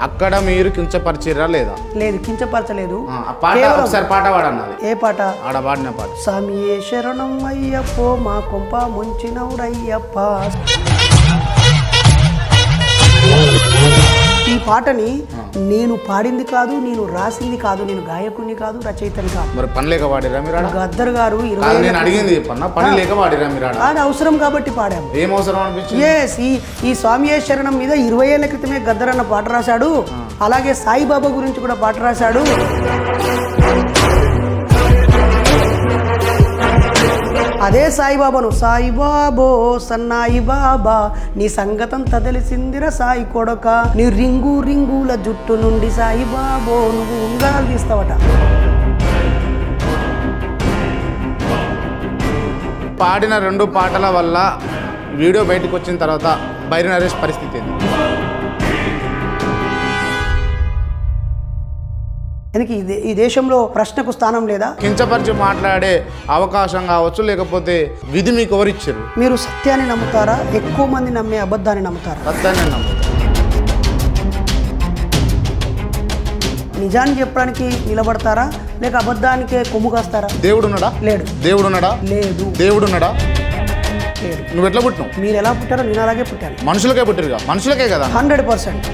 అక్కడ మీరు కించపరిచిరా లేదా లేదు కించపరచలేదు ఆ, ఆ పాట కేవలం- ఒకసారి పాట పాడన్నది ఏ పాట ఆడ పాడిన పాట స్వామియే శరణం అయ్యప్పో మా కొంప ముంచినవుడయ్యప్ప ఈ పాటని నేను పాడింది కాదు నేను రాసింది కాదు నేను గాయకుని కాదు రచయితని కాదు మరి పని లేక పాడిరా మీరు ఆడ గద్దర్ గారు ఇరవై కాదు నేను అడిగింది చెప్పన్నా పని లేక పాడిరా మీరు ఆడ అది అవసరం కాబట్టి పాడాము ఏం అవసరం అనిపించింది ఎస్ ఈ ఈ స్వామియే శరణం మీద ఇరవై ఏళ్ల క్రితమే గద్దర్ అన్న పాట రాశాడు అలాగే సాయిబాబా గురించి కూడా పాట రాశాడు అదే సాయిబాబాను సాయిబాబో సన్నాయి బాబా నీ సంగతంతా తెలిసిందిరా సాయి కొడక నీ రింగు రింగుల జుట్టు నుండి సాయిబాబో నువ్వు ఉంగాలు తీస్తావట పాడిన రెండు పాటల వల్ల వీడియో బయటకు వచ్చిన తర్వాత బైరి నరేష్ పరిస్థితి ఏంది ఎందుకు ఈ దే- ఈ దేశంలో ప్రశ్నకు స్థానం లేదా కించపరిచి మాట్లాడే అవకాశం కావచ్చు లేకపోతే విధి మీకు ఎవరిచ్చారు మీరు సత్యాన్ని నమ్ముతారా ఎక్కువ మంది నమ్మే అబద్ధాన్ని నమ్ముతారా సత్యాన్ని నమ్ముతారు నిజాన్ని చెప్పడానికి నిలబడతారా లేక అబద్ధానికే కొమ్ము కాస్తారా దేవుడు ఉన్నాడా లేడు దేవుడు ఉన్నాడా లేదు దేవుడు ఉన్నాడా లేడు నువ్వు ఎట్లా పుట్టినావు మీరు ఎలా పుట్టారో నేను అలాగే పుట్టాను మనుషులకే పుట్టిరుగా మనుషులకే కదా హండ్రెడ్ పర్సెంట్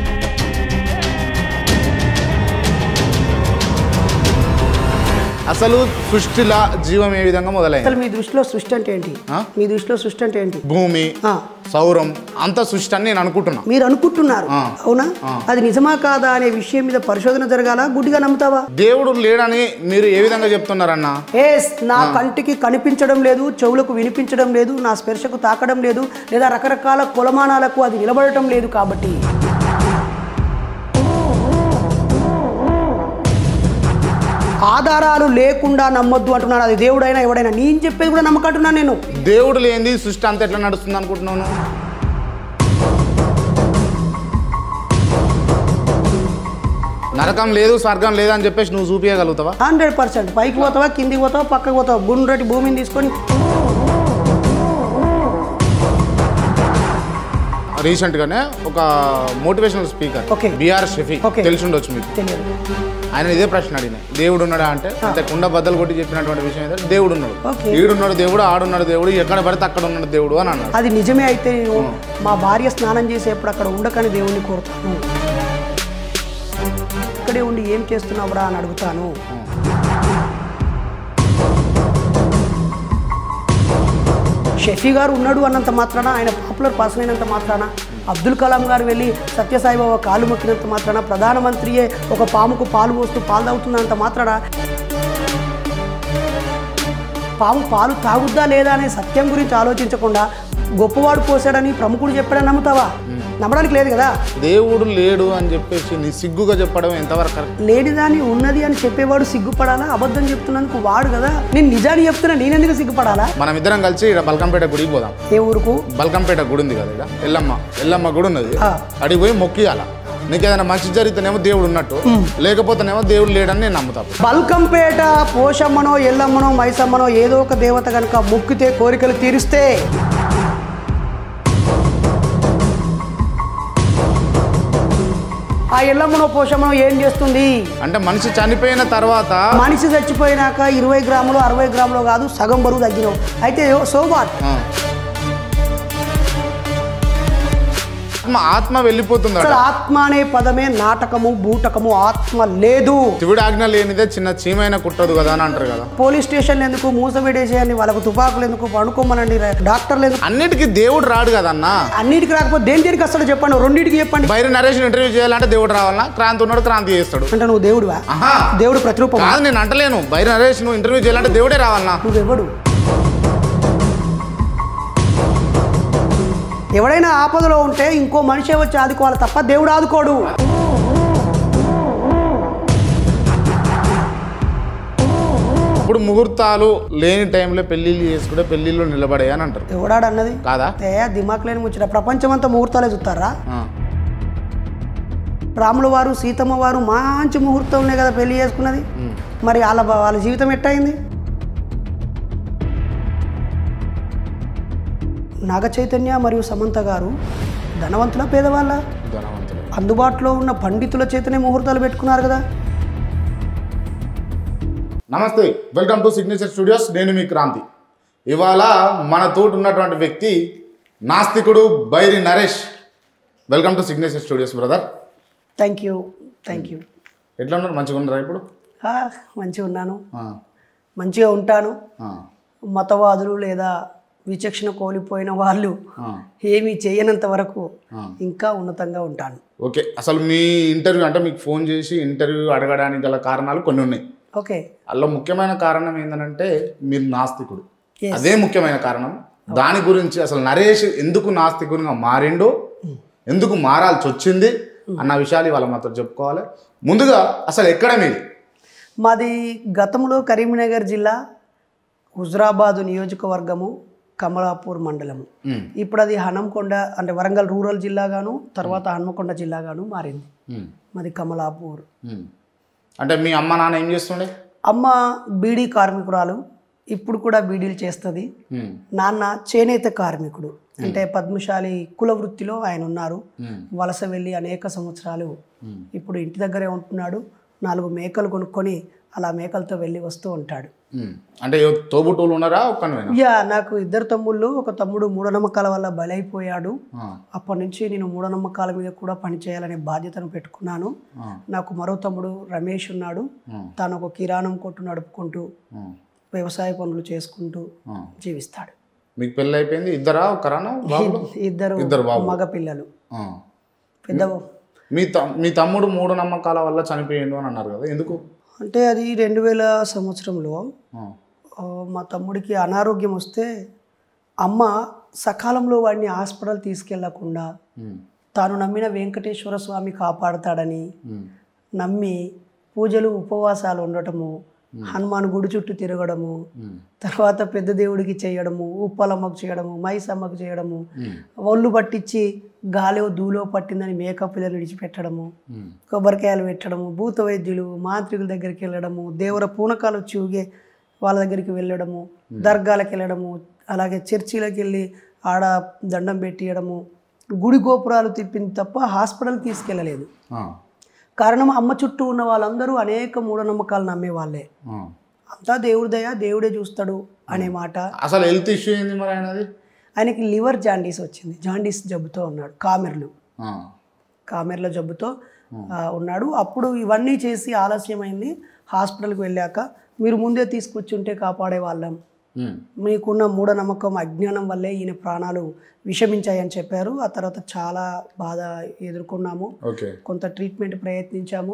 అసలు సృష్టిలా జీవం ఏ విధంగా మొదలైంది అసలు మీ దృష్టిలో సృష్టి అంటే ఏంటి ఆ? మీ దృష్టిలో సృష్టి అంటే ఏంటి భూమి ఆ, సౌరం అంత సృష్టి అని నేను అనుకుంటున్నా మీరు అనుకుంటున్నారు ఆ. అవునా అది నిజమా కాదా అనే విషయం మీద పరిశోధన జరగాల గుడ్డిగా నమ్ముతావా దేవుడు లేడని మీరు ఏ విధంగా చెప్తున్నారన్నా ఎస్ నా కంటికి కనిపించడం లేదు చెవులకు వినిపించడం లేదు నా స్పర్శకు తాకడం లేదు లేదా రకరకాల కొలమానాలకు అది నిలబడటం లేదు కాబట్టి ఆధారాలు లేకుండా నమ్మొద్దు అంటున్నాను అది దేవుడైనా ఎవడైనా నేను చెప్పేది కూడా నమ్మకంటున్నాను నేను దేవుడు లేనిది సృష్టి అంత ఎట్లా నడుస్తుంది అనుకుంటున్నాను నరకం లేదు స్వర్గం లేదు అని చెప్పేసి నువ్వు చూపించగలుగుతావా హండ్రెడ్ పర్సెంట్ పైకి పోతావా కిందికి పోతావా పక్కకి పోతావా గుండ్రటి భూమిని తీసుకొని రీసెంట్ గానే ఒక motivational speaker Okay. BR Shafi Okay. తెలిసి ఉండొచ్చు మీకు తెలియదు ఆయన ఇదే ప్రశ్న అడిగిన దేవుడు ఉన్నాడా అంటే అంతే కుండ బద్దలు కొట్టి చెప్పినటువంటి విషయం ఏంటంటే దేవుడు ఉన్నాడు Okay. ఈడున్నాడు దేవుడు ఆడున్నాడు దేవుడు ఎక్కడ పడితే అక్కడ ఉన్నాడు దేవుడు అని అన్నాడు అది నిజమే అయితే నేను మా భార్య స్నానం చేసేప్పుడు అక్కడ ఉండకని దేవుణ్ణి కోరుతాను ఇక్కడే ఉండి ఏం చేస్తున్నావురా అని అడుగుతాను షఫీ గారు ఉన్నాడు అన్నంత మాత్రాన ఆయన పాపులర్ పర్సన్ అయినంత మాత్రాన అబ్దుల్ కలాం గారు వెళ్ళి సత్యసాయిబాబా కాలు మొక్కినంత మాత్రాన ప్రధానమంత్రియే ఒక పాముకు పాలు పోస్తూ పాలు తాగుతున్నంత మాత్రాన పాము పాలు తాగుద్దా లేదా అనే సత్యం గురించి ఆలోచించకుండా గొప్పవాడు పోసాడని ప్రముఖుడు చెప్పాడని నమ్ముతావా నమ్మడానికి లేదు కదా దేవుడు లేడు అని చెప్పేసి నీ సిగ్గుగా చెప్పడం ఎంతవరకు కరెక్ట్ లేనిదాన్ని ఉన్నది అని చెప్పేవాడు సిగ్గుపడాలా అబద్ధం చెప్తున్నందుకు వాడు కదా నేను నిజాన్ని చెప్తున్నా నేనెందుకు సిగ్గుపడాలా మనం ఇద్దరం కలిసి ఇక్కడ బల్కంపేట గుడికి పోదాం ఏ ఊరుకు బల్కంపేట గుడి ఉంది కదా ఇక్కడ ఎల్లమ్మ ఎల్లమ్మ గుడి ఉన్నది ఆ. అడిగి పోయి మొక్కియాల నీకు ఏదైనా మంచి జరిగితేనేమో దేవుడు ఉన్నట్టు లేకపోతేనేమో దేవుడు లేడని నేను నమ్ముతాను బల్కంపేట పోషమ్మనో ఎల్లమ్మనో మైసమ్మనో ఏదో ఒక దేవత కనుక మొక్కితే కోరికలు తీరిస్తే ఆ ఎల్లమ్మనో పోషమ్మనో ఏం చేస్తుంది అంటే మనిషి చనిపోయిన తర్వాత మనిషి చచ్చిపోయినాక ఇరవై గ్రాములు అరవై గ్రాములు కాదు సగం బరువు తగ్గినావు అయితే సో వాట్ ఆ. ఆత్మ ఆత్మ వెళ్ళిపోతుందట అసలు ఆత్మ అనే పదమే నాటకము బూటకము ఆత్మ లేదు శివుడు ఆజ్ఞ లేనిదే చిన్న చీమైన కుట్టదు కదా అని అంటారు కదా పోలీస్ స్టేషన్ ఎందుకు మూసబెట్టేసేయండి వాళ్ళకు తుపాకులు ఎందుకు పడుకోమనండి డాక్టర్లు ఎందుకు అన్నిటికీ దేవుడు రాడు కదన్నా అన్నిటికి రాకపోతే దేని దేనికి వస్తాడో చెప్పండి రెండింటికి చెప్పండి బయట నరేష్ ఇంటర్వ్యూ చేయాలంటే దేవుడు రావాలన్నా క్రాంతి ఉన్నాడు క్రాంతి చేస్తాడు అంటే నువ్వు దేవుడివా ఆహా దేవుడు ప్రతిరూపం కాదు నేను అంటలేను బయట నరేష్ నువ్వు ఇంటర్వ్యూ చేయాలంటే దేవుడే రావాలన్నా నువ్వెవడు ఎవడైనా ఆపదలో ఉంటే ఇంకో మనిషి వచ్చి ఆదుకోవాలి తప్ప దేవుడు ఆదుకోడు ఇప్పుడు ముహూర్తాలు లేని టైంలో పెళ్లిళ్ళు చేసుకుంటే పెళ్లిళ్ళు నిలబడే అని అంటారు ఎవడాడు అన్నది కాదా ఏ దిమాక్ లేని ముచ్చట ప్రపంచం అంతా ముహూర్తాలే చూస్తారా ఆ. రాముల వారు సీతమ్మ వారు మంచి ముహూర్తంలో కదా పెళ్లి చేసుకున్నది మరి వాళ్ళ వాళ్ళ జీవితం ఎట్టయింది నాగ చైతన్య మరియు సమంత గారు ధనవంతుల పేదవాళ్ళ ధనవంతుడు అందుబాటులో ఉన్న పండితుల చేతనే ముహూర్తాలు పెట్టుకున్నారు కదా నమస్తే వెల్కమ్ టు సిగ్నేచర్ స్టూడియోస్ నేను మీ క్రాంతి ఇవాళ మన తోటి ఉన్నటువంటి వ్యక్తి నాస్తికుడు Bairi Naresh welcome to Signature Studios brother thank you thank you ఎట్లా ఉన్నారు మంచిగా ఉన్నారా ఇప్పుడు ఆ, మంచిగా ఉన్నాను ఆ, మంచిగా ఉంటాను ఆ, మతవాదులు లేదా విచక్షణ కోల్పోయిన వాళ్ళు ఆ, ఏమీ చేయనంత వరకు ఆ. ఇంకా ఉన్నతంగా ఉంటాను ఓకే అసలు మీ ఇంటర్వ్యూ అంటే మీకు ఫోన్ చేసి ఇంటర్వ్యూ అడగడానికి గల కారణాలు కొన్ని ఉన్నాయి ఓకే అందులో ముఖ్యమైన కారణం ఏంటంటే మీరు నాస్తికుడు Yes. అదే ముఖ్యమైన కారణం దాని గురించి అసలు నరేష్ ఎందుకు నాస్తికునిగా మారిండో ఎందుకు మారాల్సి వచ్చింది అన్న విషయాలు ఇవాళ మాతో చెప్పుకోవాలి ముందుగా అసలు ఎక్కడ మీది మాది గతంలో కరీంనగర్ జిల్లా హుజరాబాదు నియోజకవర్గము కమలాపూర్ మండలము ఉమ్, ఇప్పుడు అది హనంకొండ అంటే వరంగల్ రూరల్ జిల్లాగాను తర్వాత హన్మకొండ జిల్లాగాను మారింది ఉమ్, మాది కమలాపూర్ ఉమ్. అంటే మీ అమ్మ నాన్న ఏం చేస్తుండే అమ్మ బీడీ కార్మికురాలు ఇప్పుడు కూడా బీడీలు చేస్తుంది ఉమ్, నాన్న చేనేత కార్మికుడు అంటే పద్మశాలి కుల వృత్తిలో ఆయన ఉన్నారు ఉమ్, వలస వెళ్ళి అనేక సంవత్సరాలు ఉమ్. ఇప్పుడు ఇంటి దగ్గరే ఉంటున్నాడు నాలుగు మేకలు కొనుక్కొని అలా మేకలతో వెళ్ళి వస్తూ ఉంటాడు ఉమ్. అంటే ఎవ- తోబుట్టువులు ఉన్నారా ఒక్కనివేనా యా నాకు ఇద్దరు తమ్ముళ్ళు ఒక తమ్ముడు మూఢనమ్మకాల వల్ల బలైపోయాడు ఆ, అప్పటి నుంచి నేను మూఢనమ్మకాల మీద కూడా పనిచేయాలనే బాధ్యతను పెట్టుకున్నాను ఆ, నాకు మరో తమ్ముడు రమేష్ ఉన్నాడు ఆ, తాను ఒక కిరాణం కొట్టు నడుపుకుంటూ ఆ, వ్యవసాయ పనులు చేసుకుంటూ ఆ. జీవిస్తాడు మీకు పెళ్ళి అయిపోయింది ఇద్దరా ఒకరానా బాబులు ఇద్దరు ఇద్దరు బాబు మగ పిల్లలు ఆ. పెద్ద మీ త మీ తమ్ముడు మూడు నమ్మకాల వల్ల చనిపోయిండు అని అన్నారు కదా ఎందుకు అంటే అది రెండు వేల సంవత్సరంలో ఆ, ఆ, మా తమ్ముడికి అనారోగ్యం వస్తే అమ్మ సకాలంలో వాడిని హాస్పిటల్ తీసుకెళ్లకుండా ఉమ్, తాను నమ్మిన వెంకటేశ్వర స్వామి కాపాడతాడని ఉమ్, నమ్మి పూజలు ఉపవాసాలు ఉండటము హనుమాన్ గుడి చుట్టూ తిరగడము ఉమ్, తర్వాత పెద్ద దేవుడికి చేయడము ఉప్పలమ్మకు చేయడము మైసమ్మకు చేయడము ఉమ్, ఒళ్ళు పట్టించి గాలో దూలో పట్టిందని మేకప్ పిల్లలు విడిచిపెట్టడము ఉమ్, కొబ్బరికాయలు పెట్టడము భూత వైద్యులు మాంత్రికుల దగ్గరికి వెళ్ళడము దేవర పూనకాలు వచ్చి ఊగే వాళ్ళ దగ్గరికి వెళ్ళడము దర్గాలకు వెళ్ళడము అలాగే చర్చిలకు వెళ్ళి ఆడ దండం పెట్టియడము గుడి గోపురాలు తిప్పింది తప్ప హాస్పిటల్ తీసుకెళ్ళలేదు ఆ, కారణం అమ్మ చుట్టూ ఉన్న వాళ్ళందరూ అనేక మూఢనమ్మకాలు నమ్మే వాళ్ళే ఆ. అంతా దేవుడి దయ దేవుడే చూస్తాడు అనే మాట అసలు హెల్త్ ఇష్యూ ఏంది మరి ఆయనది ఆయనకి లివర్ జాండీస్ వచ్చింది జాండీస్ జబ్బుతో ఉన్నాడు కామెర్లు ఆ, కామెర్ల జబ్బుతో ఆ, ఉన్నాడు అప్పుడు ఇవన్నీ చేసి ఆలస్యమైంది హాస్పిటల్కి వెళ్ళాక మీరు ముందే తీసుకొచ్చుంటే కాపాడే వాళ్ళం ఉమ్, మీకున్న మూఢనమ్మకం అజ్ఞానం వల్లే ఈయన ప్రాణాలు విషమించాయని చెప్పారు ఆ తర్వాత చాలా బాధ ఎదుర్కొన్నాము ఓకే కొంత ట్రీట్మెంట్ ప్రయత్నించాము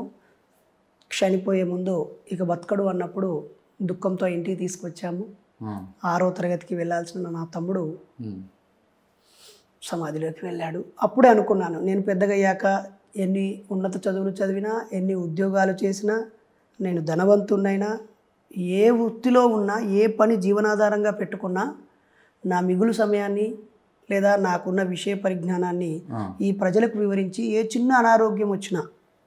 చనిపోయే ముందు ఇక బతకడు అన్నప్పుడు దుఃఖంతో ఇంటికి తీసుకొచ్చాము ఆ, ఆరో తరగతికి వెళ్ళాల్సిన నా తమ్ముడు ఉమ్, సమాధిలోకి వెళ్ళాడు అప్పుడే అనుకున్నాను నేను పెద్దగా అయ్యాక ఎన్ని ఉన్నత చదువులు చదివినా ఎన్ని ఉద్యోగాలు చేసినా నేను ధనవంతున్నైనా ఏ వృత్తిలో ఉన్నా ఏ పని జీవనాధారంగా పెట్టుకున్నా నా మిగులు సమయాన్ని లేదా నాకున్న విషయ పరిజ్ఞానాన్ని ఆ, ఈ ప్రజలకు వివరించి ఏ చిన్న అనారోగ్యం వచ్చినా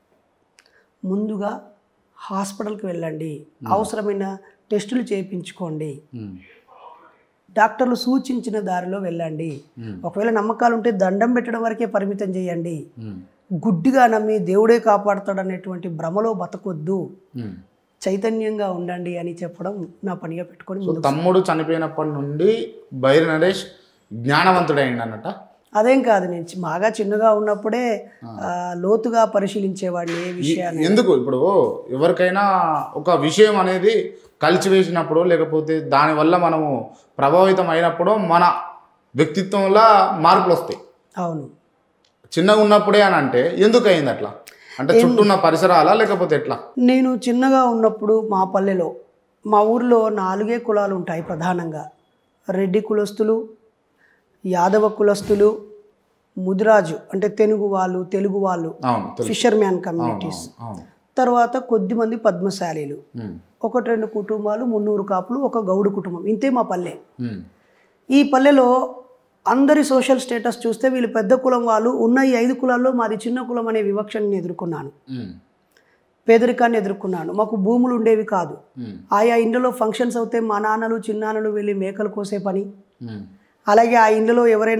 ముందుగా హాస్పిటల్కి వెళ్ళండి అవసరమైన టెస్టులు చేయించుకోండి ఉమ్, డాక్టర్లు సూచించిన దారిలో వెళ్ళండి ఉమ్, ఒకవేళ నమ్మకాలు ఉంటే దండం పెట్టడం వరకే పరిమితం చేయండి ఉమ్, గుడ్డిగా నమ్మి దేవుడే కాపాడుతాడు అనేటువంటి భ్రమలో బతకొద్దు ఉమ్. చైతన్యంగా ఉండండి అని చెప్పడం నా పనిగా పెట్టుకొని సో ముందుకు తమ్ముడు చనిపోయినప్పటి నుండి బైరి నరేష్ జ్ఞానవంతుడైంది అన్నట అదేం కాదు నేను చి- బాగా చిన్నగా ఉన్నప్పుడే ఆ, లోతుగా పరిశీలించేవాడిని ఏ విషయాన్ని ఎందుకు ఇప్పుడు ఎవరికైనా ఒక విషయం అనేది కలిచివేసినప్పుడు లేకపోతే దానివల్ల మనము ప్రభావితం అయినప్పుడు మన వ్యక్తిత్వంలో మార్పులు వస్తాయి అవును చిన్నగా ఉన్నప్పుడే అని అంటే ఎందుకు అయింది అట్లా అంటే చుట్టూ ఉన్న పరిసరాలా లేకపోతే ఎట్లా నేను చిన్నగా ఉన్నప్పుడు మా పల్లెలో మా ఊర్లో నాలుగే కులాలు ఉంటాయి ప్రధానంగా రెడ్డి కులస్తులు యాదవ కులస్తులు ముదిరాజు అంటే తెలుగు వాళ్ళు తెలుగు వాళ్ళు అవును తెలుసు ఫిషర్ మ్యాన్ కమ్యూనిటీస్ అవును తర్వాత కొద్దిమంది పద్మశాలీలు ఉమ్, ఒకటి రెండు కుటుంబాలు మున్నూరు కాపులు ఒక గౌడు కుటుంబం ఇంతే మా పల్లె ఉమ్, ఈ పల్లెలో అందరి సోషల్ స్టేటస్ చూస్తే వీళ్ళు పెద్ద కులం వాళ్ళు ఉన్న ఈ ఐదు కులాల్లో మాది చిన్న కులం అనే వివక్షని నేను ఎదుర్కొన్నాను ఉమ్, పేదరికాన్ని ఎదుర్కొన్నాను మాకు భూములు ఉండేవి కాదు ఉమ్, ఆయా ఇండ్లలో ఫంక్షన్స్ అవుతే మా నాన్నలు చిన్నాన్నలు వెళ్ళి మేకలు కోసే పని ఉమ్, అలాగే ఆ ఇండ్లలో ఎవరైనా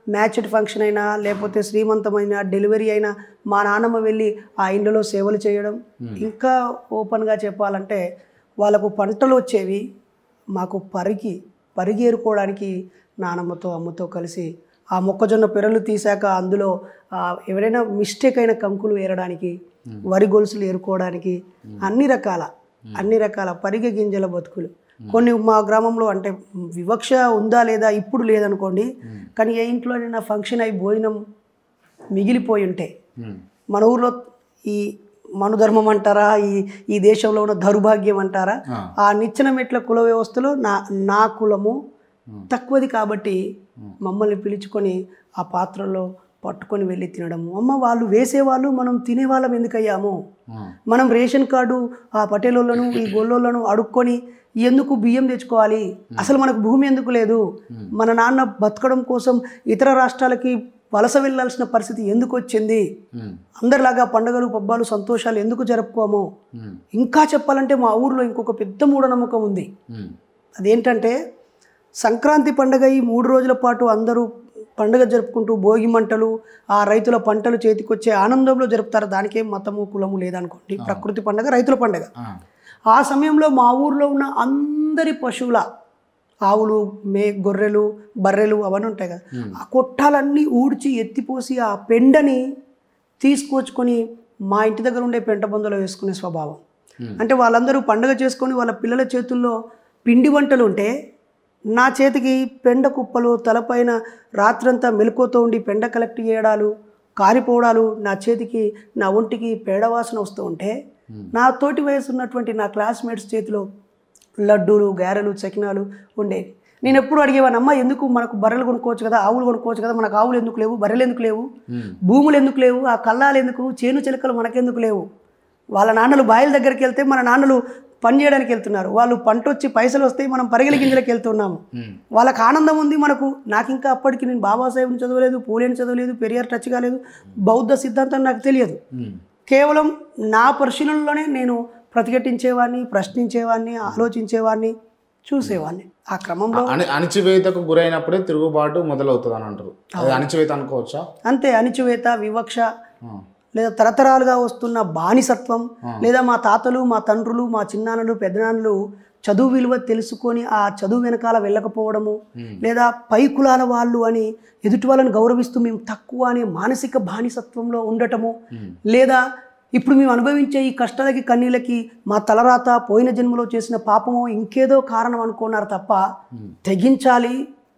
మ్యాచ్డ్ ఫంక్షన్ అయినా లేకపోతే శ్రీమంతమైన డెలివరీ అయినా మా నాన్నమ్మ వెళ్ళి ఆ ఇండ్లలో సేవలు చేయడం ఇంకా ఓపెన్గా చెప్పాలంటే వాళ్ళకు పంటలు వచ్చేవి మాకు పరిగి పరిగి ఏరుకోవడానికి నానమ్మతో అమ్మతో కలిసి ఆ మొక్కజొన్న పెరలు తీసాక అందులో ఆ, ఎవరైనా మిస్టేక్ అయిన కంకులు ఏరడానికి వరి గొలుసులు ఏరుకోవడానికి అన్ని రకాల అన్ని రకాల పరిగె గింజల బతుకులు కొన్ని మా గ్రామంలో అంటే వివక్ష ఉందా లేదా ఇప్పుడు లేదనుకోండి కానీ ఏ ఇంట్లోనైనా ఫంక్షన్ అయి భోజనం మిగిలిపోయి ఉంటే ఉమ్, మన ఊర్లో ఈ మనుధర్మం అంటారా ఈ ఈ దేశంలో ఉన్న దౌర్భాగ్యం అంటారా ఆ. ఆ నిచ్చెన మెట్ల కుల వ్యవస్థలో నా నా కులము తక్కువది కాబట్టి మమ్మల్ని పిలుచుకొని ఆ పాత్రలో పట్టుకొని వెళ్ళి తినడము అమ్మ వాళ్ళు వేసేవాళ్ళు మనం తినేవాళ్ళం ఎందుకయ్యాము ఆ, మనం రేషన్ కార్డు ఆ పటేలోళ్ళను ఈ గొల్లోళ్ళను అడుక్కొని ఎందుకు బియ్యం తెచ్చుకోవాలి అసలు మనకు భూమి ఎందుకు లేదు మన నాన్న బతకడం కోసం ఇతర రాష్ట్రాలకి వలస వెళ్ళాల్సిన పరిస్థితి ఎందుకు వచ్చింది ఉమ్, అందరిలాగా పండుగలు పబ్బాలు సంతోషాలు ఎందుకు జరుపుకోము ఉమ్, ఇంకా చెప్పాలంటే మా ఊర్లో ఇంకొక పెద్ద మూఢనమ్మకం ఉంది ఉమ్, అదేంటంటే సంక్రాంతి పండుగ ఈ మూడు రోజుల పాటు అందరూ పండుగ జరుపుకుంటూ భోగి మంటలు ఆ రైతుల పంటలు చేతికొచ్చే ఆనందంలో జరుపుతారు దానికేం మతము కులము లేదనుకోండి ప్రకృతి పండుగ రైతుల పండుగ ఆ, ఆ సమయంలో మా ఊర్లో ఉన్న అందరి పశువుల ఆవులు మే గొర్రెలు బర్రెలు అవన్నీ ఉంటాయి కదా ఆ కొట్టాలన్నీ ఊడ్చి ఎత్తిపోసి ఆ పెండని తీసుకొచ్చుకొని మా ఇంటి దగ్గర ఉండే పెంట బొందలో వేసుకునే స్వభావం అంటే వాళ్ళందరూ పండగ చేసుకొని వాళ్ళ పిల్లల చేతుల్లో పిండి వంటలు ఉంటే నా చేతికి పెండ కుప్పలు తలపైన రాత్రంతా మెలకువతో ఉండి పెండ కలెక్ట్ చేయడాలు కారిపోవడాలు నా చేతికి నా ఒంటికి పేడ వాసన వస్తూ ఉంటే నా తోటి వయసు ఉన్నటువంటి నా క్లాస్మేట్స్ చేతిలో లడ్డూలు గారెలు చకినాలు ఉండేవి నేను ఎప్పుడు అడిగేవాను అమ్మ ఎందుకు మనకు బర్రెలు కొనుక్కోవచ్చు కదా ఆవులు కొనుక్కోవచ్చు కదా మనకు ఆవులు ఎందుకు లేవు బర్రెలు ఎందుకు లేవు ఉమ్, భూములు ఎందుకు లేవు ఆ కల్లాలు ఎందుకు చేను చిలకలు మనకెందుకు లేవు వాళ్ళ నాన్నలు బాయిల దగ్గరికి వెళ్తే మన నాన్నలు పని చేయడానికి వెళ్తున్నారు వాళ్ళు పంట వచ్చి పైసలు వస్తాయి మనం పరిగెల గింజలకు వెళ్తున్నాము ఉమ్, వాళ్ళకి ఆనందం ఉంది మనకు నాకు ఇంకా అప్పటికి నేను బాబాసాహెబ్ని చదవలేదు పూలేని చదవలేదు పెరియార్ టచ్ కాలేదు బౌద్ధ సిద్ధాంతం నాకు తెలియదు ఉమ్, కేవలం నా పరిశీలనలోనే నేను ప్రతిఘటించేవాడిని ప్రశ్నించేవాడిని ఆలోచించేవాడిని చూసేవాడిని ఆ క్రమంలో అణి అణిచివేతకు గురైనప్పుడే తిరుగుబాటు మొదలవుతుంది అని అంటారు అది అణిచివేత అనుకోవచ్చా అంతే అణిచివేత వివక్ష ఆ, లేదా తరతరాలుగా వస్తున్న బానిసత్వం లేదా మా తాతలు మా తండ్రులు మా చిన్నాన్నలు పెద్దనాన్నలు చదువు విలువ తెలుసుకొని ఆ చదువు వెనకాల వెళ్ళకపోవడము లేదా పై కులాల వాళ్ళు అని ఎదుటి వాళ్ళని గౌరవిస్తూ మేము తక్కువ అనే మానసిక బానిసత్వంలో ఉండటము లేదా ఇప్పుడు మేము అనుభవించే ఈ కష్టాలకి కన్నీళ్ళకి మా తలరాత పోయిన జన్మలో చేసిన పాపమో ఇంకేదో కారణం అనుకున్నారు తప్ప తెగించాలి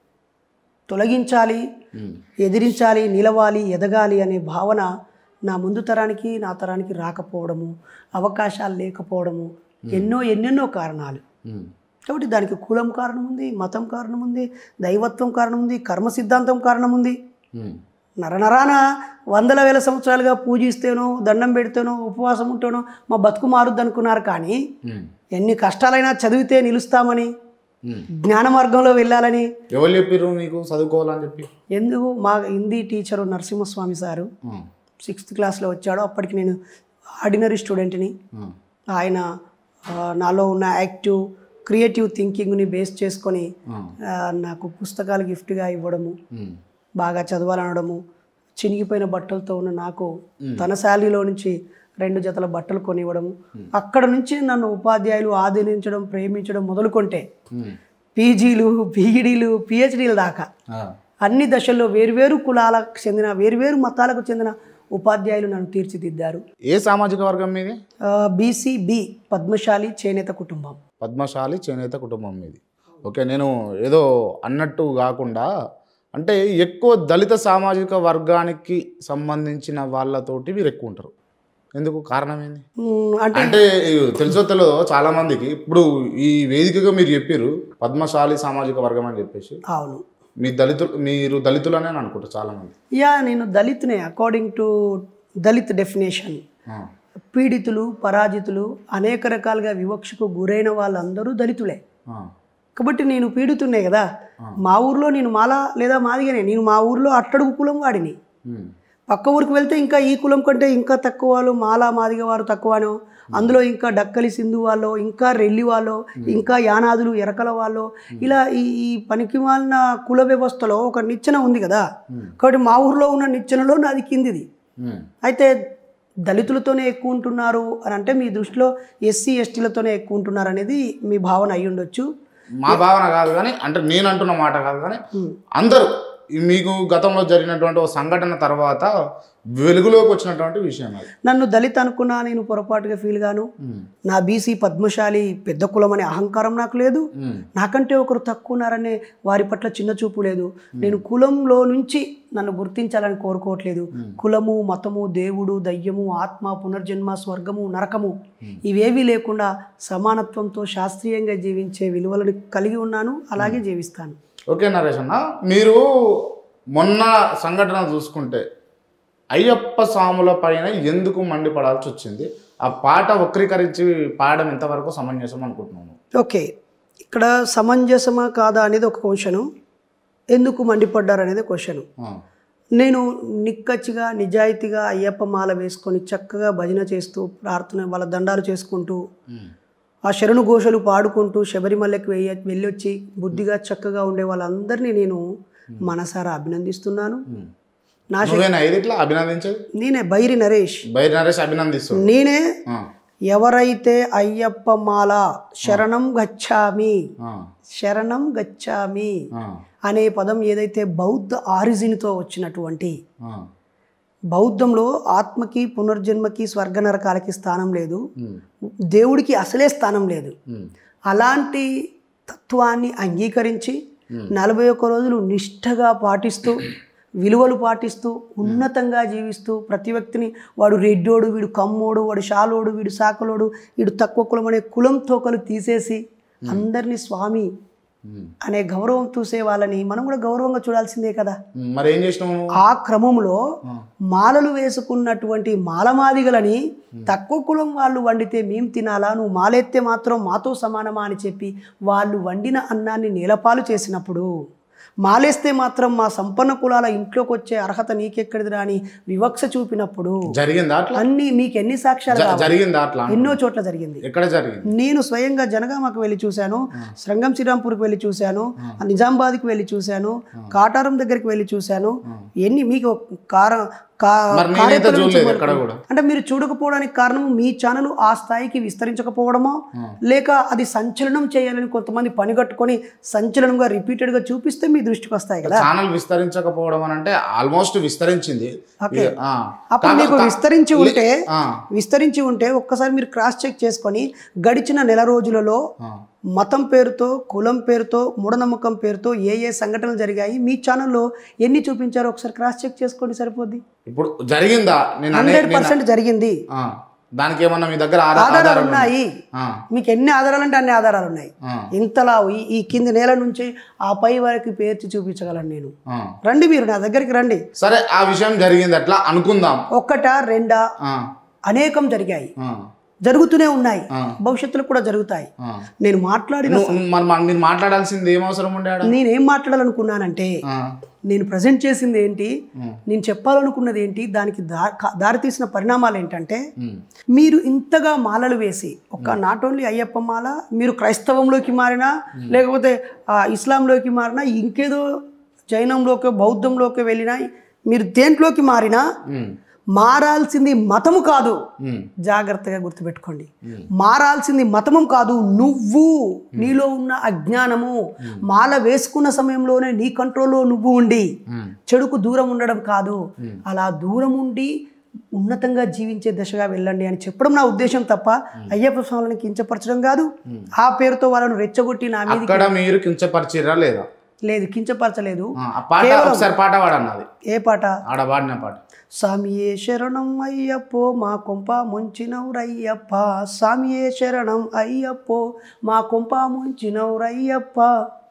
తొలగించాలి ఉమ్, ఎదిరించాలి నిలవాలి ఎదగాలి అనే భావన నా ముందు తరానికి నా తరానికి రాకపోవడము అవకాశాలు లేకపోవడము ఎన్నో ఎన్నెన్నో కారణాలు ఉమ్, కాబట్టి దానికి కులం కారణం ఉంది మతం కారణం ఉంది దైవత్వం కారణం ఉంది కర్మ సిద్ధాంతం కారణం ఉంది ఉమ్, నరనరాన వందల వేల సంవత్సరాలుగా పూజిస్తేనో దండం పెడితేనో ఉపవాసం ఉంటేనో మా బతుకు మారుద్ది అనుకున్నారు కానీ ఉమ్, ఎన్ని కష్టాలైనా చదివితే నిలుస్తామని ఉమ్. జ్ఞాన మార్గంలో వెళ్ళాలని ఎవరు చెప్పారు మీకు చదువుకోవాలని చెప్పి ఎందుకు మా హిందీ టీచరు నరసింహస్వామి సారు ఆ, సిక్స్త్ క్లాస్లో వచ్చాడు అప్పటికి నేను ఆర్డినరీ స్టూడెంట్ని ఆ, ఆయన ఆ, నాలో ఉన్న యాక్టివ్ క్రియేటివ్ థింకింగ్ని బేస్ చేసుకొని ఆ, ఆ, నాకు పుస్తకాలు గిఫ్ట్గా ఇవ్వడము ఉమ్, బాగా చదవాలనడము చినిగిపోయిన బట్టలతో ఉన్న నాకు తన శాలరీలో నుంచి రెండు జతల బట్టలు కొనివ్వడము అక్కడ నుంచి నన్ను ఉపాధ్యాయులు ఆదరించడం ప్రేమించడం మొదలుకొంటే ఉమ్, పీజీలు పీఈడీలు పిహెచ్డీల దాకా ఆ, అన్ని దశల్లో వేరువేరు కులాలకు చెందిన వేరువేరు మతాలకు చెందిన ఉపాధ్యాయులు నన్ను తీర్చిదిద్దారు ఏ సామాజిక వర్గం మీది బీసీ బి పద్మశాలి చేనేత కుటుంబం పద్మశాలి చేనేత కుటుంబం మీది ఓకే నేను ఏదో అన్నట్టు కాకుండా అంటే ఎక్కువ దళిత సామాజిక వర్గానికి సంబంధించిన వాళ్ళతోటి మీరు ఎక్కువ ఉంటారు ఎందుకు కారణం ఏంది మ్, అంటే అంటే తెలుసో తెలియదో చాలా మందికి ఇప్పుడు ఈ వేదికగా మీరు చెప్పారు పద్మశాలి సామాజిక వర్గం అని చెప్పేసి అవును మీ దళితులు మీరు దళితులనే అని అనుకుంటారు చాలా మంది యా నేను దళిత్నే అకార్డింగ్ టు దళిత్ డెఫినేషన్ ఆ, పీడితులు పరాజితులు అనేక రకాలుగా వివక్షకు గురైన వాళ్ళందరూ దళితులే ఆ, కాబట్టి నేను పీడితున్నే కదా మా ఊర్లో నేను మాలా లేదా మాదిగనే నేను మా ఊర్లో అట్టడుగు కులం వాడిని ఉమ్, పక్క ఊరికి వెళ్తే ఇంకా ఈ కులం కంటే ఇంకా తక్కువ వాళ్ళు మాలా మాదిగ వారు తక్కువనో అందులో ఇంకా డక్కలి సింధు వాళ్ళు ఇంకా రెల్లి వాళ్ళు ఇంకా యానాదులు ఎరకల వాళ్ళు ఇలా ఈ ఈ పనికి మాలిన కుల వ్యవస్థలో ఒక నిచ్చెన ఉంది కదా కాబట్టి మా ఊర్లో ఉన్న నిచ్చెనలో నాది కిందిది ఉమ్. అయితే దళితులతోనే ఎక్కువ ఉంటున్నారు అని అంటే మీ దృష్టిలో ఎస్సీ ఎస్టీలతోనే ఎక్కువ ఉంటున్నారు అనేది మీ భావన అయి ఉండొచ్చు మా భావన కాదు కానీ అంటే నేను అంటున్న మాట కాదు కానీ అందరూ ఈ మీకు గతంలో జరిగినటువంటి ఒక సంఘటన తర్వాత వెలుగులోకి వచ్చినటువంటి విషయం అది నన్ను దళిత్ అనుకున్నా నేను పొరపాటుగా ఫీల్ గాను ఉమ్. నా బీసీ పద్మశాలి పెద్ద కులం అనే అహంకారం నాకు లేదు ఉమ్. నాకంటే ఒకరు తక్కువ ఉన్నారనే వారి పట్ల చిన్న చూపు లేదు నేను కులంలో నుంచి నన్ను గుర్తించాలని కోరుకోవట్లేదు కులము మతము దేవుడు దయ్యము ఆత్మ పునర్జన్మ స్వర్గము నరకము ఇవేవీ లేకుండా సమానత్వంతో శాస్త్రీయంగా జీవించే విలువలను కలిగి ఉన్నాను అలాగే జీవిస్తాను ఓకే నరేష్ అన్న మీరు మొన్న సంఘటన చూసుకుంటే అయ్యప్ప స్వాముల పైన ఎందుకు మండిపడాల్సి వచ్చింది ఆ పాట వక్రీకరించి పాడడం ఎంతవరకు సమంజసం అనుకుంటున్నాను ఓకే ఇక్కడ సమంజసమా కాదా అనేది ఒక క్వశ్చను ఎందుకు మండిపడ్డారు అనేది క్వశ్చను ఆ. నేను నిక్కచ్చిగా నిజాయితీగా అయ్యప్ప మాల వేసుకొని చక్కగా భజన చేస్తూ ప్రార్థన వాళ్ళ దండాలు చేసుకుంటూ ఉమ్. ఆ శరణు ఘోషలు పాడుకుంటూ శబరిమలకి వెయ్య వెళ్ళొచ్చి బుద్ధిగా చక్కగా ఉండే వాళ్ళందరినీ నేను మనసారా అభినందిస్తున్నాను ఉమ్. నా శ- నువ్వేనా ఇది ఇట్లా అభినందించేది నేనే బైరి నరేష్ బయట నరేష్ అభినందిస్తాడు నేనే ఆ. ఎవరైతే అయ్యప్ప మాల శరణం గచ్చామి ఆ. శరణం గచ్చామి ఆ. అనే పదం ఏదైతే బౌద్ధ ఆరిజిన్తో వచ్చినటువంటి ఆ. బౌద్ధంలో ఆత్మకి పునర్జన్మకి స్వర్గ నరకాలకి స్థానం లేదు ఉమ్. దేవుడికి అసలే స్థానం లేదు ఉమ్. అలాంటి తత్వాన్ని అంగీకరించి నలభై ఒక్క రోజులు నిష్ఠగా పాటిస్తూ విలువలు పాటిస్తూ ఉన్నతంగా జీవిస్తూ ప్రతి వ్యక్తిని వాడు రెడ్డోడు వీడు కమ్మోడు వాడు షాలోడు వీడు సాకలోడు వీడు తక్కువ కులం అనే కులం తోకలు తీసేసి అందరినీ స్వామి ఉమ్. అనే గౌరవం చూసే వాళ్ళని మనం కూడా గౌరవంగా చూడాల్సిందే కదా ఉమ్. మరి ఏం చేసినావు నువ్వు? ఆ క్రమంలో మాలలు వేసుకున్నటువంటి మాలమాదిగలని తక్కువ కులం వాళ్ళు వండితే మేము తినాలా నువ్వు మాలెత్తే మాత్రం మాతో సమానమా అని చెప్పి వాళ్ళు వండిన అన్నాన్ని నేలపాలు చేసినప్పుడు మాలేస్తే మాత్రం మా సంపన్న కులాల ఇంట్లోకి వచ్చే అర్హత నీకెక్కడిదిరా అని వివక్ష చూపినప్పుడు జరిగిందా అట్లా అన్ని మీకు ఎన్ని సాక్ష్యాలు జ- కావాలి? జరిగిందా అట్లా ఎన్నో చోట్ల జరిగింది ఎక్కడ జరిగింది నేను స్వయంగా జనగామకు వెళ్ళి చూశాను శ్రంగం శ్రీరాంపూర్కి వెళ్ళి చూశాను నిజామాబాద్కి వెళ్ళి చూశాను కాటారం దగ్గరికి వెళ్ళి చూశాను ఎన్ని మీకు కార కా- మరి నేనైతే కార్యక్రమం చూడలేదు చేయమని- ఎక్కడ కూడా అంటే మీరు చూడకపోవడానికి కారణం మీ ఛానల్ ఆ స్థాయికి విస్తరించకపోవడమో లేక అది సంచలనం చేయాలని కొంతమంది పనిగట్టుకొని సంచలనంగా రిపీటెడ్గా చూపిస్తే మీ దృష్టికి వస్తాయి కదా ఛానల్ విస్తరించకపోవడం అని అంటే ఆల్మోస్ట్ విస్తరించింది ఓకే. ఇక, ఆ. అప్పుడు మీకు కాక- విస్తరించి ఉంటే ఆ. విస్తరించి ఉంటే ఒక్కసారి మీరు క్రాస్ చెక్ చేసుకొని గడిచిన నెల రోజులలో ఆ. మతం పేరుతో కులం పేరుతో మూఢనమ్మకం పేరుతో ఏ ఏ సంఘటనలు జరిగాయి మీ ఛానల్లో ఎన్ని చూపించారో ఒకసారి క్రాస్ చెక్ చేసుకోండి సరిపోద్ది ఇప్పుడు జరిగిందా నేను అనే హండ్రెడ్ పర్సెంట్ జరిగింది ఆ. దానికి ఏమన్నా మీ దగ్గర ఆరా- ఆధారాలు ఆధారాలు ఉన్నాయి ఆ. మీకు ఎన్ని ఆధారాలు అంటే అన్ని ఆధారాలు ఉన్నాయి ఆ. ఇంతలా ఈ- ఈ కింది నేల నుంచి ఆ పై వరకు పేర్చి చూపించగలను నేను ఆ. రండి మీరు నా దగ్గరికి రండి సరే ఆ విషయం జరిగింది అట్లా అనుకుందాం ఒక్కటా రెండా ఆ. అనేకం జరిగాయి ఆ. జరుగుతూనే ఉన్నాయి ఆ. భవిష్యత్తులో కూడా జరుగుతాయి ఆ. నేను మాట్లాడిన నువ్వు- మరి మరి మీరు మాట్లాడాల్సింది ఏం అవసరం ఉండే ఆడ? నేనేం మాట్లాడాలనుకున్నానంటే ఆ. నేను ప్రజెంట్ చేసింది ఏంటి నేను చెప్పాలనుకున్నది ఏంటి దానికి దా కా- దారితీసిన పరిణామాలు ఏంటంటే ఉమ్. మీరు ఇంతగా మాలలు వేసి ఒక నాట్ ఓన్లీ అయ్యప్ప మాల మీరు క్రైస్తవంలోకి మారినా లేకపోతే ఆ, ఇస్లాంలోకి మారినా ఇంకేదో జైనంలోకి బౌద్ధంలోకి వెళ్ళినా మీరు దేంట్లోకి మారినా ఉమ్. మారాల్సింది మతము కాదు ఉమ్. జాగ్రత్తగా గుర్తుపెట్టుకోండి మారాల్సింది మతము కాదు నువ్వు నీలో ఉన్న అజ్ఞానము మాల వేసుకున్న సమయంలోనే నీ కంట్రోల్లో నువ్వు ఉండి ఉమ్. చెడుకు దూరం ఉండడం కాదు అలా దూరం ఉండి ఉన్నతంగా జీవించే దశగా వెళ్ళండి అని చెప్పడం నా ఉద్దేశం తప్ప అయ్యప్ప స్వామిని కించపరచడం కాదు ఆ పేరుతో వాళ్ళను రెచ్చగొట్టి నా మీద అక్కడ మీరు కించపరిచిరా లేదా లేదు కించపరచలేదు ఆ, ఆ పాట ఒకసారి పాట పాడన్నది ఏ పాట ఆడ పాడిన పాట స్వామియే శరణం అయ్యప్పో మా కొంప ముంచినవురయ్యప్ప స్వామియే శరణం అయ్యప్పో మా కొంప ముంచినవురయ్యప్ప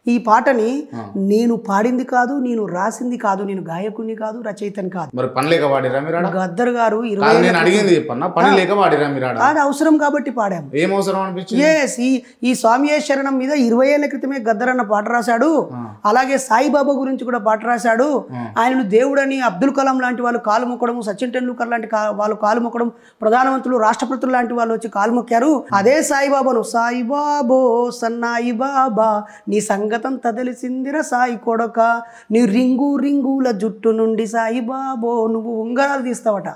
ఈ పాటని నేను పాడింది కాదు నేను రాసింది కాదు నేను గాయకుడిని కాదు రచయితని కాదు మరి పని లేక వాడిరా మీరాడ గద్దర్ గారు ఇరవై కాదు నేను అడిగింది చెప్పన్నా పని లేక వాడిరా మీరాడ అది అవసరం కాబట్టి పాడాము ఏం అవసరం అనిపించింది ఎస్ ఈ ఈ స్వామియే శరణం మీద ఇరవై ఏళ్ల క్రితమే గద్దర్ అన్న పాట రాశాడు అలాగే సాయిబాబా గురించి కూడా పాట రాశాడు ఆయనను దేవుడని అబ్దుల్ కలాం లాంటి వాళ్ళు కాలు మొక్కడం సచిన్ టెండూల్కర్ లాంటి కా- వాళ్ళు కాలు మొక్కడం ప్రధానమంత్రులు రాష్ట్రపతులు లాంటి వాళ్ళు వచ్చి కాలు మొక్కారు అదే సాయిబాబాను సాయిబాబో సన్నాయి బాబా నీ సంగతంతా తెలిసిందిరా సాయి కొడక నీ రింగు రింగుల జుట్టు నుండి సాయిబాబో నువ్వు ఉంగరాలు తీస్తావట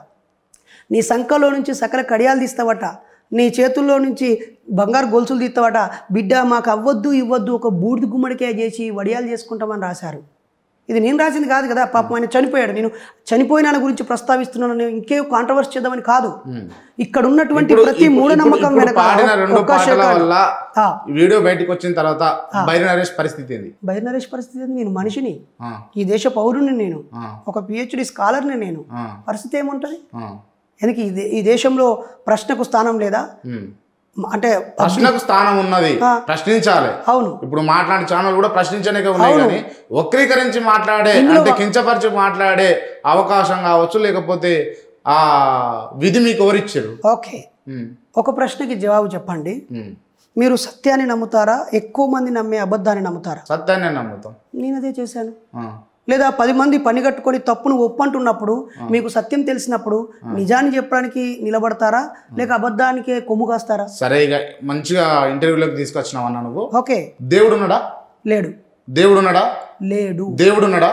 నీ సంఖలో నుంచి సకల కడియాలు తీస్తావట నీ చేతుల్లో నుంచి బంగారు గొలుసులు తీస్తావట బిడ్డ మాకు అవ్వద్దు ఇవ్వద్దు ఒక బూడిద గుమ్మడికాయ చేసి వడియాలు చేసుకుంటామని రాశారు ఇది నేను రాసింది కాదు కదా పాపం ఆయన చనిపోయాడు నేను చనిపోయిన ఆయన గురించి ప్రస్తావిస్తున్నాను నేను ఇంకే కాంట్రవర్స్ చేద్దామని కాదు ఇక్కడ ఉన్నటువంటి ఇప్పుడు- ప్రతి ఇప్పుడు- మూఢనమ్మకం ఇప్పుడు వెనక పాడిన రెండు ఒక్క పాటల శకం. వల్ల ఆ, ఈ వీడియో బయటకు వచ్చిన తర్వాత బైరి నరేష్ పరిస్థితి ఏంది బైర్ నరేష్ పరిస్థితి ఏంది? నేను మనిషిని ఆ, ఈ దేశ పౌరుని నేను ఆ, ఒక పిహెచ్డి స్కాలర్ని నేను ఆ, పరిస్థితి ఏముంటుంది ఆ. ఎందుకు ఈ దే- ఈ దేశంలో ప్రశ్నకు స్థానం లేదా ఉమ్. అంటే ప్రశ్నకు స్థానం ఉన్నది ప్రశ్నించాలి అవును ఇప్పుడు మాట్లాడే ఛానల్ కూడా ప్రశ్నించడానికి ఉన్నాయి కానీ వక్రీకరించి మాట్లాడే అంటే కించపరిచి మాట్లాడే అవకాశం కావచ్చు లేకపోతే ఆ విధి మీకు ఎవరిచ్చారు ఓకే ఉమ్, ఒక ప్రశ్నకి జవాబు చెప్పండి ఉమ్. మీరు సత్యాన్ని నమ్ముతారా ఎక్కువ మంది నమ్మే అబద్ధాన్ని నమ్ముతారా సత్యాన్ని నమ్ముతాం నేను అదే చేశాను ఆ, లేదా పది మంది పని కట్టుకొని తప్పును ఒప్పంటున్నప్పుడు మీకు సత్యం తెలిసినప్పుడు నిజాన్ని చెప్పడానికి నిలబడతారా లేక అబద్ధానికే కొమ్ము కాస్తారా సరే ఇక మంచిగా ఇంటర్వ్యూలోకి తీసుకొచ్చినావు అన్న నువ్వు ఓకే దేవుడు ఉన్నాడా లేడు దేవుడు ఉన్నాడా లేడు దేవుడు ఉన్నాడా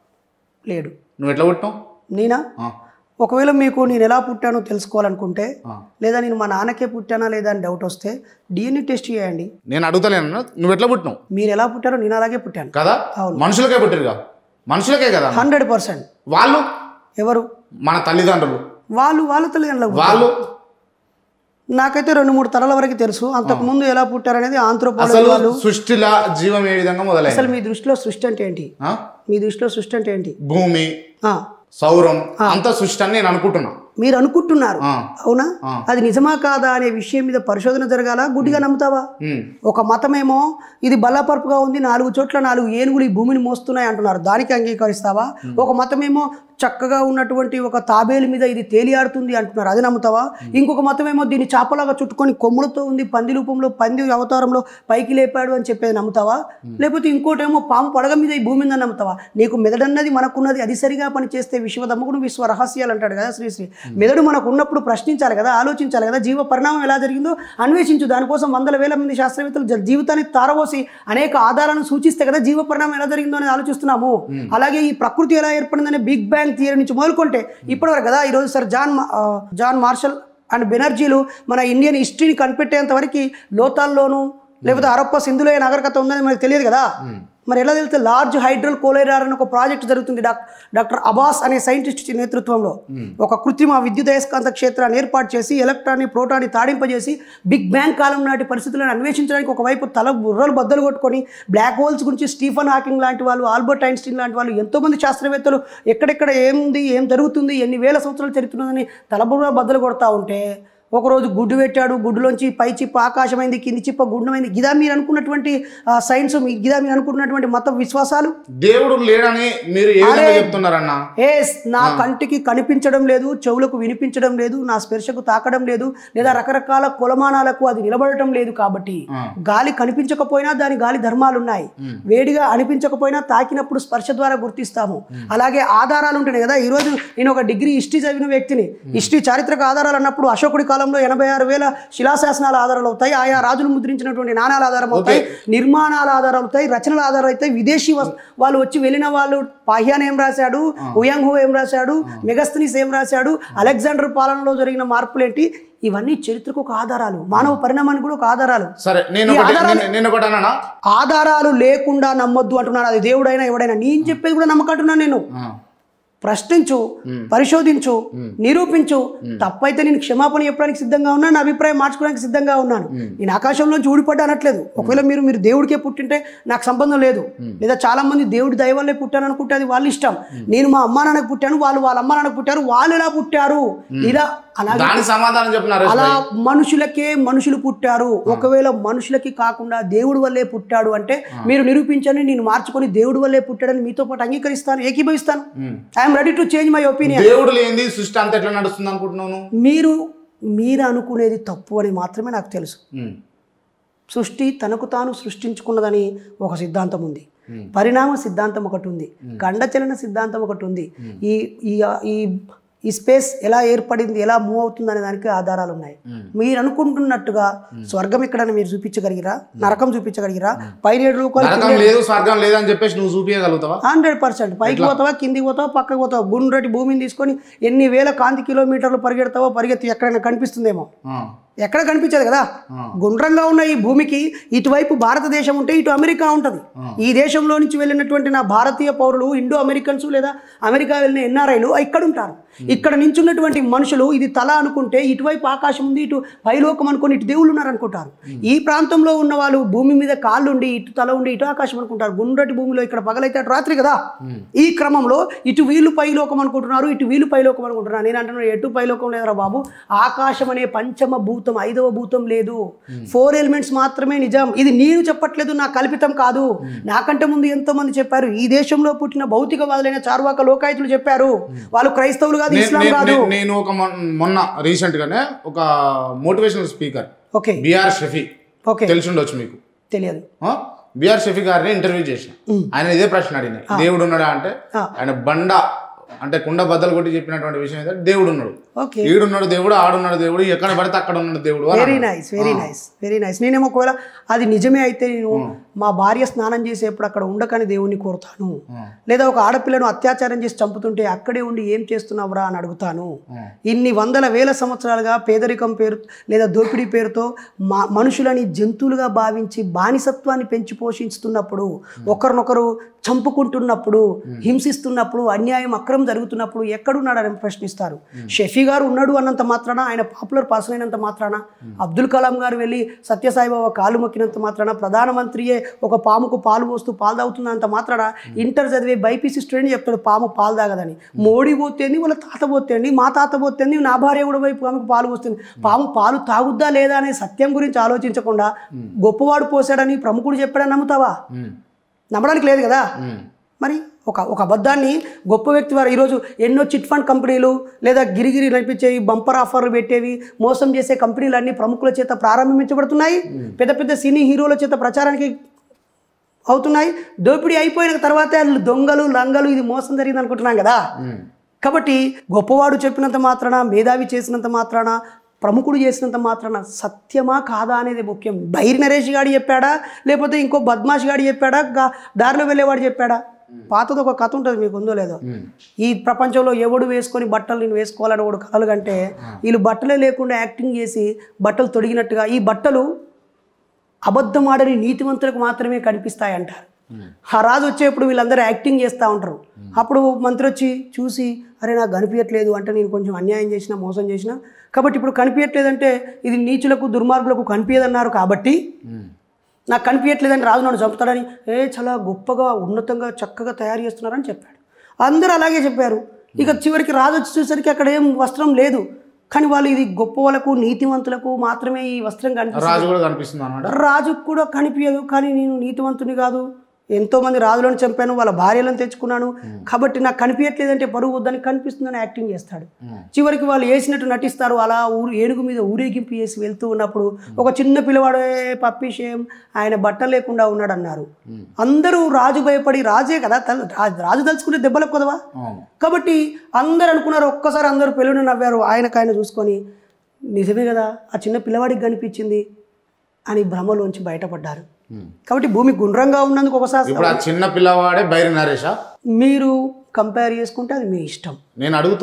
లేడు నువ్వు ఎట్లా పుట్టినావు నేనా ఆ, ఒకవేళ మీకు నేను ఎలా పుట్టానో తెలుసుకోవాలనుకుంటే ఆ. లేదా నేను మా నాన్నకే పుట్టానా లేదా అని డౌట్ వస్తే డిఎన్ఏ టెస్ట్ చేయండి నేను అడుగుతలేను నువ్వు ఎట్లా పుట్టినావు మీరు ఎలా పుట్టారో నేను అలాగే పుట్టాను కదా అవును. మనుషులకే పుట్టిరుగా మనుషులకే కదా హండ్రెడ్ పర్సెంట్ వాళ్ళు ఎవరు మన తల్లిదండ్రులు వాళ్ళు వాళ్ళ తల్లిదండ్రులకు వాళ్ళు నాకైతే రెండు మూడు తరాల వరకు తెలుసు అంతకు ముందు ఎలా పుట్టారనేది ఆంథ్రోపాలజీ అసలు వాళ్ళు సృష్టిలా జీవం ఏ విధంగా మొదలైంది అసలు మీ దృష్టిలో సృష్టి అంటే ఏంటి ఆ? మీ దృష్టిలో సృష్టి అంటే ఏంటి భూమి ఆ, సౌరం అంత సృష్టి అని నేను అనుకుంటున్నా మీరు అనుకుంటున్నారు ఆ, అవునా ఆ. అది నిజమా కాదా అనే విషయం మీద పరిశోధన జరగాల గుడ్డిగా నమ్ముతావా ఉమ్, ఒక మతమేమో ఇది బల్లపరుపుగా ఉంది నాలుగు చోట్ల నాలుగు ఏనుగులు ఈ భూమిని మోస్తున్నాయి అంటున్నారు దానికి అంగీకరిస్తావా ఒక మతమేమో చక్కగా ఉన్నటువంటి ఒక తాబేలు మీద ఇది తేలియాడుతుంది అంటున్నారు అది నమ్ముతావా ఇంకొక మతమేమో దీన్ని చాపలాగా చుట్టుకొని కొమ్ములతో ఉంది పంది రూపంలో పంది అవతారంలో పైకి లేపాడు అని చెప్పేది నమ్ముతావా లేకపోతే ఇంకోటేమో పాము పడగ మీద ఈ భూమి ఉందని నమ్ముతావా నీకు మెదడన్నది మనకున్నది అది సరిగా పని చేస్తే విశ్వదమ్ముకుడు విశ్వ రహస్యాలు అంటాడు కదా శ్రీశ్రీ మెదడు మనకు ఉన్నప్పుడు ప్రశ్నించాలి కదా ఆలోచించాలి కదా జీవ పరిణామం ఎలా జరిగిందో అన్వేషించు దానికోసం వందల వేల మంది శాస్త్రవేత్తలు జ- జీవితాన్ని తారవోసి అనేక ఆధారాలను సూచిస్తే కదా జీవ పరిణామం ఎలా జరిగిందో అనేది ఆలోచిస్తున్నాము అలాగే ఈ ప్రకృతి ఎలా ఏర్పడిందనే బిగ్ బ్యాంగ్ థియరీ నుంచి మొదలుకుంటే ఇప్పటివరకు కదా ఈరోజు సార్ జాన్ మా- ఆ, జాన్ మార్షల్ అండ్ బెనర్జీలు మన ఇండియన్ హిస్టరీని కనిపెట్టేంత వరకు లోతాల్లోనూ లేకపోతే హరప్ప సింధులయ నాగరికత ఉందని మనకు తెలియదు కదా మరి ఎలా తెలిస్తే లార్జ్ హైడ్రల్ కోలైరార్ అని ఒక ప్రాజెక్ట్ జరుగుతుంది డాక్- డాక్టర్ అబాస్ అనే సైంటిస్ట్ నేతృత్వంలో ఒక కృత్రిమ విద్యుత్ అయస్కాంత క్షేత్రాన్ని ఏర్పాటు చేసి ఎలక్ట్రాన్ని ప్రోటాన్ని తాడింపజేసి బిగ్ బ్యాంగ్ కాలం నాటి పరిస్థితులను అన్వేషించడానికి ఒకవైపు తల బుర్రలు బద్దలు కొట్టుకొని బ్లాక్ హోల్స్ గురించి స్టీఫన్ హాకింగ్ లాంటి వాళ్ళు ఆల్బర్ట్ ఐన్స్టీన్ లాంటి వాళ్ళు ఎంతోమంది శాస్త్రవేత్తలు ఎక్కడెక్కడ ఏముంది ఏం జరుగుతుంది ఎన్ని వేల సంవత్సరాలు చరిత్రదని తలబుర్ర బద్దలు కొడతా ఉంటే ఒకరోజు గుడ్డు పెట్టాడు గుడ్డులోంచి పై చిప్ప ఆకాశమైంది కింది చిప్ప గుండమైంది గిదా మీరు అనుకున్నటువంటి ఆ, సైన్స్ మీ- గిదా మీరు అనుకున్నటువంటి మత విశ్వాసాలు దేవుడు లేడని మీరు ఏ విధంగా చెప్తున్నారన్న ఎస్ నా కంటికి కనిపించడం లేదు చెవులకు వినిపించడం లేదు నా స్పర్శకు తాకడం లేదు లేదా రకరకాల కొలమానాలకు అది నిలబడటం లేదు కాబట్టి ఆ. గాలి కనిపించకపోయినా దాని గాలి ధర్మాలు ఉన్నాయి వేడిగా అనిపించకపోయినా తాకినప్పుడు స్పర్శ ద్వారా గుర్తిస్తాము అలాగే ఆధారాలు ఉంటున్నాయి కదా ఈరోజు నేను ఒక డిగ్రీ హిస్టరీ చదివిన వ్యక్తిని హిస్టరీ చారిత్రక ఆధారాలు అన్నప్పుడు అశోకుడి కాలంలో ఎనభై ఆరు వేల శిలాశాసనాల ఆధారాలు అవుతాయి ఆయా రాజులు ముద్రించినటువంటి నాణాల ఆధారం అవుతాయి నిర్మాణాల ఆధారాలు అవుతాయి రచనల ఆధారాలు అవుతాయి విదేశీ వస్- వాళ్ళు వచ్చి వెళ్ళిన వాళ్ళు పాహ్యాన్ ఏం రాశాడు ఉయాంగ్ హో ఏం రాశాడు మెగస్తనీస్ ఏం రాశాడు అలెగ్జాండర్ పాలనలో జరిగిన మార్పులు ఏంటి ఇవన్నీ చరిత్రకు ఒక ఆధారాలు మానవ పరిణామానికి కూడా ఒక ఆధారాలు సరే నేను ఈ ఒకటి ఆధారాలు- నేను- నేను ఒకటి అన్నానా ఆధారాలు లేకుండా నమ్మొద్దు అంటున్నాను అది దేవుడైనా ఎవడైనా నేను చెప్పేది కూడా నమ్మకంటున్నాను నేను ఆ, ప్రశ్నించు పరిశోధించు నిరూపించు తప్పైతే నేను క్షమాపణ చెప్పడానికి సిద్ధంగా ఉన్నాను నా అభిప్రాయం మార్చుకోవడానికి సిద్ధంగా ఉన్నాను నేను ఆకాశంలోంచి ఊడిపడ్డా అనట్లేదు ఒకవేళ మీరు మీరు దేవుడికే పుట్టింటే నాకు సంబంధం లేదు లేదా చాలా మంది దేవుడి దయ వల్లే పుట్టాను అనుకుంటే అది వాళ్ళ ఇష్టం నేను మా అమ్మా నాన్నకు పుట్టాను వాళ్ళు వాళ్ళ అమ్మా నాన్నకు పుట్టారు వాళ్ళు ఎలా పుట్టారు ఇలా అలాగే దానికి సమాధానం చెప్పు నరేష్ అలా భాయ్. మనుషులకే మనుషులు పుట్టారు ఒకవేళ మనుషులకి కాకుండా దేవుడి వల్లే పుట్టాడు అంటే మీరు నిరూపించండి నేను మార్చుకొని దేవుడి వల్లే పుట్టాడని మీతో పాటు అంగీకరిస్తాను ఏకీభవిస్తాను um. I'm ready to change my opinion దేవుడు లేనిది సృష్టి అంతా ఎట్లా నడుస్తుంది అనుకుంటున్నావు నువ్వు? మీరు మీరు అనుకునేది తప్పు అని మాత్రమే నాకు తెలుసు ఉమ్. సృష్టి తనకు తాను సృష్టించుకున్నదని ఒక సిద్ధాంతం ఉంది Hmm. పరిణామ సిద్ధాంతం ఒకటి ఉంది గండచలన సిద్ధాంతం ఒకటి ఉంది ఈ ఈ ఈ ఈ స్పేస్ ఎలా ఏర్పడింది ఎలా మూవ్ అవుతుంది అనే దానికి ఆధారాలు ఉన్నాయి Hmm. మీరు అనుకుంటున్నట్టుగా స్వర్గం ఎక్కడైనా మీరు చూపించగలిగిరా నరకం చూపించగలిగిరా పైన ఏడు రూపాయలు నరకం లేదు స్వర్గం లేదు అని చెప్పేసి నువ్వు చూపించగలుగుతావా హండ్రెడ్ పర్సెంట్ పైకి పోతావా కిందికి పోతావా పక్కకు పోతావా గుండ్రటి భూమిని తీసుకొని ఎన్ని వేల కాంతి కిలోమీటర్లు పరిగెడతావో పరిగెత్తి ఎక్కడైనా కనిపిస్తుందేమో ఆ. ఎక్కడ కనిపించదు కదా ఆ. గుండ్రంగా ఉన్న ఈ భూమికి ఇటువైపు భారతదేశం ఉంటే ఇటు అమెరికా ఉంటుంది ఈ దేశంలో నుంచి వెళ్ళినటువంటి నా భారతీయ పౌరులు ఇండో అమెరికన్స్ లేదా అమెరికా వెళ్ళిన ఎన్ఆర్ఐలు ఇక్కడ ఉంటారు ఇక్కడ నించున్నటువంటి మనుషులు ఇది తల అనుకుంటే ఇటువైపు ఆకాశం ఉంది ఇటు పైలోకం అనుకొని ఇటు దేవుళ్ళు ఉన్నారు అనుకుంటారు ఈ ప్రాంతంలో ఉన్న వాళ్ళు భూమి మీద కాళ్ళు ఉండి ఇటు తల ఉండి ఇటు ఆకాశం అనుకుంటారు గుండ్రటి భూమిలో ఇక్కడ పగలైతే అటు రాత్రి కదా ఈ క్రమంలో ఇటు వీళ్ళు పైలోకం అనుకుంటున్నారు ఇటు వీళ్ళు పైలోకం అనుకుంటున్నారు నేను అంటున్నాను ఎటు పైలోకం లేదురా బాబు ఆకాశం అనే పంచమ భూతం ఐదవ భూతం లేదు ఫోర్ ఎలిమెంట్స్ మాత్రమే నిజం ఇది నేను చెప్పట్లేదు నా కల్పితం కాదు నాకంటే ముందు ఎంతో మంది చెప్పారు ఈ దేశంలో పుట్టిన భౌతికవాదులైన చార్వాక లోకాయుతులు చెప్పారు వాళ్ళు క్రైస్తవులు కాదు నేను- ఇస్లాం నేను- కాదు నేను- నేను ఒక మొన్న- మొన్న రీసెంట్ గానే ఒక motivational speaker okay BR Shafi okay తెలిసి ఉండొచ్చు మీకు తెలియదు బిఆర్ షఫీ గారిని ఇంటర్వ్యూ చేసిన ఆయన ఇదే ప్రశ్న అడిగిన దేవుడు ఉన్నాడా అంటే ఆ. ఆయన బండ అంటే కుండ బద్దలు కొట్టి చెప్పినటువంటి విషయం ఏంటంటే దేవుడు ఉన్నాడు ఓకే ఈడున్నాడు దేవుడు ఆడున్నాడు దేవుడు ఎక్కడ పడితే అక్కడ ఉన్నాడు దేవుడు అని వెరీ అన్నాడు. Nice very nice very nice నేనేమో ఒకవేళ అది నిజమే అయితే నేను మా భార్య స్నానం చేసేప్పుడు అక్కడ ఉండకని దేవుణ్ణి కోరుతాను ఆ. లేదా ఒక ఆడపిల్లను అత్యాచారం చేసి చంపుతుంటే అక్కడే ఉండి ఏం చేస్తున్నావురా అని అడుగుతాను ఆ. ఇన్ని వందల వేల సంవత్సరాలుగా పేదరికం పేరు లేదా దోపిడీ పేరుతో మా మనుషులని జంతువులుగా భావించి బానిసత్వాన్ని పెంచి పోషిస్తున్నప్పుడు ఒకరినొకరు చంపుకుంటున్నప్పుడు హింసిస్తున్నప్పుడు అన్యాయం అక్రమం జరుగుతున్నప్పుడు ఎక్కడున్నాడని ప్రశ్నిస్తారు షఫీ గారు ఉన్నాడు అన్నంత మాత్రాన ఆయన పాపులర్ పర్సన్ అయినంత మాత్రాన అబ్దుల్ కలాం గారు వెళ్ళి సత్యసాయిబాబా కాలు మొక్కినంత మాత్రాన ప్రధానమంత్రియే ఒక పాముకు పాలు పోస్తూ పాలు తాగుతున్నంత మాత్రాన ఇంటర్ చదివే బైపీసీ స్టూడెంట్ చెప్తాడు పాము పాలు తాగదని మోడీ పోతేంది వాళ్ళ తాత పోతేంది మా తాత పోతేంది నా భార్య కూడా వైపు ఆమెకు పాలు పోస్తుంది పాము పాలు తాగుద్దా లేదా అనే సత్యం గురించి ఆలోచించకుండా గొప్పవాడు పోసాడని ప్రముఖుడు చెప్పాడని నమ్ముతావా ఉమ్. నమ్మడానికి లేదు కదా ఉమ్. మరి ఒక ఒక అబద్ధాన్ని గొప్ప వ్యక్తి వారు ఈరోజు ఎన్నో చిట్ ఫండ్ కంపెనీలు లేదా గిరిగిరి నడిపించే ఈ బంపర్ ఆఫర్లు పెట్టేవి మోసం చేసే కంపెనీలు అన్ని ప్రముఖుల చేత ప్రారంభించబడుతున్నాయి పెద్ద పెద్ద సినీ హీరోల చేత ప్రచారానికి అవుతున్నాయి దోపిడీ అయిపోయిన తర్వాత వాళ్ళు దొంగలు లంగలు ఇది మోసం జరిగింది అనుకుంటున్నాం కదా ఉమ్. కాబట్టి గొప్పవాడు చెప్పినంత మాత్రాన మేధావి చేసినంత మాత్రాన ప్రముఖుడు చేసినంత మాత్రాన సత్యమా కాదా అనేది ముఖ్యం బైరి నరేష్ గాడు చెప్పాడా లేకపోతే ఇంకో బద్మాష్ గాడు చెప్పాడా గా- దారిలో వెళ్ళేవాడు చెప్పాడా పాతది ఒక కథ ఉంటుంది మీకు ఉందో లేదో ఉమ్. ఈ ప్రపంచంలో ఎవడు వేసుకొని బట్టలు నేను వేసుకోవాలని ఒకడు కలలు కంటే వీళ్ళు బట్టలే లేకుండా యాక్టింగ్ చేసి బట్టలు తొడిగినట్టుగా ఈ బట్టలు అబద్ధం ఆడని నీతివంతులకు మాత్రమే కనిపిస్తాయి అంటారు ఆ రాజు వచ్చేప్పుడు వీళ్ళందరూ యాక్టింగ్ చేస్తూ ఉంటారు అప్పుడు మంత్రి వచ్చి చూసి అరే నాకు కనిపించట్లేదు అంటే నేను కొంచెం అన్యాయం చేసిన మోసం చేసిన కాబట్టి ఇప్పుడు కనిపించట్లేదంటే ఇది నీచులకు దుర్మార్గులకు కనిపించదన్నారు కాబట్టి ఉమ్. నాకు కనిపించట్లేదని రాజు నన్ను చంపుతాడని ఏ చాలా గొప్పగా ఉన్నతంగా చక్కగా తయారు చేస్తున్నారని చెప్పాడు అందరూ అలాగే చెప్పారు ఇక చివరికి రాజు వచ్చి చూసరికి అక్కడ ఏం వస్త్రం లేదు కానీ వాళ్ళు ఇది గొప్ప వాళ్ళకు నీతివంతులకు మాత్రమే ఈ వస్త్రం కనిపిస్తుంది రాజు కూడా కనిపిస్తుంది అనమాట రాజుకు కూడా కనిపించదు కానీ నేను నీతివంతుని కాదు ఎంతో మంది రాజులను చంపాను వాళ్ళ భార్యలను తెచ్చుకున్నాను కాబట్టి నాకు కనిపించట్లేదంటే పరువు వద్దని కనిపిస్తుందని యాక్టింగ్ చేస్తాడు చివరికి వాళ్ళు వేసినట్టు నటిస్తారు అలా ఊరు ఏనుగు మీద ఊరేగింపు చేసి వెళ్తూ ఉన్నప్పుడు ఒక చిన్న పిల్లవాడే పప్పిషేం ఆయన బట్టలు లేకుండా ఉన్నాడు అన్నారు అందరూ రాజు భయపడి రాజే కదా తల- రా- రాజు తలుచుకుంటే దెబ్బలకు కొదవా అవును కాబట్టి అందరు అనుకున్నారు ఒక్కసారి అందరూ పెళ్ళిని నవ్వారు ఆయనకు ఆయన చూసుకొని నిజమే కదా ఆ చిన్న పిల్లవాడికి కనిపించింది అని భ్రమలోంచి బయటపడ్డారు ఉమ్. కాబట్టి భూమి గుండ్రంగా ఉన్నందుకు ఒకసారి ఇప్పుడు ఆ చిన్న పిల్లవాడే బైరి నరేషా మీరు కంపేర్ చేసుకుంటే అది మీ ఇష్టం నేను అడుగుతున్నా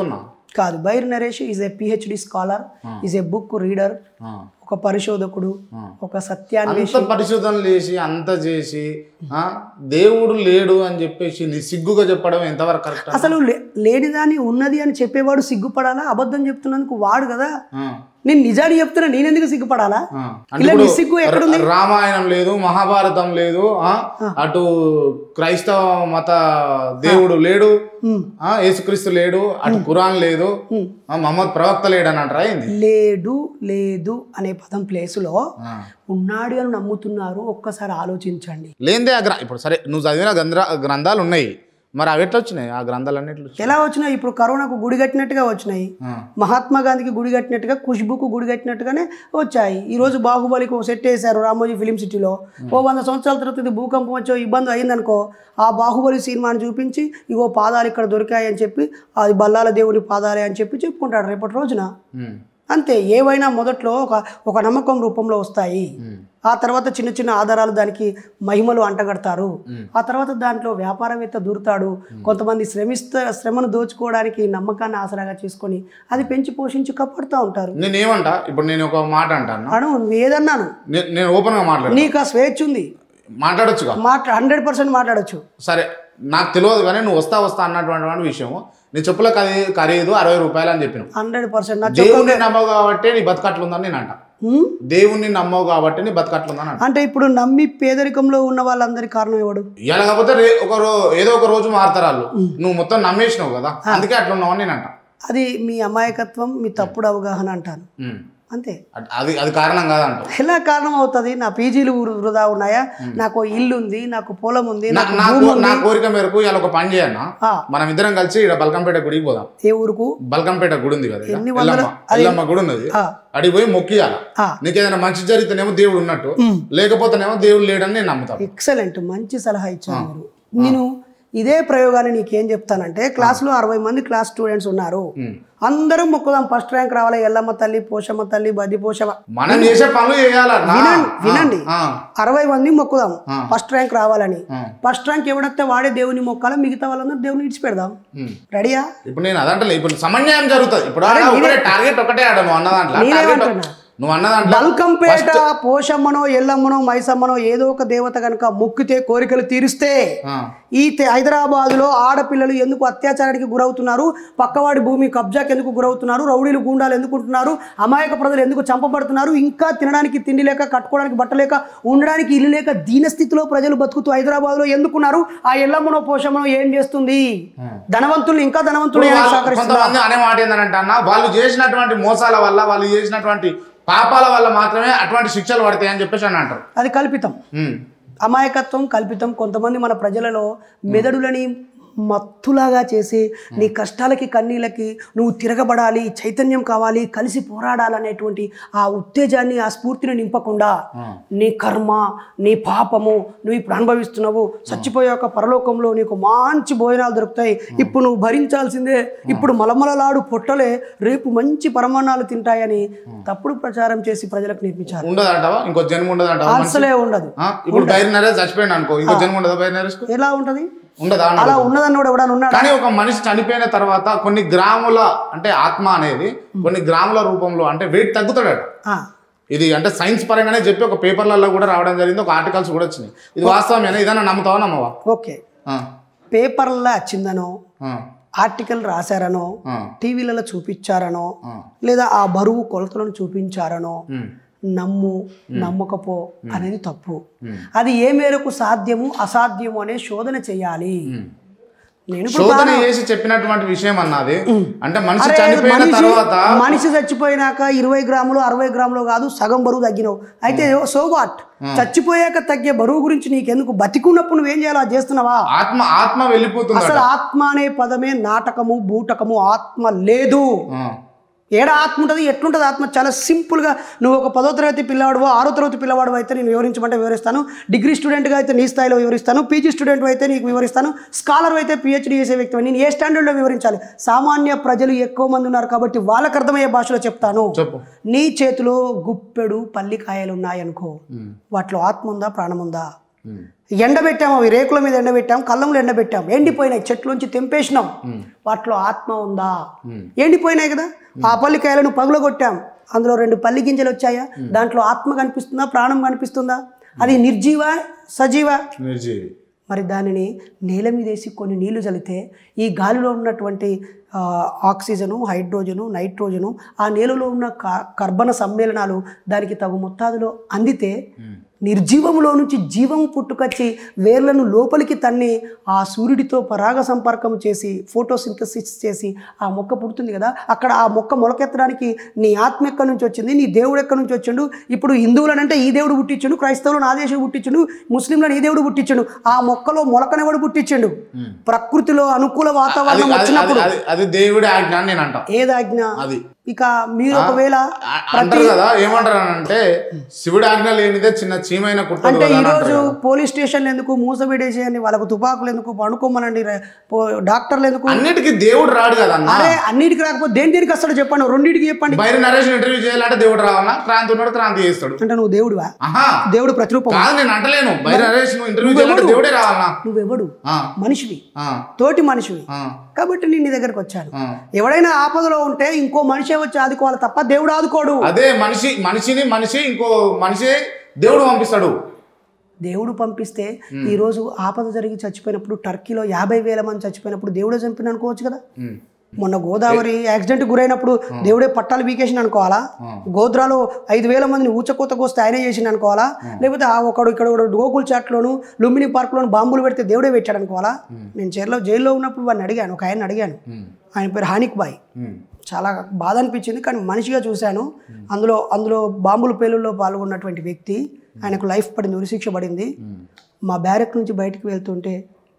కాదు Bair Naresh is a PhD scholar is a book reader ఆ. ఒక పరిశోధకుడు ఒక సత్యాన్ని అంత పరిశోధనలు చేసి అంత చేసి ఆ, దేవుడు లేడు అని చెప్పేసి నిసిగ్గుగా చెప్పడం ఎంతవరకు కరెక్ట్ అసలు లే- లేనిదాన్ని ఉన్నది అని చెప్పేవాడు సిగ్గుపడాలా అబద్ధం చెప్తున్నందుకు వాడు కదా నేను నిజాన్ని చెప్తున్నా నేనెందుకు సిగ్గుపడాలా అంటే ఇలా ఇప్పుడు నిస్సిగ్గు ఎక్కడుంది ర- రామాయణం లేదు మహాభారతం లేదు ఆ అటు క్రైస్తవ మత దేవుడు లేడు ఉమ్. ఆ యేసుక్రీస్తు లేడు అటు ఖురాన్ లేదు ఆ, మహమ్మద్ ప్రవక్త లేడు అని అంటారా ఏంది లేడు లేదు అనే పదం ప్లేసులో ఆ. ఉన్నాడు అని నమ్ముతున్నారు ఒక్కసారి ఆలోచించండి లేనిదే ఆ గ్ర ఇప్పుడు సరే నువ్వు చదివిన గ్రంథ గ్రంథాలు ఉన్నాయి మరి అవి ఎట్లా వచ్చినాయి ఆ గ్రంథాలు అన్ని ఎట్లా వచ్చినాయి ఎలా వచ్చినాయి ఇప్పుడు కరోనాకు గుడి కట్టినట్టుగా వచ్చినాయి ఆ. మహాత్మా గాంధీకి గుడి కట్టినట్టుగా ఖుష్బుకు గుడి కట్టినట్టుగానే వచ్చాయి ఈ రోజు బాహుబలికి ఒక సెట్ వేశారు రామోజీ ఫిలిం సిటీలో ఓ వంద సంవత్సరాల తర్వాత ఇది భూకంపం వచ్చో ఇబ్బంది అయిందనుకో ఆ బాహుబలి సినిమాని చూపించి ఇగో పాదాలు ఇక్కడ దొరికాయి అని చెప్పి అది బల్లాల దేవుడి పాదాలే అని చెప్పి చెప్పుకుంటాడు రేపటి రోజున ఉమ్. అంతే ఏవైనా మొదట్లో ఒక ఒక నమ్మకం రూపంలో వస్తాయి ఆ తర్వాత చిన్న చిన్న ఆధారాలు దానికి మహిమలు అంటగడతారు ఆ తర్వాత దాంట్లో వ్యాపారవేత్త దూరుతాడు కొంతమంది శ్రమిస్త శ్రమను దోచుకోవడానికి నమ్మకాన్ని ఆసరాగా చేసుకొని అది పెంచి పోషించి కప్పడుతూ ఉంటారు నేను ఏమంటా ఇప్పుడు నేను ఒక మాట అంటాను అను నువ్వు ఏదన్నాను నే- నేను ఓపెన్గా మాట్లాడు నీకు ఆ స్వేచ్ఛ ఉంది మాట్లాడొచ్చుగా మాట్లా హండ్రెడ్ పర్సెంట్ మాట్లాడచ్చు సరే నాకు తెలియదు కానీ నువ్వు వస్తా వస్తా అన్నటువంటి విషయం నీ చెప్పుల ఖరీ ఖరీదు అరవై రూపాయలు అని చెప్పిన హండ్రెడ్ పర్సెంట్ నా దేవుణ్ణి నమ్మవు కాబట్టి నీ బతకట్లుందని నేను అంట హ్మ్? దేవుణ్ణి నమ్మవు కాబట్టి నీ బతకట్లుందని అంట అంటే ఇప్పుడు నమ్మి పేదరికంలో ఉన్న వాళ్ళందరి కారణం ఎవడు ఎలాగపోతే రే ఒక రో ఏదో ఒక రోజు మారుతారు వాళ్ళు నువ్వు మొత్తం నమ్మేసినావు కదా అందుకే అట్లా ఉన్నావు అని నేను అంట అది మీ అమాయకత్వం మీ తప్పుడు అవగాహన అంటాను ఉమ్. అంతే అ- అది అది కారణం కాదంట ఎలా కారణం అవుతుంది నా పీజీలు వృ- వృధా ఉన్నాయా నాకు ఓ ఇల్లు ఉంది నాకు పొలం ఉంది నా- నాకు నాకు భూమి ఉంది నా కోరిక మేరకు ఇలా ఒక పని చేయన్నా ఆ, మనం ఇద్దరం కలిసి ఇక్కడ బల్కంపేట గుడికి పోదాం ఏ ఊరుకు బల్కంపేట గుడి ఉంది కదా ఎన్ని ఇక్కడ. వందల- ఎల్లమ్మ ఎల్లమ్మ గుడి ఉన్నది ఆ, అడిగి పోయి మొక్కియాల ఆ. నీకు ఏదైనా మంచి జరిగితేనేమో దేవుడు ఉన్నట్టు ఉమ్. లేకపోతేనేమో దేవుడు లేడని నేను నమ్ముతాను ఎక్సలెంట్ మంచి సలహా ఇచ్చారు మీరు నేను ఇదే ప్రయోగాన్ని నీకేం చెప్తానంటే క్లాస్లో అరవై మంది క్లాస్ స్టూడెంట్స్ ఉన్నారు ఉమ్. అందరం మొక్కుదాం ఫస్ట్ ర్యాంక్ రావాలి ఎల్లమ్మ తల్లి పోషమ్మ తల్లి బద్ది పోషమ్మ మనం చేసే పనులు చేయాలన్నా వినండి, వినండి. ఆ, అరవై మంది మొక్కుదాం ఆ. ఫస్ట్ ర్యాంక్ రావాలని ఆ. ఫస్ట్ ర్యాంక్ ఎవడైతే వాడే దేవుని మొక్కాలో మిగతా వాళ్ళందరూ దేవుని ఇడిచిపెడదాం ఉమ్. రెడీయా ఇప్పుడు నేను అదంటలే ఇప్పుడు సమన్వయం జరుగుతుంది ఇప్పుడు ఆడ ఒకటే టార్గెట్ ఒకటే ఆడ నువ్వు అన్న దాంట్లో నేనే టార్గెట్ అంటున్నా. నువ్వు అన్న దాంట్లో బల్కంపేట పోషమ్మనో ఎల్లమ్మనో మైసమ్మనో ఏదో ఒక దేవత కనుక మొక్కితే కోరికలు తీరిస్తే ఆ, ఈ తె- హైదరాబాదులో ఆడపిల్లలు ఎందుకు అత్యాచారానికి గురవుతున్నారు పక్కవాడి భూమి కబ్జాకి ఎందుకు గురవుతున్నారు రౌడీలు గూండాలు ఎందుకు ఉంటున్నారు అమాయక ప్రజలు ఎందుకు చంపబడుతున్నారు ఇంకా తినడానికి తిండి లేక కట్టుకోవడానికి బట్ట లేక ఉండడానికి ఇల్లు లేక దీనస్థితిలో ప్రజలు బతుకుతూ హైదరాబాద్లో ఎందుకున్నారు ఆ ఎల్లమ్మనో పోషమ్మనో ఏం చేస్తుంది ధనవంతులు ఇంకా ధనవంతులు ఇప్పుడు వాళ్ళు- సహకరిస్తున్నారు కొంతమంది అనే మాట ఏంటంటే అన్న వాళ్ళు చేసినటువంటి మోసాల వల్ల వాళ్ళు చేసినటువంటి పాపాల వల్ల మాత్రమే అటువంటి శిక్షలు పడతాయి అని చెప్పేసి అని అంటారు అది కల్పితం ఉమ్. అమాయకత్వం కల్పితం కొంతమంది మన ప్రజలలో మెదడులని మత్తులాగా చేసి నీ కష్టాలకి కన్నీళ్ళకి నువ్వు తిరగబడాలి చైతన్యం కావాలి కలిసి పోరాడాలనేటువంటి ఆ ఉత్తేజాన్ని ఆ స్ఫూర్తిని నింపకుండా ఆ. నీ కర్మ నీ పాపము నువ్వు ఇప్పుడు అనుభవిస్తున్నావు చచ్చిపోయాక పరలోకంలో నీకు మంచి భోజనాలు దొరుకుతాయి ఇప్పుడు నువ్వు భరించాల్సిందే ఇప్పుడు మలమలలాడు పొట్టలే రేపు మంచి పరమాణాలు తింటాయని తప్పుడు ప్రచారం చేసి ప్రజలకు నేర్పించారు ఉండదంటావా ఇంకో జన్మ ఉండదంటావా అసలే ఉండదు ఆ? ఇప్పుడు బైర్ నరేష్ చచ్చిపోయాడు అనుకో ఇంకో జన్మ ఉండదా బైర్ నరేష్ ఎలా ఉంటది ఉండదా అన్న? అలా ఉన్నదన్నోడు ఎవడన్నా ఉన్నాడా కానీ ఒక మనిషి చనిపోయిన తర్వాత కొన్ని గ్రాముల అంటే ఆత్మ అనేది కొన్ని గ్రాముల రూపంలో అంటే వెయిట్ తగ్గుతాడట ఆ, ఇది అంటే సైన్స్ పరంగానే చెప్పి ఒక పేపర్లలో కూడా రావడం జరిగింది ఒక ఆర్టికల్స్ కూడా వచ్చినాయి ఇది వాస్తవమేనా ఇదన్నా నమ్ముతావా నమ్మవా ఓకే ఆ, పేపర్లో వచ్చిందనో ఆ, ఆర్టికల్ రాశారనో ఆ, టీవీలలో చూపించారనో ఆ. లేదా ఆ బరువు కొలతలను చూపించారనో ఉమ్, నమ్ము నమ్మకపో అనేది తప్పు ఉమ్, అది ఏ మేరకు సాధ్యము అసాధ్యము అనే శోధన చేయాలి ఉమ్. నేను ఇప్పుడు శోధన చేసి చెప్పినటువంటి విషయం అన్నది అంటే మనిషి అరే, చనిపోయిన మనిషి తర్వాత మనిషి చచ్చిపోయినాక ఇరవై గ్రాములు అరవై గ్రాములు కాదు సగం బరువు తగ్గినావు అయితే సో వాట్ చచ్చిపోయాక తగ్గే బరువు గురించి నీకెందుకు బతికున్నప్పుడు నువ్వేం చేయాలో అది చేస్తున్నావా ఆత్మ ఆత్మ వెళ్ళిపోతుంది అసలు ఆత్మ అనే పదమే నాటకము బూటకము ఆత్మ లేదు ఏడ ఆత్మ ఉంటుంది ఎట్లుంటుంది ఆత్మ చాలా సింపుల్గా నువ్వు ఒక పదో తరగతి పిల్లవాడు ఆరో తరగతి పిల్లవాడు అయితే నేను వివరించమంటే వివరిస్తాను డిగ్రీ స్టూడెంట్గా అయితే నీ స్థాయిలో వివరిస్తాను పీజీ స్టూడెంట్ అయితే నీకు వివరిస్తాను స్కాలర్ అయితే పిహెచ్డీ చేసే వ్యక్తి నేను ఏ స్టాండర్డ్లో వివరించాలి సామాన్య ప్రజలు ఎక్కువ మంది ఉన్నారు కాబట్టి వాళ్ళకి అర్థమయ్యే భాషలో చెప్తాను చెప్పు నీ చేతిలో గుప్పెడు పల్లికాయలు ఉన్నాయనుకో ఉమ్, వాటిలో ఆత్మ ఉందా ప్రాణం ఉందా ఉమ్. ఎండబెట్టాము అవి రేకుల మీద ఎండబెట్టాం కళ్ళంలో ఎండబెట్టాం ఎండిపోయినాయి చెట్లోంచి తెంపేసినాం వాటిలో ఆత్మ ఉందా ఎండిపోయినాయి కదా ఆ పల్లికాయలను పగులగొట్టాం అందులో రెండు పల్లి గింజలు వచ్చాయా దాంట్లో ఆత్మ కనిపిస్తుందా ప్రాణం కనిపిస్తుందా అది నిర్జీవ సజీవ నిర్జీవి మరి దానిని నేల మీద వేసి కొన్ని నీళ్లు చల్లితే ఈ గాలిలో ఉన్నటువంటి ఆ, ఆక్సిజను హైడ్రోజను నైట్రోజను ఆ నేలలో ఉన్న కా- కర్బన సమ్మేళనాలు దానికి తగు మొత్తాదులో అందితే నిర్జీవములో నుంచి జీవం పుట్టుకొచ్చి వేర్లను లోపలికి తన్ని ఆ సూర్యుడితో పరాగ సంపర్కం చేసి ఫోటోసింథసిస్ చేసి ఆ మొక్క పుడుతుంది కదా అక్కడ ఆ మొక్క మొలకెత్తడానికి నీ ఆత్మ ఎక్కడి నుంచి వచ్చింది నీ దేవుడు ఎక్కడి నుంచి వచ్చిండు ఇప్పుడు హిందువులనంటే ఈ దేవుడు పుట్టించుండు క్రైస్తవులను ఆ దేవుడు పుట్టించుండు ముస్లింలను ఈ దేవుడు పుట్టించుండు ఆ మొక్కలో మొలకనెవడు పుట్టించిండు ప్రకృతిలో అనుకూల అది వాతావరణం అది- వచ్చినప్పుడు అది- అది దేవుడి ఆజ్ఞ అని నేను అంటా ఏది ఆజ్ఞ అది ఇక మీరు ఒకవేళ ఆ- అంటారు కదా ఏమంటారు అని అంటే శివుడి ఆజ్ఞ లేనిదే చిన్న చీమైన కుట్టదు అంటే కదా అని ఈరోజు అంటారు కదా. పోలీస్ స్టేషన్లు ఎందుకు మూసబెట్టేసేయండి వాళ్ళకు తుపాకులు ఎందుకు పండుకోమనండి రే- పో- డాక్టర్లు ఎందుకు అన్నిటికీ దేవుడు రాడు కదా అన్న అరే అన్నిటికి రాకపోతే దేని దేనికి వస్తాడో చెప్పండి రెండింటికి చెప్పండి బయట నరేష్ ఇంటర్వ్యూ చేయాలంటే దేవుడు రావాలన్నా క్రాంతి ఉన్నాడు క్రాంతి చేస్తాడు అంటే నువ్వు దేవుడువా ఆహా దేవుడు ప్రతిరూపం కాదు నేను అంటలేను బయట నరేష్ నువ్వు ఇంటర్వ్యూ చేయాలంటే దేవుడే రావాలన్నా నువ్వెవడు ఆ, మనిషివి ఆ, తోటి మనిషివి ఆ, కాబట్టి నేను నీ దగ్గరకు వచ్చాను ఆ. ఎవడైనా ఆపదలో ఉంటే ఇంకో మనిషే వచ్చి ఆదుకోవాలి తప్ప దేవుడు ఆదుకోడు అదే మనిషి మనిషిని మనిషి ఇంకో మనిషి దేవుడు పంపిస్తాడు దేవుడు పంపిస్తే ఈ రోజు ఆపద జరిగి చచ్చిపోయినప్పుడు టర్కీలో యాభై వేల మంది చచ్చిపోయినప్పుడు దేవుడే చంపిన అనుకోవచ్చు కదా ఉమ్, మొన్న గోదావరి యాక్సిడెంట్ గురైనప్పుడు దేవుడే పట్టాలు బీకేసిన అనుకోవాలా గోద్రాలో ఐదు వేల మందిని ఊచకోత కోస్తే ఆయనే చేసిండు అనుకోవాలా లేకపోతే ఆ ఒకడు ఇక్కడ ఒకడు గోకుల్ చాట్లోను లుంబిని పార్క్లోను బాంబులు పెడితే దేవుడే పెట్టాడు అనుకోవాలా నేను చైర్లో జైల్లో ఉన్నప్పుడు వాడిని అడిగాను ఒక ఆయన అడిగాను ఉమ్, ఆయన పేరు హానిక్ బాయ్ ఉమ్, చాలా బాధ అనిపించింది కానీ మనిషిగా చూశాను అందులో అందులో బాంబుల పేలుల్లో పాల్గొన్నటువంటి వ్యక్తి ఆయనకు లైఫ్ పడింది ఉరిశిక్ష పడింది ఉమ్, మా బ్యారెక్ నుంచి బయటికి వెళ్తుంటే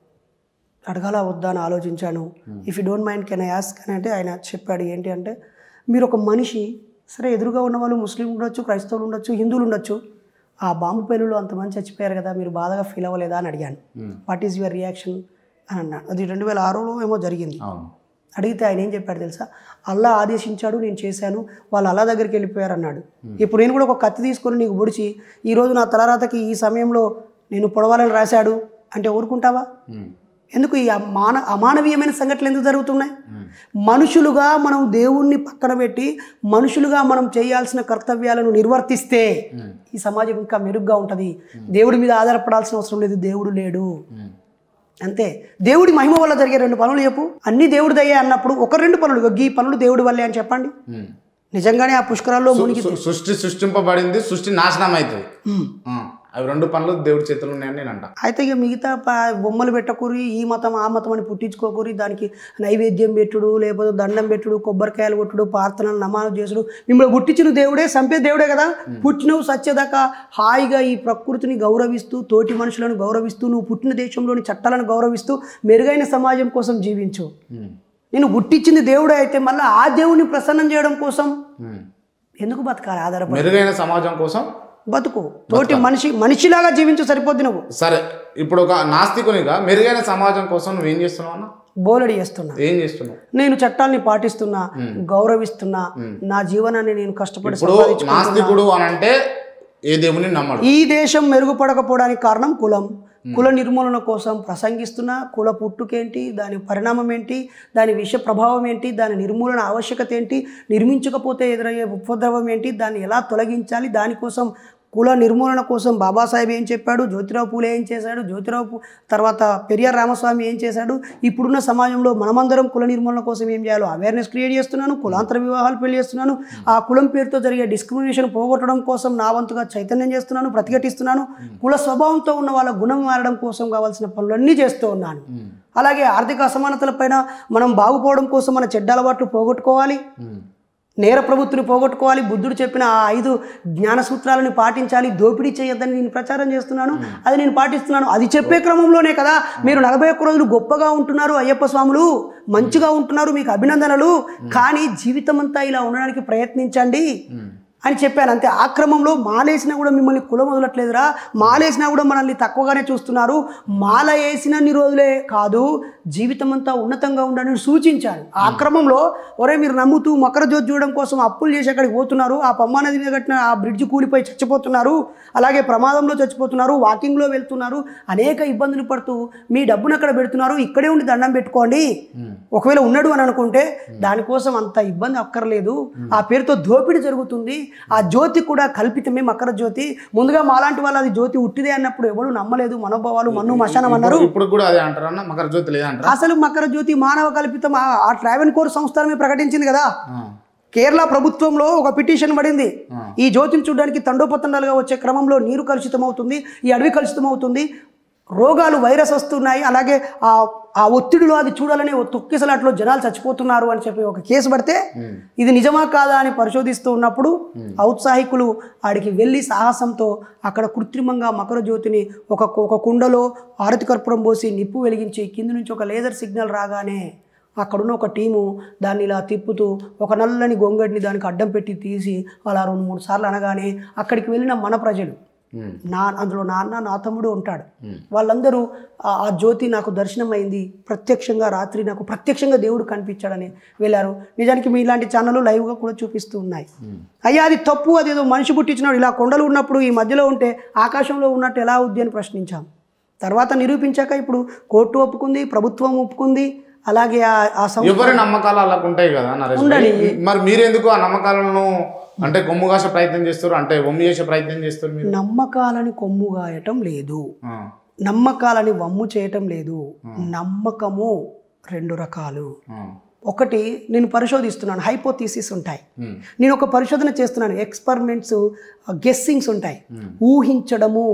అడగాల వద్దా అని ఆలోచించాను if you don't mind can I ask అని అంటే ఆయన చెప్పాడు ఏంటి అంటే మీరు ఒక మనిషి సరే ఎదురుగా ఉన్న వాళ్ళు ముస్లిం ఉండొచ్చు క్రైస్తవులు ఉండొచ్చు హిందువులు ఉండొచ్చు ఆ బాంబు పేలులో అంతమంది చచ్చిపోయారు కదా మీరు బాధగా ఫీల్ అవ్వలేదా అని అడిగాను um. What is your reaction అని అన్నాడు అది రెండు వేల ఆరులో ఏమో జరిగింది అవును అడిగితే ఆయన ఏం చెప్పాడు తెలుసా అల్లా ఆదేశించాడు నేను చేశాను వాళ్ళు అల్లా దగ్గరికి వెళ్ళిపోయారు అన్నాడు ఇప్పుడు నేను కూడా ఒక కత్తి తీసుకొని నీకు పొడిచి ఈరోజు నా తలరాతకి ఈ సమయంలో నేను పొడవాలని రాశాడు అంటే ఊరుకుంటావా ఉమ్, ఎందుకు ఈ అమాన అమానవీయమైన సంఘటనలు ఎందుకు జరుగుతున్నాయి మనుషులుగా మనం దేవుణ్ణి పక్కన పెట్టి మనుషులుగా మనం చేయాల్సిన కర్తవ్యాలను నిర్వర్తిస్తే ఈ సమాజం ఇంకా మెరుగ్గా ఉంటుంది దేవుడి మీద ఆధారపడాల్సిన అవసరం లేదు దేవుడు లేడు ఉమ్. అంతే దేవుడి మహిమ వల్ల జరిగే రెండు పనులు చెప్పు అన్ని దేవుడి దయ్యే అన్నప్పుడు ఒక రెండు పనులు ఇగో ఈ పనులు దేవుడి వల్లే అని చెప్పండి ఉమ్. నిజంగానే ఆ పుష్కరాల్లో మునిగి సు- సృష్టి సృష్టింపబడింది సృష్టి నాశనం అవుతుంది ఉమ్. ఆ, అవి రెండు పనులు దేవుడి చేతులు ఉన్నాయని నేను అంట అయితే ఇక మిగతా ప- బొమ్మలు పెట్టకూరి ఈ మతం ఆ మతం అని పుట్టించుకోకూరి దానికి నైవేద్యం పెట్టుడు లేకపోతే దండం పెట్టుడు కొబ్బరికాయలు కొట్టుడు ప్రార్థనలు నమాజు చేసుడు మిమ్మల్ని పుట్టించిన దేవుడే చంపే దేవుడే కదా పుట్టినవు సత్యదాకా హాయిగా ఈ ప్రకృతిని గౌరవిస్తూ తోటి మనుషులను గౌరవిస్తూ నువ్వు పుట్టిన దేశంలోని చట్టాలను గౌరవిస్తూ మెరుగైన సమాజం కోసం జీవించు ఉమ్, నేను పుట్టించింది దేవుడే అయితే మళ్ళీ ఆ దేవుని ప్రసన్నం చేయడం కోసం ఉమ్. ఎందుకు బతకాలి ఆధారపడి మెరుగైన సమాజం కోసం బతుకు తోటి మనిషి మనిషిలాగా జీవించు సరిపోద్ది నువ్వు సరే ఇప్పుడు ఒక నాస్తికునిగా మెరుగైన సమాజం కోసం నువ్వు ఏం చేస్తున్నావు అన్న బోలెడి చేస్తున్నా ఏం చేస్తున్నావు నేను చట్టాల్ని పాటిస్తున్నా గౌరవిస్తున్నా నా జీవనాన్ని నేను కష్టపడి ఇప్పుడు సంపాదించుకుంటున్నా. నాస్తికుడు అని అంటే ఏ దేవుని నమ్మడు ఈ దేశం మెరుగుపడకపోవడానికి కారణం కులం కుల నిర్మూలన కోసం ప్రసంగిస్తున్నా కుల పుట్టుకేంటి దాని పరిణామం ఏంటి దాని విష ప్రభావం ఏంటి దాని నిర్మూలన ఆవశ్యకత ఏంటి నిర్మించకపోతే ఎదురయ్యే ఉపద్రవం ఏంటి దాన్ని ఎలా తొలగించాలి దానికోసం కుల నిర్మూలన కోసం బాబాసాహెబ్ ఏం చెప్పాడు జ్యోతిరావు పూలే ఏం చేశాడు జ్యోతిరావు పూ- తర్వాత పెరియార్ రామస్వామి ఏం చేశాడు ఇప్పుడున్న సమాజంలో మనమందరం కుల నిర్మూలన కోసం ఏం చేయాలో అవేర్నెస్ క్రియేట్ చేస్తున్నాను కులాంతర వివాహాలు పెళ్లి చేస్తున్నాను ఆ కులం పేరుతో జరిగే డిస్క్రిమినేషన్ పోగొట్టడం కోసం నా వంతుగా చైతన్యం చేస్తున్నాను ప్రతిఘటిస్తున్నాను కుల స్వభావంతో ఉన్న వాళ్ళ గుణం మారడం కోసం కావాల్సిన పనులన్నీ చేస్తూ ఉన్నాను అలాగే ఆర్థిక అసమానతలపైన మనం బాగుపోవడం కోసం మన చెడ్డ అలవాట్లు పోగొట్టుకోవాలి ఉమ్, నేర ప్రవృత్తిని పోగొట్టుకోవాలి బుద్ధుడు చెప్పిన ఆ ఐదు జ్ఞాన సూత్రాలను పాటించాలి దోపిడీ చేయొద్దని నేను ప్రచారం చేస్తున్నాను అది నేను పాటిస్తున్నాను అది చెప్పే క్రమంలోనే కదా మీరు నలభై ఒక్క రోజులు గొప్పగా ఉంటున్నారు అయ్యప్ప స్వాములు మంచిగా ఉంటున్నారు మీకు అభినందనలు కానీ జీవితం అంతా ఇలా ఉండడానికి ప్రయత్నించండి అని చెప్పాను అంతే ఆ క్రమంలో మాలేసినా కూడా మిమ్మల్ని కులం వదలట్లేదురా మాలేసినా కూడా మనల్ని తక్కువగానే చూస్తున్నారు మాల వేసినన్ని రోజులే కాదు జీవితం అంతా ఉన్నతంగా ఉండాలని సూచించాను ఆ క్రమంలో ఒరే మీరు నమ్ముతూ మకర జ్యోతి చూడడం కోసం అప్పులు చేసి అక్కడికి పోతున్నారు ఆ పమ్మా నది మీద కట్టిన ఆ బ్రిడ్జ్ కూలిపోయి చచ్చిపోతున్నారు అలాగే ప్రమాదంలో చచ్చిపోతున్నారు వాకింగ్లో వెళ్తున్నారు అనేక ఇబ్బందులు పడుతూ మీ డబ్బును అక్కడ పెడుతున్నారు ఇక్కడే ఉండి దండం పెట్టుకోండి ఒకవేళ ఉన్నాడు అని అనుకుంటే దానికోసం అంత ఇబ్బంది అక్కర్లేదు ఆ పేరుతో దోపిడీ జరుగుతుంది ఆ జ్యోతి కూడా కల్పితమే మకర జ్యోతి ముందుగా మాలాంటి వాళ్ళు అది జ్యోతి ఉట్టిదే అన్నప్పుడు ఎవరు నమ్మలేదు మనోభావాలు మన్ను మశానం అన్నారు ఇప్పుడు- ఇప్పుడు కూడా అదే అంటారా మకర జ్యోతి లేదంటారా అసలు మకర జ్యోతి మానవ కల్పితం ఆ- ఆ ట్రావెన్ కోర్ సంస్థలమే ప్రకటించింది కదా ఆ, కేరళ ప్రభుత్వంలో ఒక పిటిషన్ పడింది ఆ. ఈ జ్యోతిని చూడడానికి తండోపతండాలుగా వచ్చే క్రమంలో నీరు కలుషితం అవుతుంది ఈ అడవి కలుషితం అవుతుంది రోగాలు వైరస్ వస్తున్నాయి అలాగే ఆ ఆ ఒత్తిడిలో అది చూడాలని ఓ తొక్కిసలాట్లో జనాలు చచ్చిపోతున్నారు అని చెప్పి ఒక కేసు పడితే ఇది నిజమా కాదా అని పరిశోధిస్తూ ఉన్నప్పుడు ఔత్సాహికులు ఆడికి వెళ్ళి సాహసంతో అక్కడ కృత్రిమంగా మకర జ్యోతిని ఒక ఒక కుండలో ఆరతి కర్పూరం పోసి నిప్పు వెలిగించి కింది నుంచి ఒక లేజర్ సిగ్నల్ రాగానే అక్కడున్న ఒక టీము దాన్ని ఇలా తిప్పుతూ ఒక నల్లని గొంగడిని దానికి అడ్డం పెట్టి తీసి అలా రెండు మూడు సార్లు అనగానే అక్కడికి వెళ్ళిన మన ప్రజలు ఉమ్, నా అందులో నాన్న నా తమ్ముడు ఉంటాడు Hmm. వాళ్ళందరూ ఆ- ఆ జ్యోతి నాకు దర్శనం అయింది ప్రత్యక్షంగా రాత్రి నాకు ప్రత్యక్షంగా దేవుడు కనిపించాడని వెళ్ళారు నిజానికి మీ ఇలాంటి ఛానల్ లైవ్గా కూడా చూపిస్తూ ఉన్నాయి అయ్యా అది తప్పు అదేదో మనిషి పుట్టించినాడు ఇలా కొండలు ఉన్నప్పుడు ఈ మధ్యలో ఉంటే ఆకాశంలో ఉన్నట్టు ఎలా అవుద్ది అని ప్రశ్నించాం తర్వాత నిరూపించాక ఇప్పుడు కోర్టు ఒప్పుకుంది ప్రభుత్వం ఒప్పుకుంది అలాగే ఆ- ఆ సం ఎవరి నమ్మకాలు అలా ఉంటాయి కదా నరేష్ భాయ్. మరి మీరెందుకు ఆ నమ్మకాలను అంటే కొమ్ము కాసే ప్రయత్నం చేస్తారు అంటే వమ్ము చేసే ప్రయత్నం చేస్తారు మీరు నమ్మకాలని కొమ్ము గాయటం లేదు ఆ, నమ్మకాలని వమ్ము చేయటం లేదు నమ్మకము రెండు రకాలు ఆ, ఒకటి నేను పరిశోధిస్తున్నాను హైపోథీసిస్ ఉంటాయి ఉమ్, నేను ఒక పరిశోధన చేస్తున్నాను ఎక్స్పెరిమెంట్స్ గెస్సింగ్స్ ఉంటాయి ఊహించడము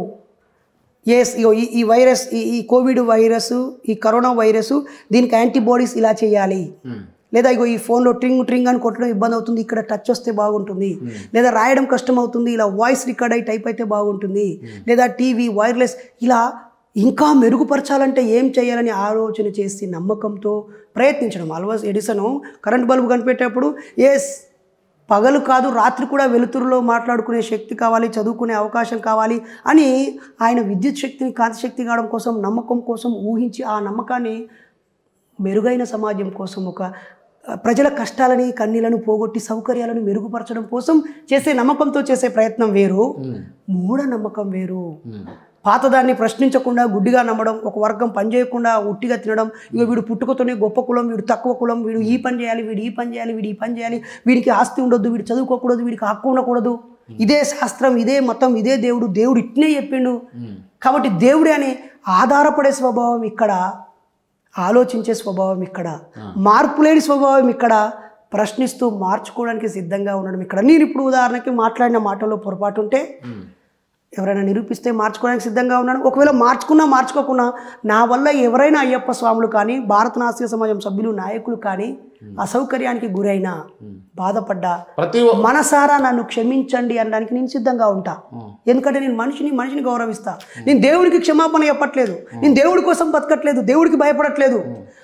ఎస్ ఈ ఈ వైరస్ ఈ ఈ కోవిడ్ వైరస్ ఈ కరోనా వైరస్ దీనికి యాంటీబాడీస్ ఇలా చేయాలి ఉమ్, లేదా ఇగో ఈ ఫోన్లో ట్రింగ్ ట్రింగ్ అని కొట్టడం ఇబ్బంది అవుతుంది ఇక్కడ టచ్ వస్తే బాగుంటుంది లేదా రాయడం కష్టం అవుతుంది ఇలా వాయిస్ రికార్డ్ అయి టైప్ అయితే బాగుంటుంది లేదా టీవీ వైర్లెస్ ఇలా ఇంకా మెరుగుపరచాలంటే ఏం చేయాలని ఆలోచన చేసి నమ్మకంతో ప్రయత్నించడం ఆల్వాస్ ఎడిసను కరెంట్ బల్బు కనిపెట్టేప్పుడు ఎస్ పగలు కాదు రాత్రి కూడా వెలుతురులో మాట్లాడుకునే శక్తి కావాలి చదువుకునే అవకాశం కావాలి అని ఆయన విద్యుత్ శక్తిని కాంతి శక్తి కావడం కోసం నమ్మకం కోసం ఊహించి ఆ నమ్మకాన్ని మెరుగైన సమాజం కోసం ఒక ఆ, ప్రజల కష్టాలని కన్నీలను పోగొట్టి సౌకర్యాలను మెరుగుపరచడం కోసం చేసే నమ్మకంతో చేసే ప్రయత్నం వేరు ఉమ్, మూఢ నమ్మకం వేరు ఉమ్, పాతదాన్ని ప్రశ్నించకుండా గుడ్డిగా నమ్మడం ఒక వర్గం పని చేయకుండా ఉట్టిగా తినడం ఇక వీడు పుట్టుకతోనే గొప్ప కులం వీడు తక్కువ కులం వీడు ఈ పని చేయాలి వీడు ఈ పని చేయాలి వీడు ఈ పని చేయాలి వీడికి ఆస్తి ఉండొద్దు వీడు చదువుకోకూడదు వీడికి హక్కు ఉండకూడదు ఇదే శాస్త్రం ఇదే మతం ఇదే దేవుడు దేవుడు ఇట్నే చెప్పిండు ఉమ్, కాబట్టి దేవుడే అని ఆధారపడే స్వభావం ఇక్కడ ఆలోచించే స్వభావం ఇక్కడ మార్పు లేని స్వభావం ఇక్కడ ప్రశ్నిస్తూ మార్చుకోవడానికి సిద్ధంగా ఉండడం ఇక్కడ నేను ఇప్పుడు ఉదాహరణకి మాట్లాడిన మాటల్లో పొరపాటు ఉంటే ఉమ్, ఎవరైనా నిరూపిస్తే మార్చుకోవడానికి సిద్ధంగా ఉన్నాను ఒకవేళ మార్చుకున్నా మార్చుకోకున్నా నా వల్ల ఎవరైనా అయ్యప్ప స్వాములు కానీ భారత నాస్తిక సమాజం సభ్యులు నాయకులు కానీ అసౌకర్యానికి గురైనా బాధపడ్డా ప్రతి ఒ- మనసారా నన్ను క్షమించండి అనడానికి నేను సిద్ధంగా ఉంటా ఉమ్, ఎందుకంటే నేను మనిషిని మనిషిని గౌరవిస్తా నేను దేవుడికి క్షమాపణ చెప్పట్లేదు నేను దేవుడి కోసం బతకట్లేదు దేవుడికి భయపడట్లేదు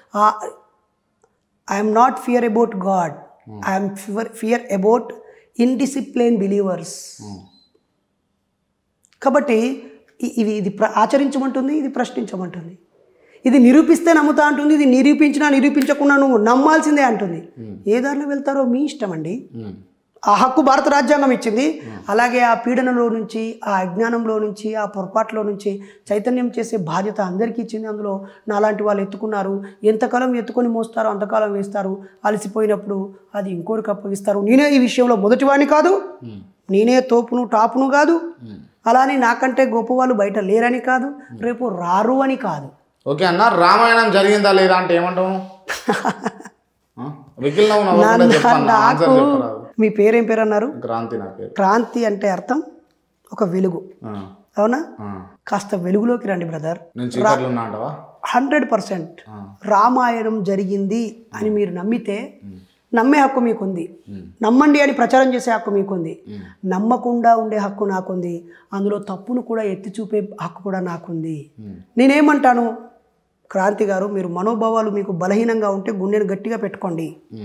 I'm not fear about God I'm fear fear about indiscipline believers um, కాబట్టి ఇ- ఇది ఇది ప్ర ఆచరించమంటుంది ఇది ప్రశ్నించమంటుంది ఇది నిరూపిస్తే నమ్ముతా అంటుంది ఇది నిరూపించినా నిరూపించకుండా నువ్వు నమ్మాల్సిందే అంటుంది ఏ దారిలో వెళ్తారో మీ ఇష్టం అండి ఉమ్, ఆ హక్కు భారత రాజ్యాంగం ఇచ్చింది అలాగే ఆ పీడనలో నుంచి ఆ అజ్ఞానంలో నుంచి ఆ పొరపాట్లో నుంచి చైతన్యం చేసే బాధ్యత అందరికీ ఇచ్చింది అందులో నాలాంటి వాళ్ళు ఎత్తుకున్నారు ఎంతకాలం ఎత్తుకొని మోస్తారో అంతకాలం వేస్తారు అలసిపోయినప్పుడు అది ఇంకోరికి అప్పగిస్తారు నేనే ఈ విషయంలో మొదటివాణ్ణి కాదు ఉమ్, నేనే తోపును టాపును కాదు ఉమ్. అలానే నాకంటే గొప్పవాళ్ళు బయట లేరని కాదు రేపు రారు అని కాదు ఓకే అన్న రామాయణం జరిగిందా లేదా అంటే ఏమంటావు ఆ? వెకిల్ నవ్వు నవ్వకుండా చెప్పన్న ఆన్సర్ నాకు చెప్పరాదు మీ పేరేం పేరు అన్నారు క్రాంతి నా పేరు క్రాంతి అంటే అర్థం ఒక వెలుగు ఆ, అవునా ఆ. కాస్త వెలుగులోకి రండి బ్రదర్ నేను చీకట్లో ఉన్నా అంటావా హండ్రెడ్ పర్సెంట్ ఆ. రామాయణం జరిగింది అని మీరు నమ్మితే నమ్మే హక్కు మీకుంది ఉమ్, నమ్మండి అని ప్రచారం చేసే హక్కు మీకుంది ఉమ్, నమ్మకుండా ఉండే హక్కు నాకుంది అందులో తప్పును కూడా ఎత్తి చూపే హక్కు కూడా నాకుంది ఉమ్, నేనేమంటాను క్రాంతి గారు మీరు మనోభావాలు మీకు బలహీనంగా ఉంటే గుండెను గట్టిగా పెట్టుకోండి ఉమ్,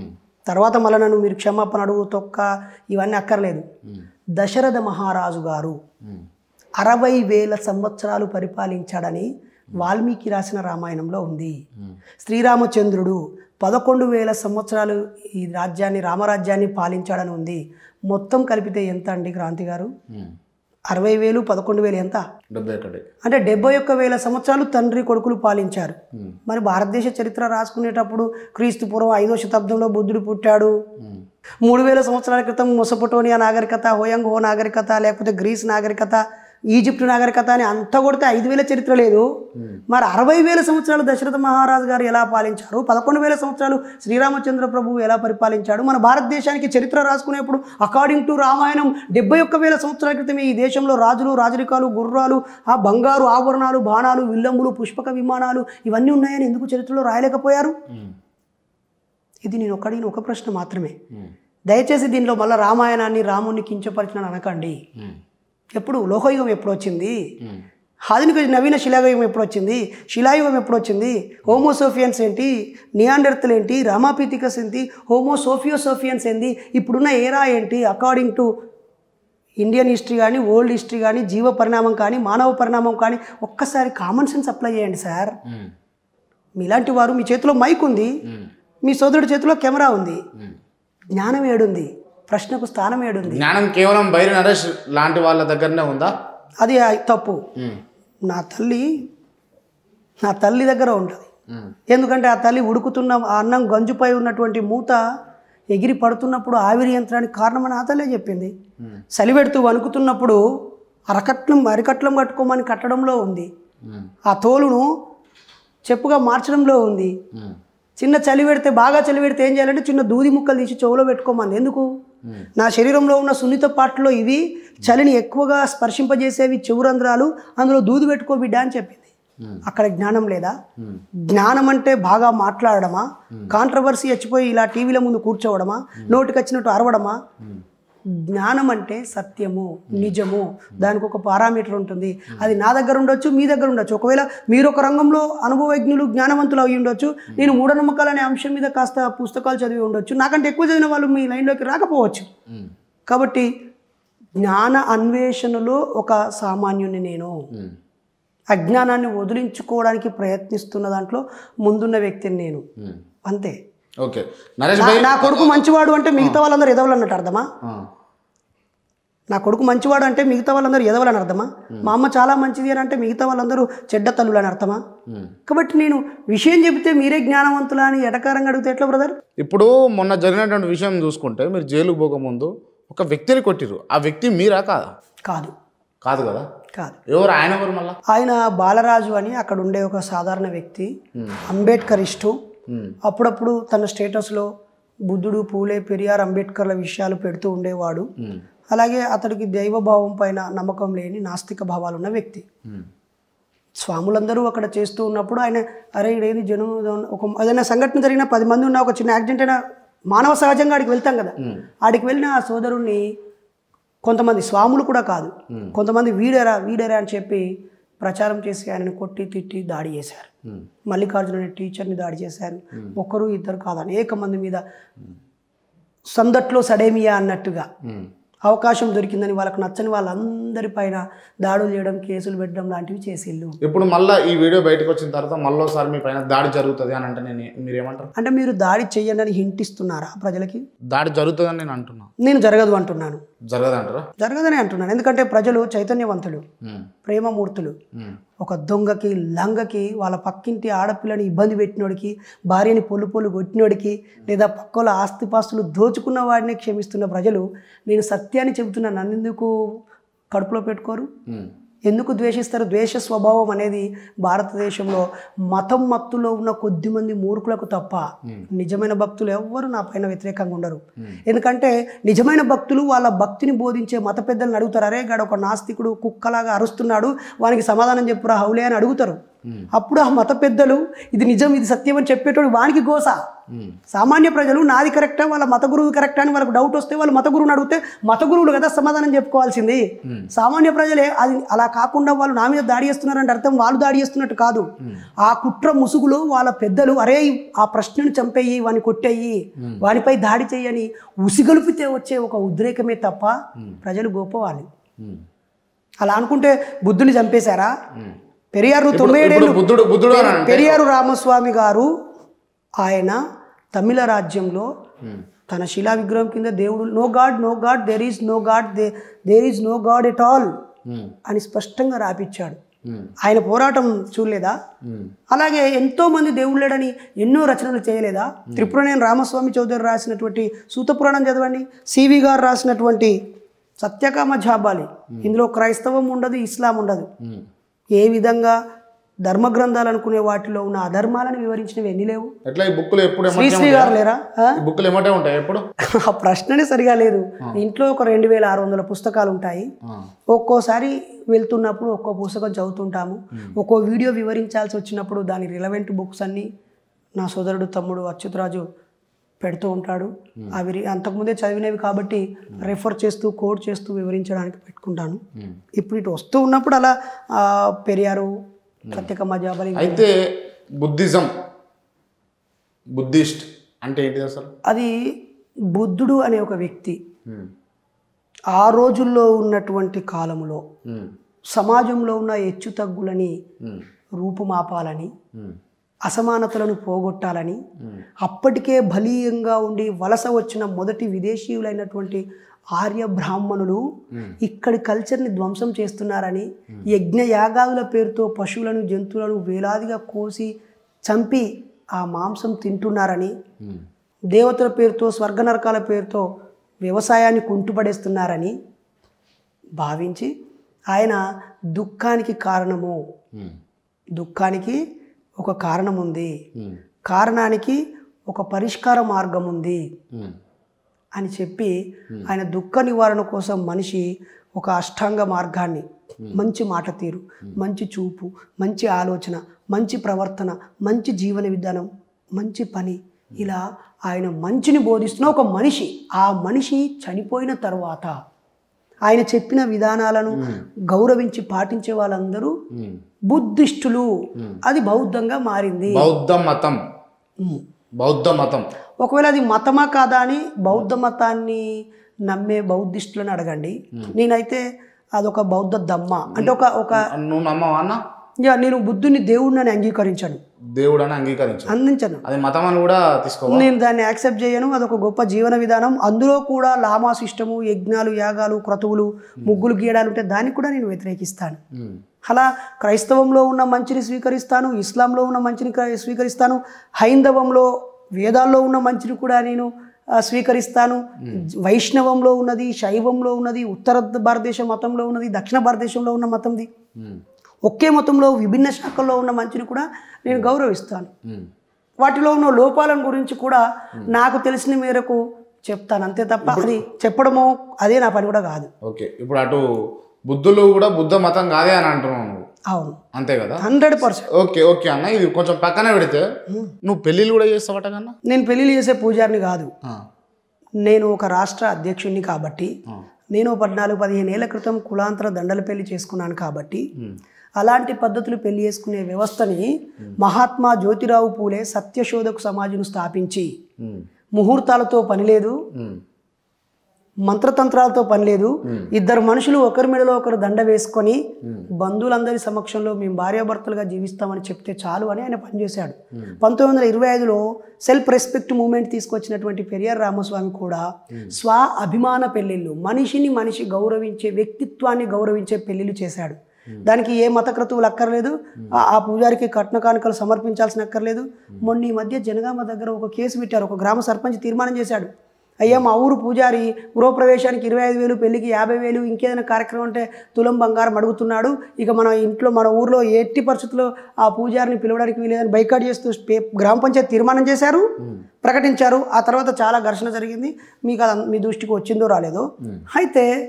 తర్వాత మళ్ళీ నన్ను మీరు క్షమాపణ అడుగు తొక్క ఇవన్నీ అక్కర్లేదు దశరథ మహారాజు గారు అరవై వేల సంవత్సరాలు పరిపాలించాడని వాల్మీకి రాసిన రామాయణంలో ఉంది శ్రీరామచంద్రుడు పదకొండు వేల సంవత్సరాలు ఈ రాజ్యాన్ని రామరాజ్యాన్ని పాలించాడని ఉంది మొత్తం కలిపితే ఎంత అండి క్రాంతి గారు అరవై వేలు పదకొండు వేలు ఎంత డెబ్బై ఒకటి అంటే డెబ్బై ఒక్క వేల సంవత్సరాలు తండ్రి కొడుకులు పాలించారు మరి భారతదేశ చరిత్ర రాసుకునేటప్పుడు క్రీస్తు పూర్వం ఐదో శతాబ్దంలో బుద్ధుడు పుట్టాడు మూడు వేల సంవత్సరాల క్రితం మొసపటోనియా నాగరికత హోయంగ్ హో నాగరికత లేకపోతే గ్రీస్ నాగరికత ఈజిప్ట్ నాగరికత అని అంతా కొడితే ఐదు వేల చరిత్ర లేదు మరి అరవై వేల సంవత్సరాలు దశరథ మహారాజు గారు ఎలా పాలించారు పదకొండు వేల సంవత్సరాలు శ్రీరామచంద్ర ప్రభువు ఎలా పరిపాలించాడు మన భారతదేశానికి చరిత్ర రాసుకునేప్పుడు అకార్డింగ్ టు రామాయణం డెబ్బై ఒక్క వేల సంవత్సరాల క్రితమే ఈ దేశంలో రాజులు రాజరికాలు గుర్రాలు ఆ బంగారు ఆభరణాలు బాణాలు విల్లంబులు పుష్పక విమానాలు ఇవన్నీ ఉన్నాయని ఎందుకు చరిత్రలో రాయలేకపోయారు ఇది నేను ఒకడిగిన ఒక ప్రశ్న మాత్రమే దయచేసి దీనిలో మళ్ళీ రామాయణాన్ని రాముని కించపరిచిన అనకండి ఎప్పుడు లోకయుగం ఎప్పుడు వచ్చింది ఆధునిక నవీన శిలాయుగం ఎప్పుడు వచ్చింది శిలాయుగం ఎప్పుడు వచ్చింది హోమోసోఫియన్స్ ఏంటి నియాండర్తలు ఏంటి రామాపీతికస్ ఏంటి హోమోసోఫియోసోఫియన్స్ ఏంటి ఇప్పుడున్న ఏరా ఏంటి అకార్డింగ్ టు ఇండియన్ హిస్టరీ కానీ వరల్డ్ హిస్టరీ కానీ జీవ పరిణామం కానీ మానవ పరిణామం కానీ ఒక్కసారి కామన్ సెన్స్ అప్లై చేయండి సార్ మీలాంటి వారు మీ చేతిలో మైక్ ఉంది మీ సోదరుడి చేతిలో కెమెరా ఉంది జ్ఞానం ఏడుంది ప్రశ్నకు స్థానం ఏడుంది జ్ఞానం కేవలం బైరి నరేష్ లాంటి వాళ్ళ దగ్గరనే ఉందా అది ఆ తప్పు నా తల్లి నా తల్లి దగ్గర ఉంటుంది ఎందుకంటే ఆ తల్లి ఉడుకుతున్న ఆ అన్నం గంజుపై ఉన్నటువంటి మూత ఎగిరి పడుతున్నప్పుడు ఆవిరి యంత్రానికి కారణమని ఆ తల్లే చెప్పింది సలివెడుతూ వణుకుతున్నప్పుడు అరకట్లం అరికట్లం కట్టుకోమని కట్టడంలో ఉంది ఆ తోలును చెప్పుగా మార్చడంలో ఉంది చిన్న చలి పెడితే బాగా చలి పెడితే ఏం చేయాలంటే చిన్న దూది ముక్కలు తీసి చెవులో పెట్టుకోమని ఎందుకు నా శరీరంలో ఉన్న సున్నిత పాటలో ఇవి చలిని ఎక్కువగా స్పర్శింపజేసేవి చెవురంధ్రాలు అందులో దూది పెట్టుకో బిడ్డ అని చెప్పింది అక్కడ జ్ఞానం లేదా జ్ఞానం అంటే బాగా మాట్లాడడమా కాంట్రవర్సీ వచ్చిపోయి ఇలా టీవీల ముందు కూర్చోవడమా నోటికి వచ్చినట్టు అరవడమా జ్ఞానం అంటే సత్యము నిజము దానికి ఒక పారామీటర్ ఉంటుంది అది నా దగ్గర ఉండొచ్చు మీ దగ్గర ఉండొచ్చు ఒకవేళ మీరు ఒక రంగంలో అనుభవజ్ఞులు జ్ఞానవంతులు అయి ఉండొచ్చు నేను మూఢనమ్మకాలు అనే అంశం మీద కాస్త పుస్తకాలు చదివి ఉండొచ్చు నాకంటే ఎక్కువ చదివిన వాళ్ళు మీ లైన్లోకి రాకపోవచ్చు కాబట్టి జ్ఞాన అన్వేషణలో ఒక సామాన్యుని నేను అజ్ఞానాన్ని వదిలించుకోవడానికి ప్రయత్నిస్తున్న దాంట్లో ముందున్న వ్యక్తిని నేను అంతే ఓకే నరేష్ నా- భాయ్ నా కొడుకు మంచివాడు అంటే మిగతా వాళ్ళందరూ ఎదవలు అన్నట్టు అర్థమా ఆ, నా కొడుకు మంచివాడు అంటే మిగతా వాళ్ళందరూ ఎదవలని అర్థమా మా అమ్మ చాలా మంచిది అని అంటే మిగతా వాళ్ళందరూ చెడ్డ తల్లులు అని అర్థమా ఉమ్. కాబట్టి నేను విషయం చెబితే మీరే జ్ఞానవంతులా అని ఎటకారంగా అడిగితే ఎట్లా బ్రదర్ ఇప్పుడు మొన్న జరిగినటువంటి విషయం చూసుకుంటే మీరు జైలుకు పోకముందు ఒక వ్యక్తిని కొట్టిరు ఆ వ్యక్తి మీరా కాదా కాదు కాదు కదా కాదు ఎవరు ఆయన ఎవరు మళ్ళా ఆయన బాలరాజు అని అక్కడ ఉండే ఒక సాధారణ వ్యక్తి అంబేద్కర్ ఇష్టు ఉమ్, అప్పుడప్పుడు తన స్టేటస్లో బుద్ధుడు పూలే పెరియార్ అంబేద్కర్ల విషయాలు పెడుతూ ఉండేవాడు ఉమ్, అలాగే అతడికి దైవభావం పైన నమ్మకం లేని నాస్తిక భావాలు ఉన్న వ్యక్తి ఉమ్, స్వాములందరూ అక్కడ చేస్తూ ఉన్నప్పుడు ఆయన అరే ఇదేది జనం ఒక ఏదైనా సంఘటన జరిగిన పది మంది ఉన్న ఒక చిన్న యాక్సిడెంట్ అయినా మానవ సహజంగా ఆడికి వెళ్తాం కదా ఆడికి వెళ్ళిన ఆ సోదరుణ్ణి కొంతమంది స్వాములు కూడా కాదు కొంతమంది వీడేరా వీడేరా అని చెప్పి ప్రచారం చేసి ఆయనను కొట్టి తిట్టి దాడి చేశారు ఉమ్, మల్లికార్జున అనే టీచర్ని దాడి చేశారు ఒకరు ఇద్దరు కాదు అనేక మంది మీద సందట్లో సడేమియా అన్నట్టుగా ఉమ్. అవకాశం దొరికిందని వాళ్ళకు నచ్చని వాళ్ళందరి పైన దాడులు చేయడం కేసులు పెట్టడం లాంటివి చేసిళ్ళు ఇప్పుడు మళ్ళీ ఈ వీడియో బయటకు వచ్చిన తర్వాత మళ్ళీ ఒకసారి మీ పైన దాడి జరుగుతుంది అని అంటే నేను మీరు ఏమంటారు అంటే మీరు దాడి చెయ్యండి అని హింట్ ఇస్తున్నారా ప్రజలకి దాడి జరుగుతుందని నేను అంటున్నా నేను జరగదు అంటున్నాను జరగదంటారా జరగదని అంటున్నాను ఎందుకంటే ప్రజలు చైతన్యవంతులు ఉమ్, ప్రేమమూర్తులు ఉమ్, ఒక దొంగకి లంగకి వాళ్ళ పక్కింటి ఆడపిల్లని ఇబ్బంది పెట్టినోడికి భార్యని పొల్లు పొల్లు కొట్టినోడికి లేదా పక్కల ఆస్తిపాస్తులు దోచుకున్న వాడిని క్షమిస్తున్న ప్రజలు నేను సత్యాన్ని చెబుతున్నా నన్నెందుకు కడుపులో పెట్టుకోరు ఉమ్, ఎందుకు ద్వేషిస్తారు ద్వేష స్వభావం అనేది భారతదేశంలో మతం మత్తులో ఉన్న కొద్దిమంది మూర్ఖులకు తప్ప నిజమైన భక్తులు ఎవ్వరు నా పైన వ్యతిరేకంగా ఉండరు ఎందుకంటే నిజమైన భక్తులు వాళ్ళ భక్తిని బోధించే మత పెద్దలను అడుగుతారు అరే గాడు ఒక నాస్తికుడు కుక్కలాగా అరుస్తున్నాడు వానికి సమాధానం చెప్పురా హౌలే అని అడుగుతారు అప్పుడు ఆ మత పెద్దలు ఇది నిజం ఇది సత్యం అని చెప్పేటోడు వానికి గోస సామాన్య ప్రజలు నాది కరెక్టా వాళ్ళ మత గురువు కరెక్టా అని వాళ్ళకి డౌట్ వస్తే వాళ్ళు మత గురువుని అడిగితే మత గురువులు కదా సమాధానం చెప్పుకోవాల్సింది సామాన్య ప్రజలే అది అలా కాకుండా వాళ్ళు నా మీద దాడి చేస్తున్నారంటే అర్థం వాళ్ళు దాడి చేస్తున్నట్టు కాదు ఆ కుట్ర ముసుగులో వాళ్ళ పెద్దలు అరే ఆ ప్రశ్నను చంపేయి వాని కొట్టేయి వానిపై దాడి చేయని ఉసిగొలిపితే వచ్చే ఒక ఉద్రేకమే తప్ప ప్రజలు గొప్పవాలి అలా అనుకుంటే బుద్ధుని చంపేశారా పెరియారు ఇప్పుడు తొమ్మిదేళ్ళు బుద్ధుడు బుద్ధుడు అని అంటే పెరియారు రామస్వామి గారు ఆయన తమిళ రాజ్యంలో తన శిలా విగ్రహం కింద దేవుడు no God no God there is no God there is no God at all um, అని స్పష్టంగా రాపిచ్చాడు ఉమ్, ఆయన పోరాటం చూడలేదా ఉమ్, అలాగే ఎంతో మంది దేవుడు లేడని ఎన్నో రచనలు చేయలేదా త్రిపురనేని రామస్వామి చౌదరి రాసినటువంటి సూతపురాణం చదవండి సివి గారు రాసినటువంటి సత్యకామ జాబాలి ఇందులో క్రైస్తవం ఉండదు ఇస్లాం ఉండదు ఉమ్. ఏ విధంగా ధర్మ గ్రంథాలు అనుకునే వాటిలో ఉన్న అధర్మాలను వివరించినవి ఎన్ని లేవు ఎట్లా ఈ బుక్లు ఎప్పుడు ఎమ్మటే శ్రీశ్రీ ఉంటాయా? గారు లేరా ఆ? ఈ బుక్లు ఏమంటే ఉంటాయి ఎప్పుడు ఆ ప్రశ్ననే సరిగా లేదు ఇంట్లో ఒక రెండు వేల ఆరు వందల పుస్తకాలు ఉంటాయి ఆ, ఒక్కోసారి వెళ్తున్నప్పుడు ఒక్కో పుస్తకం చదువుతుంటాము ఒక్కో వీడియో వివరించాల్సి వచ్చినప్పుడు దాని రిలవెంట్ బుక్స్ అన్నీ నా సోదరుడు తమ్ముడు అచ్యుతరాజు పెడుతూ ఉంటాడు అవి రి- అంతకుముందే చదివినవి కాబట్టి రెఫర్ చేస్తూ కోడ్ చేస్తూ వివరించడానికి పెట్టుకుంటాను ఉమ్. ఇప్పుడు ఇటు వస్తూ ఉన్నప్పుడు అలా ఆ, పెరియారు సత్యకమ్మ జాబలి అయితే బుద్ధిజం బుద్ధిస్ట్ అంటే ఏంటిది అసలు అది బుద్ధుడు అనే ఒక వ్యక్తి ఉమ్, ఆ రోజుల్లో ఉన్నటువంటి కాలంలో ఉమ్, సమాజంలో ఉన్న హెచ్చు తగ్గులని ఉమ్, రూపుమాపాలని ఉమ్, అసమానతలను పోగొట్టాలని ఉమ్, అప్పటికే బలీయంగా ఉండి వలస వచ్చిన మొదటి విదేశీయులైనటువంటి ఆర్య బ్రాహ్మణులు ఇక్కడి కల్చర్ని ధ్వంసం చేస్తున్నారని యజ్ఞ యాగాదుల పేరుతో పశువులను జంతువులను వేలాదిగా కోసి చంపి ఆ మాంసం తింటున్నారని ఉమ్, దేవతల పేరుతో స్వర్గ నరకాల పేరుతో వ్యవసాయాన్ని కుంటుపడేస్తున్నారని భావించి ఆయన దుఃఖానికి కారణము ఉమ్, దుఃఖానికి ఒక కారణం ఉంది ఉమ్, కారణానికి ఒక పరిష్కార మార్గం ఉంది ఉమ్, అని చెప్పి ఆయన దుఃఖ నివారణ కోసం మనిషి ఒక అష్టాంగ మార్గాన్ని మంచి మాట తీరు మంచి చూపు మంచి ఆలోచన మంచి ప్రవర్తన మంచి జీవన విధానం మంచి పని ఇలా ఆయన మంచిని బోధిస్తున్న ఒక మనిషి ఆ మనిషి చనిపోయిన తర్వాత ఆయన చెప్పిన విధానాలను గౌరవించి పాటించే వాళ్ళందరూ ఉమ్. బుద్ధిస్టులు అది బౌద్ధంగా మారింది బౌద్ధ మతం ఉమ్. బౌద్ధ మతం ఒకవేళ అది మతమా కాదా అని బౌద్ధ మతాన్ని నమ్మే బౌద్ధిస్టులను అడగండి నేనైతే అదొక బౌద్ధ దమ్మ అంటే ఒక ఒక నువ్వు నమ్మవా అన్న యా, నేను బుద్ధుని దేవుడిని అంగీకరించాను దేవుడు అని అంగీకరించు అందించను అది మతం అని కూడా తీసుకోవా నేను దాన్ని యాక్సెప్ట్ చేయను అదొక గొప్ప జీవన విధానం అందులో కూడా లామా సిస్టము యజ్ఞాలు యాగాలు క్రతువులు ముగ్గులు గీయడాలు ఉంటే దాన్ని కూడా నేను వ్యతిరేకిస్తాను ఉమ్, అలా క్రైస్తవంలో ఉన్న మంచిని స్వీకరిస్తాను ఇస్లాంలో ఉన్న మంచిని క్రై- స్వీకరిస్తాను హైందవంలో వేదాల్లో ఉన్న మంచిని కూడా నేను ఆ, స్వీకరిస్తాను వైష్ణవంలో ఉన్నది శైవంలో ఉన్నది ఉత్తర భారతదేశ మతంలో ఉన్నది దక్షిణ భారతదేశంలో ఉన్న మతంది ఉమ్, ఒకే మతంలో విభిన్న శాఖల్లో ఉన్న మంచిని కూడా నేను గౌరవిస్తాను ఉమ్. వాటిలో ఉన్న లోపాలను గురించి కూడా నాకు తెలిసిన మేరకు చెప్తాను అంతే తప్ప అది చెప్పడమో అదే నా పని కూడా కాదు ఓకే ఇప్పుడు అటు బుద్ధులు కూడా బుద్ధ మతం కాదే అని అంటున్నావు నువ్వు అవును అంతే కదా హండ్రెడ్ పర్సెంట్ ఓకే ఓకే అన్న ఇది కొంచెం పక్కనే పెడితే నువ్వు పెళ్ళిళ్ళు కూడా చేస్తావట కన్నా నేను పెళ్ళిళ్ళు చేసే పూజారిని కాదు నేను ఒక రాష్ట్ర అధ్యక్షుడిని కాబట్టి నేను పద్నాలుగు పదిహేను ఏళ్ల క్రితం కులాంతర దండల పెళ్లి చేసుకున్నాను కాబట్టి అలాంటి పద్ధతులు పెళ్లి చేసుకునే వ్యవస్థని మహాత్మా జ్యోతిరావు పూలే సత్యశోధకు సమాజం స్థాపించి ముహూర్తాలతో పని లేదు మంత్రతంత్రాలతో పని లేదు ఇద్దరు మనుషులు ఒకరి మెడలో ఒకరు దండ వేసుకొని బంధువులందరి సమక్షంలో మేము భార్యాభర్తలుగా జీవిస్తామని చెప్తే చాలు అని ఆయన పనిచేశాడు పంతొమ్మిది వందల ఇరవై ఐదులో సెల్ఫ్ రెస్పెక్ట్ మూమెంట్ తీసుకొచ్చినటువంటి పెరియార్ రామస్వామి కూడా స్వ అభిమాన పెళ్లిళ్ళు మనిషిని మనిషి గౌరవించే వ్యక్తిత్వాన్ని గౌరవించే పెళ్లిళ్ళు చేశాడు దానికి ఏ మత క్రతువులు అక్కర్లేదు ఆ- ఆ పూజారికి కట్న కానుకలు సమర్పించాల్సిన అక్కర్లేదు మొన్న ఈ మధ్య జనగామ దగ్గర ఒక కేసు పెట్టారు ఒక గ్రామ సర్పంచ్ తీర్మానం చేశాడు అయ్యా మా ఊరు పూజారి గృహప్రవేశానికి ఇరవై ఐదు వేలు పెళ్లికి యాభై వేలు ఇంకేదైనా కార్యక్రమం అంటే తులం బంగారం అడుగుతున్నాడు ఇక మన ఇంట్లో మన ఊర్లో ఎట్టి పరిస్థితుల్లో ఆ పూజారిని పిలవడానికి వీలేదని బైకాట్ చేస్తూ పే- గ్రామ పంచాయతీ తీర్మానం చేశారు ప్రకటించారు ఆ తర్వాత చాలా ఘర్షణ జరిగింది మీకు అది మీ దృష్టికి వచ్చిందో రాలేదో అయితే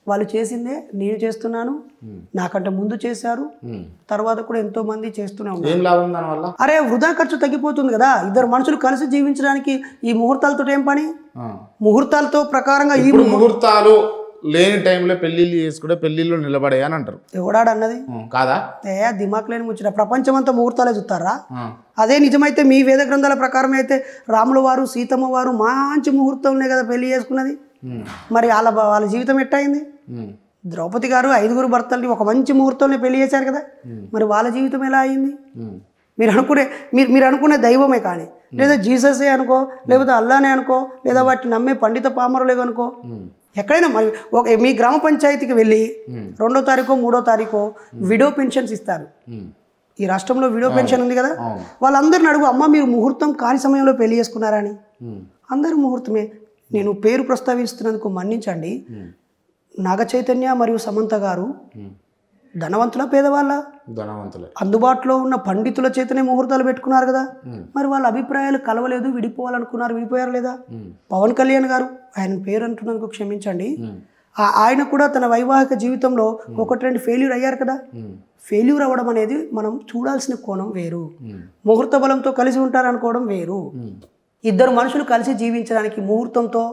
వాళ్ళు చేసిందే నేను చేస్తున్నాను నాకంటే ముందు చేశారు ఉమ్. తర్వాత కూడా ఎంతో మంది చేస్తూనే ఉన్నారు ఏం లాభం దానివల్ల అరే వృధా ఖర్చు తగ్గిపోతుంది కదా ఇద్దరు మనుషులు కలిసి జీవించడానికి ఈ ముహూర్తాలతో ఏం పని ఆ. ముహూర్తాలతో ప్రకారంగా ఈ ఇప్పుడు ముహూర్తాలు లేని టైంలో పెళ్ళిళ్ళు చేసుకుంటే పెళ్ళిళ్ళు నిలబడే అని అంటారు ఎవడాడు అన్నది ఉమ్, కాదా ఏ దిమాక్ లేని ముచ్చిన ప్రపంచం అంతా ముహూర్తాలే చూస్తారా ఆ. అదే నిజమైతే మీ వేద గ్రంథాల ప్రకారం అయితే రాముల వారు సీతమ్మ వారు మంచి ముహూర్తంలో కదా పెళ్లి చేసుకున్నది ఉమ్, మరి వాళ్ళ వాళ్ళ జీవితం ఎట్టయింది ఉమ్, ద్రౌపది గారు ఐదుగురు భర్తల్ని ఒక మంచి ముహూర్తంలో పెళ్లి చేశారు కదా మరి వాళ్ళ జీవితం ఎలా అయింది ఉమ్, మీరు అనుకునే మీరు మీరు అనుకునే దైవమే కానీ లేదా జీససే అనుకో లేకపోతే అల్లానే అనుకో లేదా వాటిని నమ్మే పండిత పామరులే అనుకో ఉమ్, ఎక్కడైనా మరి ఒక మీ గ్రామ పంచాయతీకి వెళ్ళి Hmm. రెండో తారీఖు మూడో తారీఖు విడో పెన్షన్స్ ఇస్తారు ఉమ్. ఈ రాష్ట్రంలో విడో పెన్షన్ ఉంది కదా అవును వాళ్ళందరిని అడుగు అమ్మ మీరు ముహూర్తం కాని సమయంలో పెళ్లి చేసుకున్నారా అని ఉమ్, అందరూ ముహూర్తమే నేను పేరు ప్రస్తావిస్తున్నందుకు మన్నించండి ఉమ్, నాగ చైతన్య మరియు సమంత గారు ఉమ్. ధనవంతుల పేదవాళ్ళ ధనవంతులే అందుబాటులో ఉన్న పండితుల చేతనే ముహూర్తాలు పెట్టుకున్నారు కదా ఉమ్, మరి వాళ్ళ అభిప్రాయాలు కలవలేదు విడిపోవాలనుకున్నారు విడిపోయారు లేదా ఉమ్, పవన్ కళ్యాణ్ గారు ఆయన పేరు అంటున్నందుకు క్షమించండి ఉమ్, ఆ- ఆయన కూడా తన వైవాహిక జీవితంలో ఒకటి రెండు ఫెయిల్యూర్ అయ్యారు కదా ఉమ్, ఫెయిల్యూర్ అవ్వడం అనేది మనం చూడాల్సిన కోణం వేరు ఉమ్, ముహూర్త బలంతో కలిసి ఉంటారనుకోవడం వేరు ఉమ్, ఇద్దరు మనుషులు కలిసి జీవించడానికి ముహూర్తంతో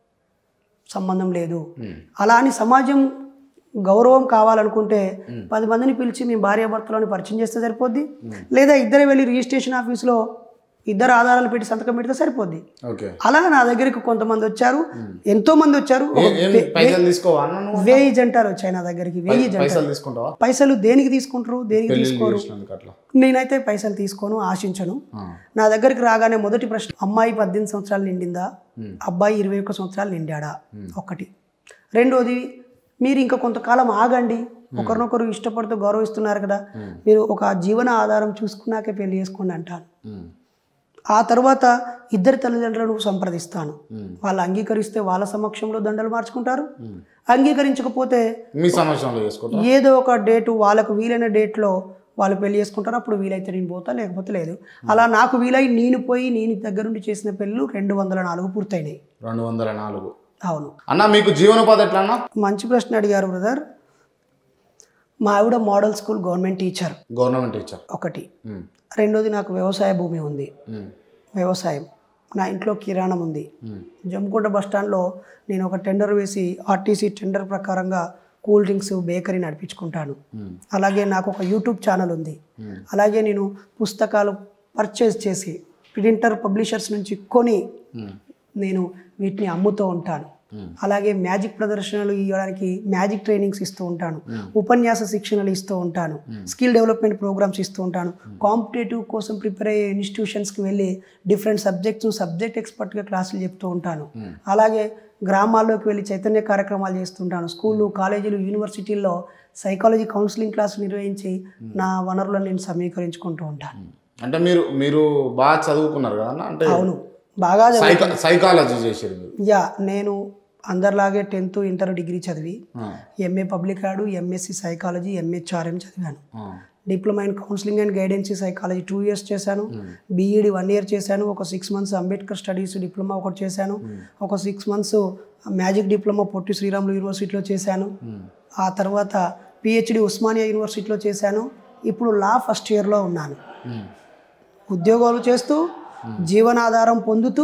సంబంధం లేదు ఉమ్. అలా అని సమాజం గౌరవం కావాలనుకుంటే పది మందిని పిలిచి మీ భార్యాభర్తలను పరిచయం చేస్తే సరిపోద్ది లేదా ఇద్దరే వెళ్ళి రిజిస్ట్రేషన్ ఆఫీస్లో ఇద్దరు ఆధారాలు పెట్టి సంతకం పెడితే సరిపోద్ది ఓకే అలా నా దగ్గరికి కొంతమంది వచ్చారు ఎంతో మంది వచ్చారు ఒక ఏ- ఏం పైసలు తీసుకోవా అన్న నువ్వు వెయ్యి జంటలు వచ్చాయి నా దగ్గరికి వెయ్యి జంటలు పైసలు తీసుకుంటావా పైసలు దేనికి తీసుకుంటారు దేనికి పెళ్ళిళ్ళు తీసుకోరు చేసినందుకు అట్లా నేనైతే పైసలు తీసుకోను ఆశించను ఆ, నా దగ్గరికి రాగానే మొదటి ప్రశ్న అమ్మాయి పద్దెనిమిది సంవత్సరాలు నిండిందా ఉమ్, అబ్బాయి ఇరవై ఒక్క సంవత్సరాలు నిండాడా ఒకటి రెండోది మీరు ఇంకా కొంతకాలం ఆగండి ఒకరినొకరు ఇష్టపడుతూ గౌరవిస్తున్నారు కదా మీరు ఒక జీవన ఆధారం చూసుకున్నాకే పెళ్లి చేసుకోండి అంటాను ఉమ్, ఆ తర్వాత ఇద్దరి తల్లిదండ్రులను సంప్రదిస్తాను ఉమ్, వాళ్ళు అంగీకరిస్తే వాళ్ళ సమక్షంలో దండలు మార్చుకుంటారు ఉమ్. అంగీకరించకపోతే మీ సమస్యలో చేసుకుంటా ఏదో ఒక డేటు వాళ్ళకు వీలైన డేట్లో వాళ్ళు పెళ్లి చేసుకుంటారు అప్పుడు వీలైతే నేను పోతా లేకపోతే లేదు అలా నాకు వీలై నేను పోయి నేను దగ్గరుండి చేసిన పెళ్ళిళ్ళు రెండు వందల నాలుగు పూర్తయినాయి రెండు వందల నాలుగు అవును అన్న మీకు జీవనోపాధి ఎట్లా అన్న మంచి ప్రశ్న అడిగారు బ్రదర్ మా ఆవిడ model school government teacher government teacher ఒకటి ఉమ్, రెండోది నాకు వ్యవసాయ భూమి ఉంది ఉమ్, వ్యవసాయం నా ఇంట్లో కిరాణం ఉంది ఉమ్, జమ్మికుంట బస్ స్టాండ్లో నేను ఒక టెండర్ వేసి ఆర్టీసీ టెండర్ ప్రకారంగా కూల్ డ్రింక్స్ బేకరీ నడిపించుకుంటాను ఉమ్, అలాగే నాకు ఒక యూట్యూబ్ ఛానల్ ఉంది ఉమ్, అలాగే నేను పుస్తకాలు పర్చేజ్ చేసి ప్రింటర్ పబ్లిషర్స్ నుంచి కొని ఉమ్, నేను వీటిని అమ్ముతూ ఉంటాను ఉమ్, అలాగే మ్యాజిక్ ప్రదర్శనలు ఇవ్వడానికి మ్యాజిక్ ట్రైనింగ్స్ ఇస్తూ ఉంటాను ఉపన్యాస శిక్షణలు ఇస్తూ ఉంటాను స్కిల్ డెవలప్మెంట్ ప్రోగ్రామ్స్ ఇస్తూ ఉంటాను కాంపిటేటివ్ కోసం ప్రిపేర్ అయ్యే ఇన్స్టిట్యూషన్స్కి వెళ్ళి డిఫరెంట్ సబ్జెక్ట్స్ సబ్జెక్ట్ ఎక్స్పర్ట్గా క్లాసులు చెప్తూ ఉంటాను అలాగే గ్రామాల్లోకి వెళ్ళి చైతన్య కార్యక్రమాలు చేస్తుంటాను స్కూళ్ళు కాలేజీలు యూనివర్సిటీల్లో సైకాలజీ కౌన్సిలింగ్ క్లాసులు నిర్వహించి నా వనరులను నేను సమీకరించుకుంటూ ఉంటాను ఉమ్. అంటే మీరు మీరు బాగా చదువుకున్నారు కదా అన్న అంటే అవును బాగా చదివా- సైకా సైకాలజీ చేసారు మీరు యా నేను అందరిలాగే టెన్త్ ఇంటర్ డిగ్రీ చదివి ఆ, ఎంఏ పబ్లిక్ ఆడు ఎంఎస్సి సైకాలజీ ఎంహెచ్ఆర్ఎం చదివాను ఆ, diploma in counselling and guidance psychology two years చేశాను బీఈడి వన్ ఇయర్ చేశాను ఒక six months Ambedkar studies diploma ఒకటి చేశాను ఒక six months magic diploma Potti Sriramulu యూనివర్సిటీలో చేశాను ఉమ్, ఆ తర్వాత పిహెచ్డి ఉస్మానియా యూనివర్సిటీలో చేశాను ఇప్పుడు లా ఫస్ట్ ఇయర్లో ఉన్నాను ఉమ్, ఉద్యోగాలు చేస్తూ జీవనాధారం పొందుతూ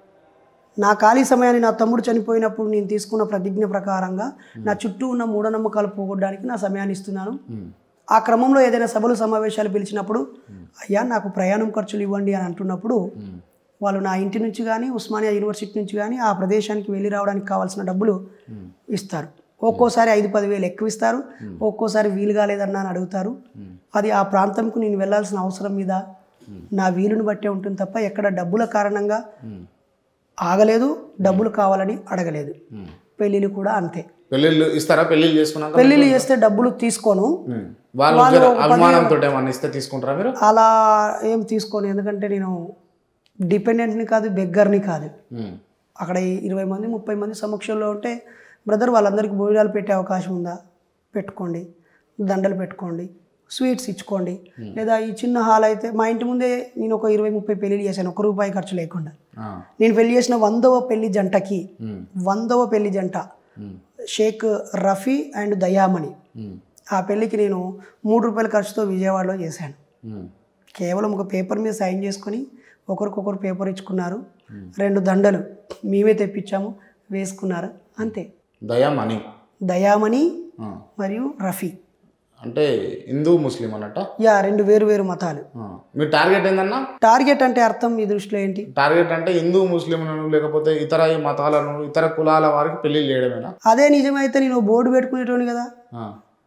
నా ఖాళీ సమయాన్ని నా తమ్ముడు చనిపోయినప్పుడు నేను తీసుకున్న ప్రతిజ్ఞ ప్రకారంగా నా చుట్టూ ఉన్న మూఢనమ్మకాలు పోగొట్టడానికి నా సమయాన్ని ఇస్తున్నాను ఉమ్, ఆ క్రమంలో ఏదైనా సభలు సమావేశాలు పిలిచినప్పుడు అయ్యా నాకు ప్రయాణం ఖర్చులు ఇవ్వండి అని అంటున్నప్పుడు ఉమ్, వాళ్ళు నా ఇంటి నుంచి కానీ ఉస్మానియా యూనివర్సిటీ నుంచి కానీ ఆ ప్రదేశానికి వెళ్ళి రావడానికి కావాల్సిన డబ్బులు ఉమ్, ఇస్తారు ఒక్కోసారి ఐదు పదివేలు ఎక్కువ ఇస్తారు ఒక్కోసారి వీలు కాలేదన్నా అని అడుగుతారు ఉమ్, అది ఆ ప్రాంతంకు నేను వెళ్ళాల్సిన అవసరం మీద నా వీలుని బట్టే ఉంటుంది తప్ప ఎక్కడ డబ్బుల కారణంగా ఉమ్, ఆగలేదు డబ్బులు కావాలని అడగలేదు ఉమ్. పెళ్ళిళ్ళు కూడా అంతే పెళ్ళిళ్ళు ఇస్తారా పెళ్ళిళ్ళు చేసుకున్నాక పెళ్ళిళ్ళు చేస్తే డబ్బులు తీసుకోను ఉమ్. వాళ్ళు జర అభిమానంతో ఏమన్నా ఇస్తే తీసుకుంటారా మీరు అలా ఏం తీసుకోను ఎందుకంటే నేను డిపెండెంట్ని కాదు బెగ్గర్ని కాదు ఉమ్, అక్కడ ఈ ఇరవై మంది ముప్పై మంది సమక్షంలో ఉంటే బ్రదర్ వాళ్ళందరికీ భోజనాలు పెట్టే అవకాశం ఉందా పెట్టుకోండి దండలు పెట్టుకోండి స్వీట్స్ ఇచ్చుకోండి లేదా ఈ చిన్న హాల్ అయితే మా ఇంటి ముందే నేను ఒక ఇరవై ముప్పై పెళ్ళిళ్ళు చేశాను ఒక రూపాయి ఖర్చు లేకుండా ఆ, నేను పెళ్లి చేసిన వందవ పెళ్లి జంటకి ఉమ్, వందవ పెళ్లి జంట um, Sheikh Rafi and Dayamani um, ఆ పెళ్ళికి నేను మూడు రూపాయల ఖర్చుతో విజయవాడలో చేశాను ఉమ్, కేవలం ఒక పేపర్ మీద సైన్ చేసుకొని ఒకరికొకరు పేపర్ ఇచ్చుకున్నారు రెండు దండలు మేమే తెప్పించాము వేసుకున్నారు అంతే దయా మనీ దయామణి ఆ, మరియు రఫీ అంటే హిందూ ముస్లిం అన్నట్ట యా రెండు వేరు వేరు మతాలు ఆ, మీ టార్గెట్ ఏందన్నా టార్గెట్ అంటే అర్థం మీ దృష్టిలో ఏంటి టార్గెట్ అంటే హిందూ ముస్లింలను లేకపోతే ఇతర మతాలను ఇతర కులాల వారికి పెళ్లిళ్ళు చేయడమేనా అదే నిజమైతే నేను బోర్డు పెట్టుకునేటోని కదా ఆ,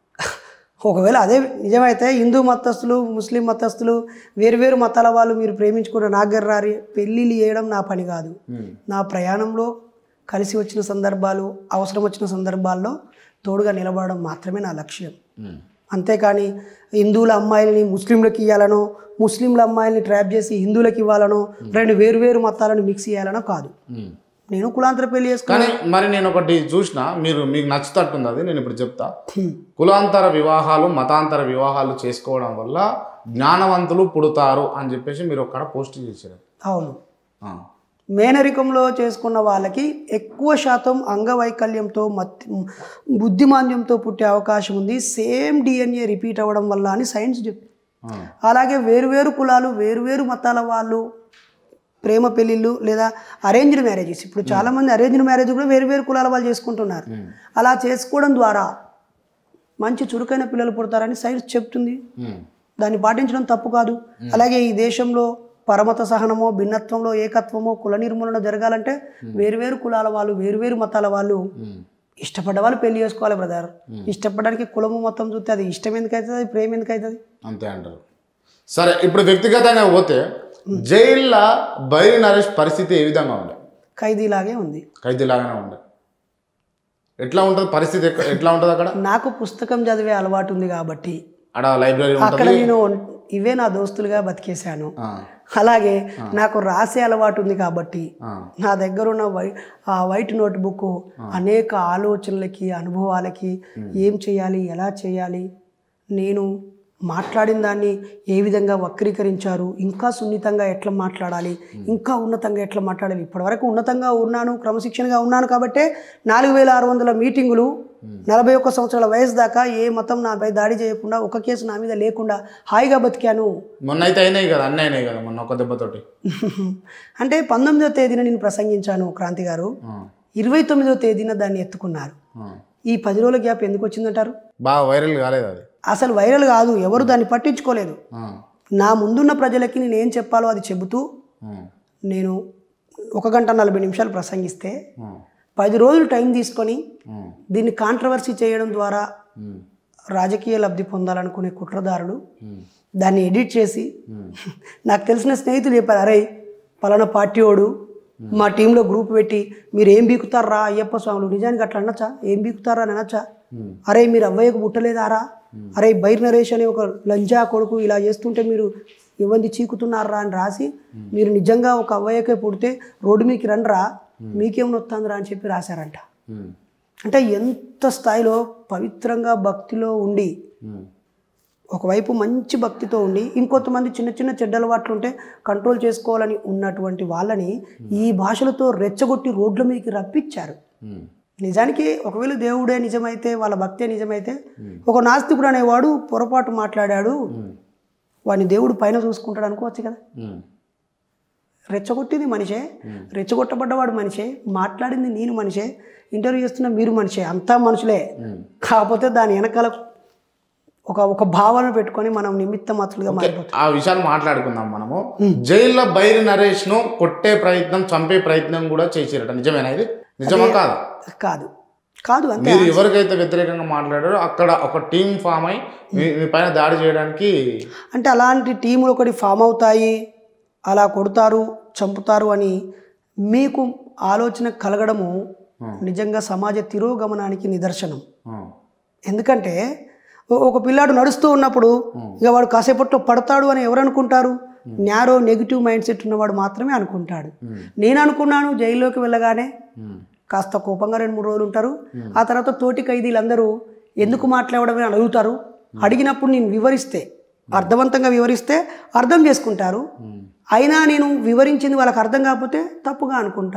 ఒకవేళ అదే నిజమైతే హిందూ మతస్థులు ముస్లిం మతస్థులు వేరువేరు మతాల వాళ్ళు మీరు ప్రేమించుకుంటే నా దగ్గర రారి పెళ్ళిళ్ళు చేయడం నా పని కాదు ఉమ్, నా ప్రయాణంలో కలిసి వచ్చిన సందర్భాలు అవసరం వచ్చిన సందర్భాల్లో తోడుగా నిలబడడం మాత్రమే నా లక్ష్యం ఉమ్, అంతేకాని హిందువుల అమ్మాయిలని ముస్లింలకు ఇవ్వాలనో ముస్లింల అమ్మాయిల్ని ట్రాప్ చేసి హిందువులకు ఇవ్వాలనో రెండు వేరువేరు మతాలను మిక్స్ చేయాలనో కాదు ఉమ్. నేను కులాంతర పెళ్లి చేసుకుని కానీ మరి నేను ఒకటి చూసిన మీరు మీకు నచ్చుతట్టుంది అది నేను ఇప్పుడు చెప్తా కులాంతర వివాహాలు మతాంతర వివాహాలు చేసుకోవడం వల్ల జ్ఞానవంతులు పుడతారు అని చెప్పేసి మీరు ఒక్కడ పోస్ట్ చేశారు అవును ఆ, మేనరికంలో చేసుకున్న వాళ్ళకి ఎక్కువ శాతం అంగవైకల్యంతో మత్ బుద్ధిమాంద్యంతో పుట్టే అవకాశం ఉంది సేమ్ డిఎన్ఏ రిపీట్ అవ్వడం వల్ల అని సైన్స్ చెప్తుంది ఆ, అలాగే వేరువేరు కులాలు వేరువేరు మతాల వాళ్ళు ప్రేమ పెళ్ళిళ్ళు లేదా అరేంజ్డ్ మ్యారేజెస్ ఇప్పుడు చాలామంది అరేంజ్డ్ మ్యారేజ్ కూడా వేరువేరు కులాల వాళ్ళు చేసుకుంటున్నారు అలా చేసుకోవడం ద్వారా మంచి చురుకైన పిల్లలు పుడతారని సైన్స్ చెప్తుంది ఉమ్, దాన్ని పాటించడం తప్పు కాదు అలాగే ఈ దేశంలో పరమత సహనమో భిన్నత్వంలో ఏకత్వమో కుల నిర్మూలన జరగాలంటే వేరువేరు కులాల వాళ్ళు వేరువేరు మతాల వాళ్ళు ఉమ్, ఇష్టపడ్డ వాళ్ళు పెళ్లి చేసుకోవాలి బ్రదర్ ఇష్టపడడానికి కులము మొత్తం చూస్తే అది ఇష్టం ఎందుకు అవుతుంది అది ప్రేమ ఎందుకు అవుతుంది అంతే అంటారు సరే ఇప్పుడు వ్యక్తిగతంగా పోతే జైల్లో బైరి నరేష్ పరిస్థితి ఏ విధంగా ఉండే ఖైదీలాగే ఉంది ఖైదీలాగానే ఉండే ఎట్లా ఉంటుంది పరిస్థితి ఎక్క- ఎట్లా ఉంటుంది అక్కడ నాకు పుస్తకం చదివే అలవాటు ఉంది కాబట్టి అక్కడ లైబ్రరీ అక్కడ ఉంటుంది నేను ఇవే నా దోస్తులుగా బతికేశాను ఆ, అలాగే నాకు రాసే అలవాటు ఉంది కాబట్టి ఆ, నా దగ్గర ఉన్న వై ఆ వైట్ నోట్బుక్ అనేక ఆలోచనలకి అనుభవాలకి ఏం చేయాలి ఎలా చేయాలి నేను మాట్లాడిన దాన్ని ఏ విధంగా వక్రీకరించారు ఇంకా సున్నితంగా ఎట్లా మాట్లాడాలి ఇంకా ఉన్నతంగా ఎట్లా మాట్లాడాలి ఇప్పటివరకు ఉన్నతంగా ఉన్నాను క్రమశిక్షణగా ఉన్నాను కాబట్టే నాలుగు వేల ఆరు వందల మీటింగులు నలభై ఒక్క సంవత్సరాల వయసు దాకా ఏ మతం నాపై దాడి చేయకుండా ఒక కేసు నా మీద లేకుండా హాయిగా బతికాను మొన్న అయితే అయినాయి కదా అన్నీ అయినాయి కదా మొన్న ఒక దెబ్బతోటి అంటే పంతొమ్మిదో తేదీన నేను ప్రసంగించాను క్రాంతి గారు ఆ, ఇరవై తొమ్మిదో తేదీన దాన్ని ఎత్తుకున్నారు ఆ. ఈ పది రోజుల గ్యాప్ ఎందుకు వచ్చిందంటారు బాగా వైరల్ కాలేదు అది అసలు వైరల్ కాదు ఎవరు దాన్ని పట్టించుకోలేదు ఆ, నా ముందున్న ప్రజలకి నేను ఏం చెప్పాలో అది చెబుతూ ఆ, నేను ఒక గంట నలభై నిమిషాలు ప్రసంగిస్తే ఆ, పది రోజులు టైం తీసుకొని ఆ, దీన్ని కాంట్రవర్సీ చేయడం ద్వారా ఉమ్, రాజకీయ లబ్ధి పొందాలనుకునే కుట్రదారులు ఉమ్, దాన్ని ఎడిట్ చేసి ఉమ్, నాకు తెలిసిన స్నేహితులు చెప్పారు అరే పలానా పార్టీ వాడు మా టీంలో గ్రూప్ పెట్టి మీరు ఏం బీకుతారా అయ్యప్ప స్వాములు నిజానికి అట్లా అనొచ్చా ఏం బీకుతారా అని అనొచ్చా ఉమ్, అరే మీరు అవ్వయ్యకు పుట్టలేదారా అరే బైర్ నరేష్ అనే ఒక లంజా కొడుకు ఇలా చేస్తుంటే మీరు ఇవ్వంది చీకుతున్నారా అని రాసి మీరు నిజంగా ఒక అవ్వయ్యకే పుడితే రోడ్డు మీకు రండ్రా మీకేం వస్తుందిరా అని చెప్పి రాశారంట ఉమ్, అంటే ఎంత స్థాయిలో పవిత్రంగా భక్తిలో ఉండి ఉమ్, ఒకవైపు మంచి భక్తితో ఉండి ఇంకొంతమంది చిన్న చిన్న చెడ్డ అలవాట్లు ఉంటే కంట్రోల్ చేసుకోవాలని ఉన్నటువంటి వాళ్ళని ఈ భాషలతో రెచ్చగొట్టి రోడ్ల మీదకి రప్పించారు ఉమ్, నిజానికి ఒకవేళ దేవుడే నిజమైతే వాళ్ళ భక్తే నిజమైతే ఒక నాస్తికుడు అనేవాడు పొరపాటు మాట్లాడాడు ఉమ్, వాడిని దేవుడు పైన చూసుకుంటాడు అనుకోవచ్చు కదా ఉమ్, రెచ్చగొట్టింది మనిషే రెచ్చగొట్టబడ్డవాడు మనిషే మాట్లాడింది నేను మనిషే ఇంటర్వ్యూ చేస్తున్న మీరు మనిషే అంతా మనుషులే ఉమ్. కాకపోతే దాని వెనకాల ఒక ఒక భావన పెట్టుకొని మనం నిమిత్త మాత్రులుగా మారిపోతాం ఆ విషయాలు మాట్లాడుకుందాం మనము జైల్లో బైరి నరేష్ ను కొట్టే ప్రయత్నం చంపే ప్రయత్నం కూడా చేసిరట నిజమేనా ఇది నిజమా కాదా కాదు కాదు అంతే మీరు ఎవరికైతే వ్యతిరేకంగా మాట్లాడారో అక్కడ ఒక టీం ఫామ్ అయి మీ మీ పైన దాడి చేయడానికి అంటే అలాంటి టీములు ఒకటి ఫామ్ అవుతాయి అలా కొడతారు చంపుతారు అని మీకు ఆలోచన కలగడము నిజంగా సమాజ తిరోగమనానికి నిదర్శనం ఆ, ఎందుకంటే ఓ- ఒక పిల్లాడు నడుస్తూ ఉన్నప్పుడు ఇక వాడు కాసేపట్లో పడతాడు అని ఎవరు అనుకుంటారు న్యారో నెగిటివ్ మైండ్ సెట్ ఉన్నవాడు మాత్రమే అనుకుంటాడు నేను అనుకున్నాను జైల్లోకి వెళ్ళగానే ఉమ్, కాస్త కోపంగా రెండు మూడు రోజులు ఉంటారు ఆ తర్వాత తోటి ఖైదీలందరూ ఎందుకు మాట్లాడమని అడుగుతారు అడిగినప్పుడు నేను వివరిస్తే అర్థవంతంగా వివరిస్తే అర్థం చేసుకుంటారు ఉమ్, అయినా నేను వివరించింది వాళ్ళకి అర్థం కాకపోతే తప్పుగా అనుకుంటారు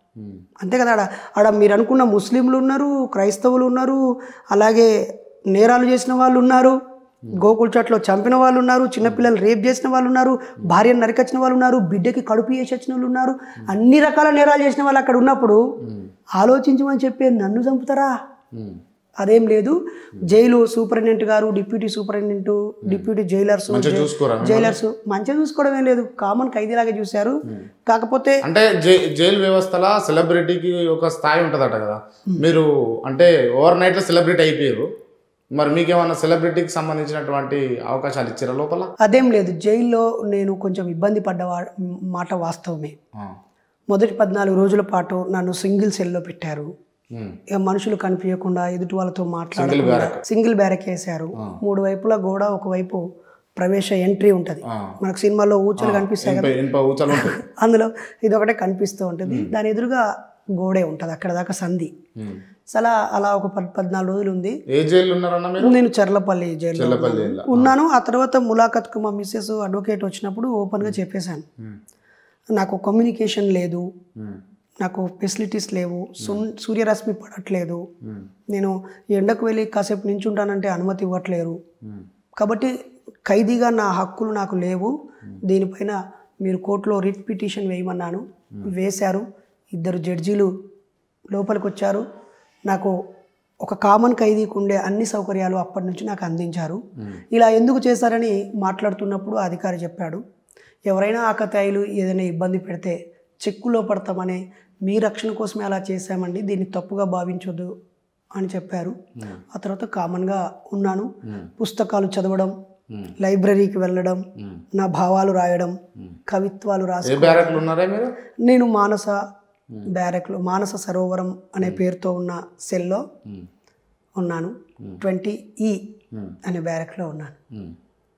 ఉమ్. అంతే కదా ఆడ ఆడ మీరు అనుకున్న ముస్లింలు ఉన్నారు క్రైస్తవులు ఉన్నారు అలాగే నేరాలు చేసిన వాళ్ళు ఉన్నారు గోకుల్ చాట్లో చంపిన వాళ్ళు ఉన్నారు చిన్నపిల్లలు రేప్ చేసిన వాళ్ళు ఉన్నారు భార్యను నరికొచ్చిన వాళ్ళు ఉన్నారు బిడ్డకి కడుపు చేసి వచ్చిన వాళ్ళు ఉన్నారు అన్ని రకాల నేరాలు చేసిన వాళ్ళు అక్కడ ఉన్నప్పుడు ఆలోచించమని చెప్పే నన్ను చంపుతారా ఉమ్. అదేం లేదు జైలు సూపరింటెండెంట్ గారు డిప్యూటీ సూపరింటెండెంట్ డిప్యూటీ జైలర్స్ మంచిగా చూసుకోరా జైలర్స్ మంచిగా చూసుకోవడం ఏం లేదు కామన్ ఖైదీలాగా చూశారు కాకపోతే అంటే జై జైలు వ్యవస్థలో సెలబ్రిటీకి ఒక స్థాయి ఉంటుందట కదా మీరు అంటే ఓవర్ నైట్లో సెలబ్రిటీ అయిపోయారు మరి మీకేమన్నా సెలబ్రిటీకి సంబంధించినటువంటి అవకాశాలు ఇచ్చారా లోపల అదేం లేదు జైల్లో నేను కొంచెం ఇబ్బంది పడ్డ వా- మాట వాస్తవమే ఆ. మొదటి పద్నాలుగు రోజుల పాటు నన్ను సింగిల్ సెల్లో పెట్టారు ఉమ్. ఇక మనుషులు కనిపించకుండా ఎదుటి వాళ్ళతో సింగిల్ మాట్లాడకుండా బ్యారక్ సింగిల్ బ్యారక్ వేశారు మూడు వైపులా గోడ ఒకవైపు ప్రవేశ ఎంట్రీ ఉంటుంది ఆ. మనకు సినిమాలో ఊచలు కనిపిస్తాయి కదా ఇనుప ఇనుప ఊచలు ఉంటుంది అందులో ఇది ఒకటే కనిపిస్తూ ఉంటుంది దాని ఎదురుగా గోడే ఉంటుంది అక్కడ దాకా సంధి ఉమ్. అలా అలా ఒక పద్ పద్నాలుగు రోజులు ఉంది ఏ జైలు ఉన్నారన్న మీరు నేను చర్లపల్లి జైల్లో చెల్లపల్లి ఉన్నాను. జైల్లో. ఉన్నాను ఆ తర్వాత ములాఖత్కు మా మిస్సెస్ అడ్వకేట్ వచ్చినప్పుడు ఓపెన్గా చెప్పేశాను ఉమ్. నాకు కమ్యూనికేషన్ లేదు ఉమ్. నాకు ఫెసిలిటీస్ లేవు సున్- సూర్యరశ్మి పడట్లేదు ఉమ్. నేను ఎండకు వెళ్ళి కాసేపు నించుంటానంటే అనుమతి ఇవ్వట్లేరు ఉమ్. కాబట్టి ఖైదీగా నా హక్కులు నాకు లేవు దీనిపైన మీరు కోర్టులో రిట్ పిటిషన్ వేయమన్నాను వేశారు ఇద్దరు జడ్జీలు లోపలికి వచ్చారు నాకు ఒక కామన్ ఖైదీకి ఉండే అన్ని సౌకర్యాలు అప్పటి నుంచి నాకు అందించారు ఇలా ఎందుకు చేశారని మాట్లాడుతున్నప్పుడు ఆ అధికారి చెప్పాడు ఎవరైనా ఆకతాయిలు ఏదైనా ఇబ్బంది పెడితే చెక్కులో పడతామనే మీ రక్షణ కోసమే అలా చేశామండి దీన్ని తప్పుగా భావించొద్దు అని చెప్పారు ఆ తర్వాత కామన్గా ఉన్నాను పుస్తకాలు చదవడం ఉమ్. లైబ్రరీకి వెళ్ళడం ఉమ్. నా భావాలు రాయడం కవిత్వాలు రాసి ఏ బ్యారక్లు ఉన్నారా మీరు నేను మానస బ్యారెక్లో మానస సరోవరం అనే పేరుతో ఉన్న సెల్లో ఉమ్. ఉన్నాను ట్వంటీ ఈ ఉమ్. అనే బ్యారెక్లో ఉన్నాను ఉమ్.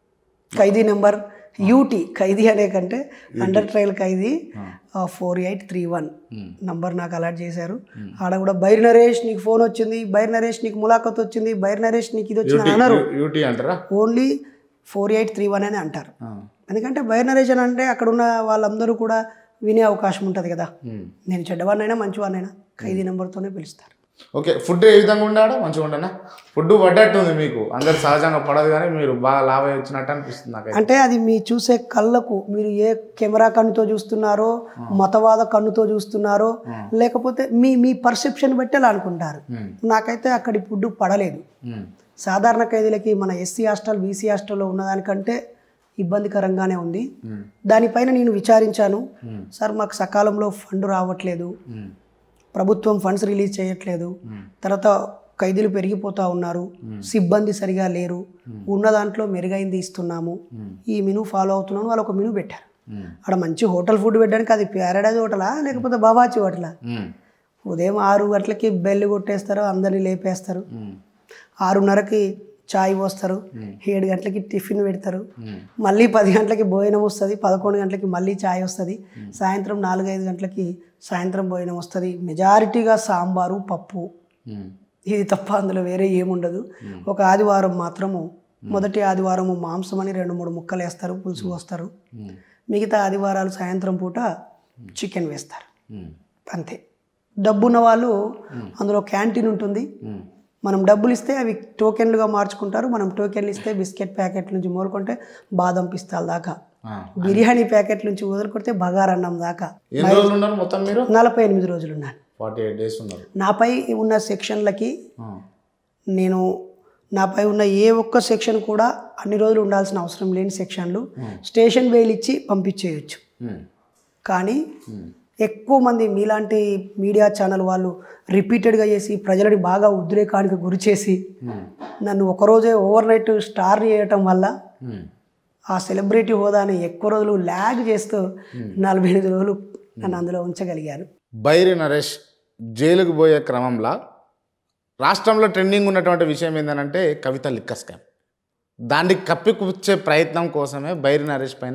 ఖైదీ నెంబర్ యూటీ ఖైదీ అనే కంటే అండర్ ట్రయల్ ఖైదీ four eight three one um. Number నాకు అలాట్ చేశారు ఆడ కూడా బైర్ నరేష్ నీకు ఫోన్ వచ్చింది బైర్ నరేష్ నీకు ములాఖత్ వచ్చింది బైర్ నరేష్ నీకు ఇది వచ్చింది యూటీ అనరు యూ- యూటీ అంటారా only four eight three one అని అంటారు ఆ. ఎందుకంటే బైర్ నరేష్ అని అంటే అక్కడ ఉన్న వాళ్ళందరూ కూడా వినే అవకాశం ఉంటుంది కదా ఉమ్. నేను చెడ్డవాడినైనా మంచివాడినైనా ఖైదీ నెంబర్తోనే పిలుస్తారు ఓకే ఫుడ్ ఏ విధంగా ఉండాడు మంచిగా ఉండనా ఫుడ్ పడ్డట్టు ఉంది మీకు అందరు సహజంగా పడదు కానీ మీరు బాగా లాభ వచ్చినట్టు అనిపిస్తుంది నాకైతే అంటే అది మీ చూసే కళ్ళకు మీరు ఏ కెమెరా కన్నుతో చూస్తున్నారో మతవాద కన్నుతో చూస్తున్నారో లేకపోతే మీ మీ పర్సెప్షన్ బట్టి అలా అనుకుంటారు ఉమ్. నాకైతే అక్కడి ఫుడ్ పడలేదు ఉమ్. సాధారణ ఖైదీలకి మన ఎస్సీ హాస్టల్ బీసీ హాస్టల్లో ఉన్నదానికంటే ఇబ్బందికరంగానే ఉంది ఉమ్. దానిపైన నేను విచారించాను ఉమ్. సార్ మాకు సకాలంలో ఫండ్ రావట్లేదు ఉమ్. ప్రభుత్వం ఫండ్స్ రిలీజ్ చేయట్లేదు తర్వాత ఖైదీలు పెరిగిపోతూ ఉన్నారు సిబ్బంది సరిగా లేరు ఉన్న దాంట్లో మెరుగైంది ఇస్తున్నాము ఈ మెనూ ఫాలో అవుతున్నాను వాళ్ళు ఒక మెనూ పెట్టారు ఉమ్. అక్కడ మంచి హోటల్ ఫుడ్ పెట్టడానికి అది ప్యారడైజ్ హోటలా లేకపోతే బాబాచి హోటలా ఉమ్. ఉదయం ఆరు గంటలకి బెల్ కొట్టేస్తారు అందరినీ లేపేస్తారు ఉమ్. ఆరున్నరకి చాయ్ పోస్తారు ఏడు గంటలకి టిఫిన్ పెడతారు ఉమ్. మళ్ళీ పది గంటలకి భోజనం వస్తుంది పదకొండు గంటలకి మళ్ళీ చాయ్ వస్తుంది సాయంత్రం నాలుగైదు గంటలకి సాయంత్రం భోజనం వస్తుంది మెజారిటీగా సాంబారు పప్పు ఉమ్. ఇది తప్ప అందులో వేరే ఏముండదు ఒక ఆదివారం మాత్రము మొదటి ఆదివారము మాంసం అని రెండు మూడు ముక్కలు వేస్తారు పులుసు పోస్తారు ఉమ్. మిగతా ఆదివారాలు సాయంత్రం పూట చికెన్ వేస్తారు ఉమ్. అంతే డబ్బున్న వాళ్ళు అందులో క్యాంటీన్ ఉంటుంది ఉమ్. మనం డబ్బులు ఇస్తే అవి టోకెన్లుగా మార్చుకుంటారు మనం టోకెన్లు ఇస్తే బిస్కెట్ ప్యాకెట్ నుంచి మొదలుకుంటే బాదం పిస్తాల దాకా ఆ. బిర్యానీ ప్యాకెట్ నుంచి వదులుకొడితే బగారన్నం దాకా ఎన్ని రోజులు ఉన్నారు మొత్తం మీరు నలభై ఎనిమిది రోజులు ఉన్నాను ఫార్టీ ఎయిట్ డేస్ ఉన్నారు నాపై ఉన్న సెక్షన్లకి ఆ. నేను నాపై ఉన్న ఏ ఒక్క సెక్షన్ కూడా అన్ని రోజులు ఉండాల్సిన అవసరం లేని సెక్షన్లు స్టేషన్ బెయిల్ ఇచ్చి పంపించేయచ్చు ఉమ్. కానీ ఉమ్. ఎక్కువ మంది మీలాంటి మీడియా ఛానల్ వాళ్ళు రిపీటెడ్గా చేసి ప్రజలని బాగా ఉద్రేకానికి గురి చేసి ఉమ్. నన్ను ఒకరోజే ఓవర్ నైట్ స్టార్ చేయటం వల్ల ఉమ్. ఆ సెలబ్రిటీ హోదాని ఎక్కువ రోజులు ల్యాగ్ చేస్తూ నలభై ఎనిమిది రోజులు నన్ను అందులో ఉంచగలిగారు బైరి నరేష్ జైలుకు పోయే క్రమంలో రాష్ట్రంలో ట్రెండింగ్ ఉన్నటువంటి విషయం ఏంటంటే కవిత లిక్క స్కామ్ దాన్ని కప్పిపుచ్చే ప్రయత్నం కోసమే బైరి నరేష్ పైన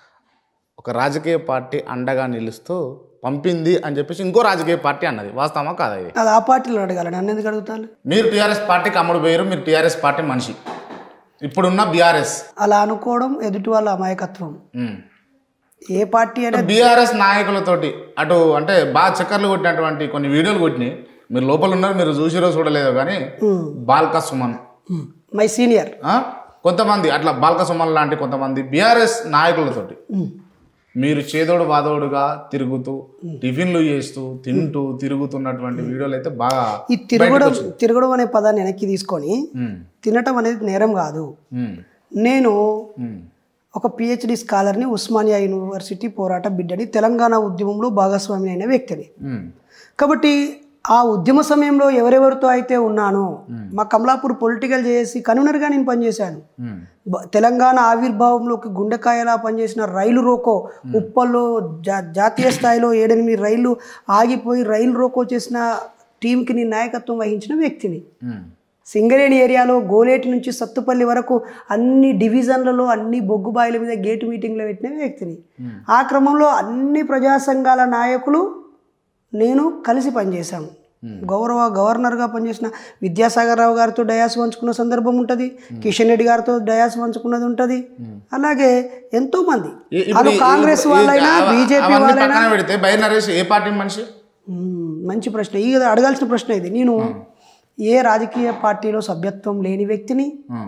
ఒక రాజకీయ పార్టీ అండగా నిలుస్తూ పంపింది అని చెప్పేసి ఇంకో రాజకీయ పార్టీ అన్నది వాస్తవమా కాదా ఇది అది ఆ పార్టీలో అడగాలి నన్ను ఎందుకు అడుగుతాను మీరు టీఆర్ఎస్ పార్టీకి అమ్ముడు పోయారు మీరు టీఆర్ఎస్ పార్టీ మనిషి ఇప్పుడున్న బీఆర్ఎస్ అలా అనుకోవడం ఎదుటి వాళ్ళ అమాయకత్వం ఏ పార్టీ అనేది బీఆర్ఎస్ నాయకులతోటి అటు అంటే బాగా చక్కర్లు కొట్టినటువంటి కొన్ని వీడియోలు కొట్టినాయి మీరు లోపల ఉన్నారు మీరు చూసిరో చూడలేదో కానీ బాల్క సుమన్ మై సీనియర్ ఆ? కొంతమంది అట్లా బాల్క సుమన్ లాంటి కొంతమంది బీఆర్ఎస్ నాయకులతోటి మీరు చేదోడు వాదోడుగా తిరుగుతూ టిఫిన్లు చేస్తూ తింటూ తిరుగుతున్నటువంటి వీడియోలు అయితే బాగా ఈ తిరగడం తిరగడం అనే పదాన్ని వెనక్కి తీసుకొని ఉమ్, తినటం అనేది నేరం కాదు ఉమ్, నేను ఉమ్, ఒక పిహెచ్డి స్కాలర్ని ఉస్మానియా యూనివర్సిటీ పోరాట బిడ్డని తెలంగాణ ఉద్యమంలో భాగస్వామి అయిన వ్యక్తిని ఉమ్, కాబట్టి ఆ ఉద్యమ సమయంలో ఎవరెవరితో అయితే ఉన్నానో మా కమలాపూర్ పొలిటికల్ చేసి కన్వీనర్గా నేను పనిచేశాను ఉమ్, బ- తెలంగాణ ఆవిర్భావంలోకి గుండెకాయలా పనిచేసిన రైలు రోకో ఉప్పల్లో జా జాతీయ స్థాయిలో ఏడెనిమిది రైళ్లు ఆగిపోయి రైలు రోకో చేసిన టీంకి నేను నాయకత్వం వహించిన వ్యక్తిని ఉమ్, సింగరేణి ఏరియాలో గోలేటి నుంచి సత్తుపల్లి వరకు అన్ని డివిజన్లలో అన్ని బొగ్గుబాయిల మీద గేటు మీటింగ్లో పెట్టిన వ్యక్తిని ఆ క్రమంలో అన్ని ప్రజా సంఘాల నాయకులు నేను కలిసి పనిచేశాము గౌరవ గవర్నర్గా పనిచేసిన విద్యాసాగర్ రావు గారితో డయాస్ పంచుకున్న సందర్భం ఉంటుంది కిషన్ రెడ్డి గారితో డయాస్ పంచుకున్నది ఉంటుంది అలాగే ఎంతో మంది ఈ- ఇప్పుడు వాళ్ళు ఈ- కాంగ్రెస్ ఈ- వాళ్ళైనా అవ- బీజేపీ అవన్నీ వాళ్ళైనా పక్కన పెడితే బై నరేష్ ఏ పార్టీ మనిషి మ్మ్. మంచి ప్రశ్న ఈ అడగాల్సిన ప్రశ్న ఇది నేను ఏ రాజకీయ పార్టీలో సభ్యత్వం లేని వ్యక్తిని ఆ,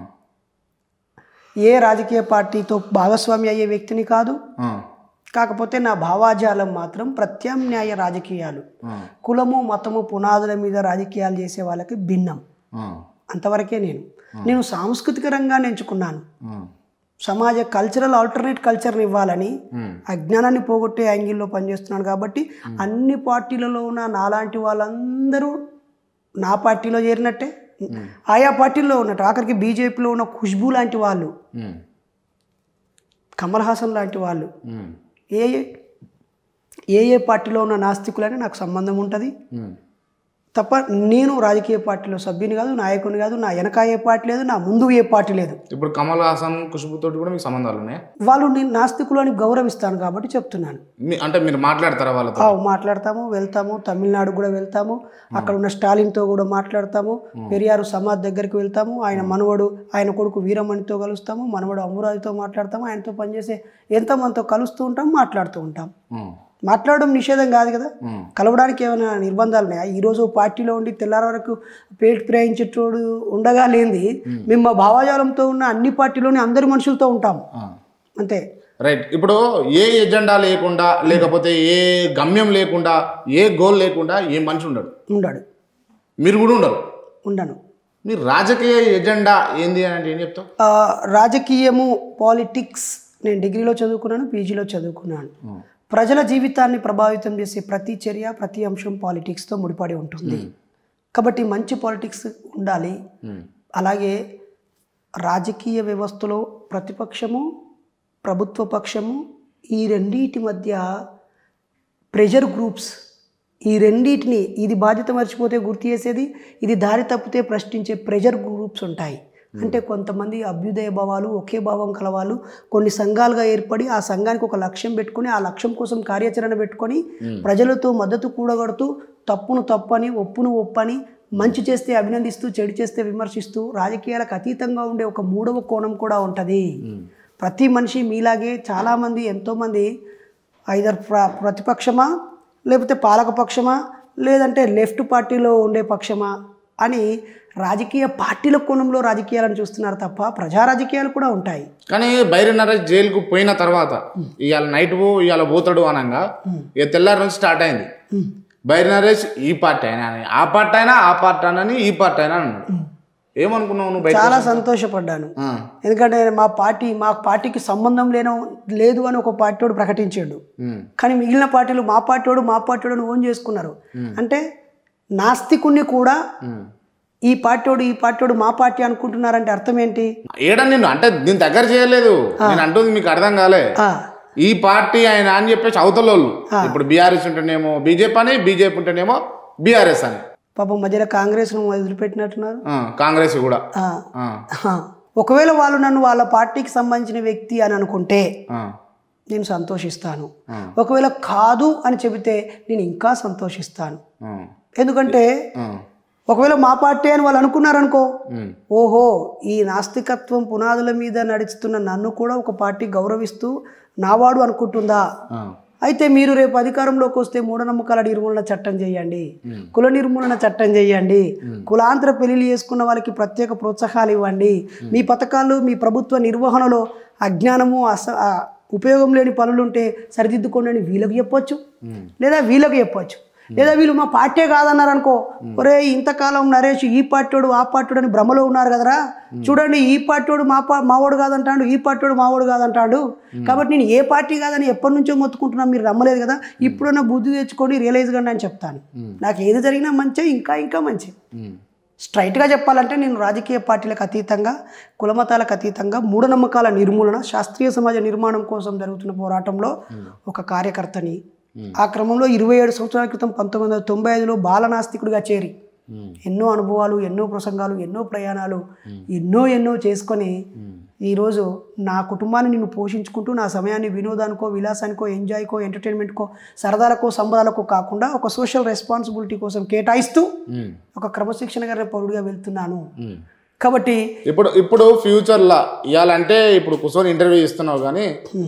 ఏ రాజకీయ పార్టీతో భాగస్వామి అయ్యే వ్యక్తిని కాదు ఆ, కాకపోతే నా భావాజాలం మాత్రం ప్రత్యామ్నాయ రాజకీయాలు ఆ, కులము మతము పునాదుల మీద రాజకీయాలు చేసే వాళ్ళకి భిన్నం ఆ, అంతవరకే నేను నేను సాంస్కృతిక రంగాన్ని ఎంచుకున్నాను ఆ, సమాజ కల్చరల్ ఆల్టర్నేట్ కల్చర్ని ఇవ్వాలని ఉమ్, అజ్ఞానాన్ని పోగొట్టే యాంగిల్లో పనిచేస్తున్నాను కాబట్టి అన్ని పార్టీలలో ఉన్న నాలాంటి వాళ్ళందరూ నా పార్టీలో చేరినట్టే ఆయా పార్టీల్లో ఉన్నట్టు ఆఖరికి బీజేపీలో ఉన్న ఖుష్బూ లాంటి వాళ్ళు ఉమ్, కమల్ హాసన్ లాంటి వాళ్ళు ఉమ్, ఏ ఏ ఏ ఏ పార్టీలో ఉన్న నాస్తికులని నాకు సంబంధం ఉంటుంది ఉమ్, తప్ప నేను రాజకీయ పార్టీలో సభ్యుని కాదు నాయకుని కాదు నా వెనక ఏ పార్టీ లేదు నా ముందు ఏ పార్టీ లేదు ఇప్పుడు కమల్ హాసన్ ఖుష్బుతోటి కూడా మీకు సంబంధాలు ఉన్నాయి వాళ్ళు నేను నాస్తికులు అని గౌరవిస్తాను కాబట్టి చెప్తున్నాను మీ అంటే మీరు మాట్లాడతారా వాళ్ళతో ఆ, మాట్లాడతాము వెళ్తాము తమిళనాడు కూడా వెళ్తాము అక్కడ ఉన్న స్టాలిన్తో కూడా మాట్లాడతాము పెరియారు సమాజ్ దగ్గరికి వెళ్తాము ఆయన మనవడు ఆయన కొడుకు వీరమణితో కలుస్తాము మనవడు అమరాజుతో మాట్లాడతాము ఆయనతో పనిచేసే ఎంతమందితో కలుస్తూ ఉంటాం మాట్లాడుతూ ఉంటాం ఉమ్, మాట్లాడడం నిషేధం కాదు కదా ఉమ్, కలవడానికి ఏమైనా నిర్బంధాలు ఉన్నాయా ఈరోజు పార్టీలో ఉండి తెల్లారి వరకు పేటు ప్రయాణించేటోడు ఉండగా లేనిది మేము మా భావజాలంతో ఉన్న అన్ని పార్టీలోని అందరి మనుషులతో ఉంటాం ఆ. అంతే రైట్ ఇప్పుడు ఏ ఎజెండా లేకుండా లేకపోతే ఏ గమ్యం లేకుండా ఏ గోల్ లేకుండా ఏ మనిషి ఉండడు ఉండడు మీరు కూడా ఉండరు ఉండను మీ రాజకీయ ఎజెండా ఏంది అని అంటే ఏం చెప్తావు ఆ, రాజకీయము పాలిటిక్స్ నేను డిగ్రీలో చదువుకున్నాను పీజీలో చదువుకున్నాను ప్రజల జీవితాన్ని ప్రభావితం చేసే ప్రతి చర్య ప్రతి అంశం పాలిటిక్స్తో ముడిపడి ఉంటుంది కాబట్టి మంచి పాలిటిక్స్ ఉండాలి అలాగే రాజకీయ వ్యవస్థలో ప్రతిపక్షము ప్రభుత్వ పక్షము ఈ రెండింటి మధ్య ప్రెషర్ గ్రూప్స్ ఈ రెండింటిని ఇది బాధ్యత మర్చిపోతే గుర్తు చేసేది ఇది దారి తప్పితే ప్రశ్నించే ప్రెషర్ గ్రూప్స్ ఉంటాయి అంటే కొంతమంది అభ్యుదయ భావాలు ఒకే భావం కలవాళ్ళు కొన్ని సంఘాలుగా ఏర్పడి ఆ సంఘానికి ఒక లక్ష్యం పెట్టుకొని ఆ లక్ష్యం కోసం కార్యాచరణ పెట్టుకొని ప్రజలతో మద్దతు కూడగడుతూ తప్పును తప్పని ఒప్పును ఒప్పని మంచి చేస్తే అభినందిస్తూ చెడు చేస్తే విమర్శిస్తూ రాజకీయాలకు అతీతంగా ఉండే ఒక మూడవ కోణం కూడా ఉంటుంది ప్రతి మనిషి మీలాగే చాలామంది ఎంతోమంది ఐదర్ ప్ర ప్రతిపక్షమా లేకపోతే పాలకపక్షమా లేదంటే లెఫ్ట్ పార్టీలో ఉండే పక్షమా అని రాజకీయ పార్టీల కోణంలో రాజకీయాలను చూస్తున్నారు తప్ప ప్రజా రాజకీయాలు కూడా ఉంటాయి కానీ బైరి నరేష్ జైలుకు పోయిన తర్వాత ఇవాళ నైట్ పో ఇవాళ పోతాడు అనగా ఇక తెల్లారి నుంచి స్టార్ట్ అయింది బైరి నరేష్ ఈ పార్టీ అయినా అని ఆ పార్టీ అయినా ఆ పార్టీ అయినా ఈ పార్టీ అయినా అన్నాడు ఏమనుకున్నావు నువ్వు బయట చాలా సంతోషపడ్డాను ఆ, ఎందుకంటే మా పార్టీ మా పార్టీకి సంబంధం లేను లేదు అని ఒక పార్టీ వాడు ప్రకటించాడు ఉమ్, కానీ మిగిలిన పార్టీలు మా పార్టీ వాడు మా పార్టీ వాడు ఓన్ చేసుకున్నారు అంటే నాస్తికుణ్ణి కూడా ఉమ్. ఈ పార్టీ వాడు ఈ పార్టీ వాడు మా పార్టీ అనుకుంటున్నారంటే అర్థం ఏంటి ఏడ నిన్ను అంటే దీని దగ్గర చేయలేదు నేను అంటుంది మీకు అర్థం కాలే ఆ, ఈ పార్టీ ఆయన అని చెప్పేసి అవతల వాళ్ళు ఇప్పుడు బీఆర్ఎస్ ఉంటేనేమో బీజేపీ అని బీజేపీ ఉంటేనేమో బీఆర్ఎస్ అని పాపం మధ్యలో కాంగ్రెస్ను వదిలిపెట్టినట్టున్నారు ఆ, కాంగ్రెస్ కూడా ఆ, ఆ, ఆ. ఒకవేళ వాళ్ళు నన్ను వాళ్ళ పార్టీకి సంబంధించిన వ్యక్తి అని అనుకుంటే ఆ, నేను సంతోషిస్తాను ఆ. ఒకవేళ కాదు అని చెబితే నేను ఇంకా సంతోషిస్తాను ఆ, ఎందుకంటే ఆ, ఒకవేళ మా పార్టీ అని వాళ్ళు అనుకున్నారనుకో ఉమ్, ఓహో ఈ నాస్తికత్వం పునాదుల మీద నడుస్తున్న నన్ను కూడా ఒక పార్టీ గౌరవిస్తూ నావాడు అనుకుంటుందా ఆ, అయితే మీరు రేపు అధికారంలోకి వస్తే మూఢనమ్మకాల నిర్మూలన చట్టం చేయండి కుల నిర్మూలన చట్టం చేయండి కులాంతర పెళ్లిళ్ళు చేసుకున్న వాళ్ళకి ప్రత్యేక ప్రోత్సాహాలు ఇవ్వండి మీ పథకాలు మీ ప్రభుత్వ నిర్వహణలో అజ్ఞానము అస ఆ, ఉపయోగం లేని పనులుంటే సరిదిద్దుకోండి అని వీళ్ళకి చెప్పొచ్చు లేదా వీళ్ళకి చెప్పొచ్చు లేదా వీళ్ళు మా పార్టీ కాదన్నారు అనుకో ఒరే ఇంతకాలం నరేష్ ఈ పార్టీడు ఆ పార్టీడు అని భ్రమలో ఉన్నారు కదరా చూడండి ఈ పార్టీడు మా పా మావాడు కాదంటాడు ఈ పార్టీడు మావాడు కాదంటాడు కాబట్టి నేను ఏ పార్టీ కాదని ఎప్పటి నుంచో మొత్తుకుంటున్నా మీరు రమ్మలేదు కదా ఇప్పుడున్న బుద్ధి తెచ్చుకొని రియలైజ్ కండి అని చెప్తాను నాకు ఏది జరిగినా మంచి ఇంకా ఇంకా మంచి ఉమ్, స్ట్రైట్గా చెప్పాలంటే నేను రాజకీయ పార్టీలకు అతీతంగా కులమతాలకు అతీతంగా మూఢనమ్మకాల నిర్మూలన శాస్త్రీయ సమాజ నిర్మాణం కోసం జరుగుతున్న పోరాటంలో ఒక కార్యకర్తని ఆ క్రమంలో ఇరవై ఏడు సంవత్సరాల క్రితం పంతొమ్మిది వందల తొంభై ఐదులో బాలనాస్తికుడిగా చేరి ఉమ్, ఎన్నో అనుభవాలు ఎన్నో ప్రసంగాలు ఎన్నో ప్రయాణాలు ఎన్నో ఎన్నో చేసుకొని ఈరోజు నా కుటుంబాన్ని నిన్ను పోషించుకుంటూ నా సమయాన్ని వినోదానికో విలాసానికో ఎంజాయ్కో ఎంటర్టైన్మెంట్కో సరదాలకో సంబరాలకో కాకుండా ఒక సోషల్ రెస్పాన్సిబిలిటీ కోసం కేటాయిస్తూ ఉమ్, ఒక క్రమశిక్షణ గారి పౌరుడిగా వెళ్తున్నాను ఉమ్. కాబట్టి ఇప్పుడు ఇప్పుడు ఫ్యూచర్లో ఇవ్వాలంటే ఇప్పుడు కూర్చొని ఇంటర్వ్యూ ఇస్తున్నావు కానీ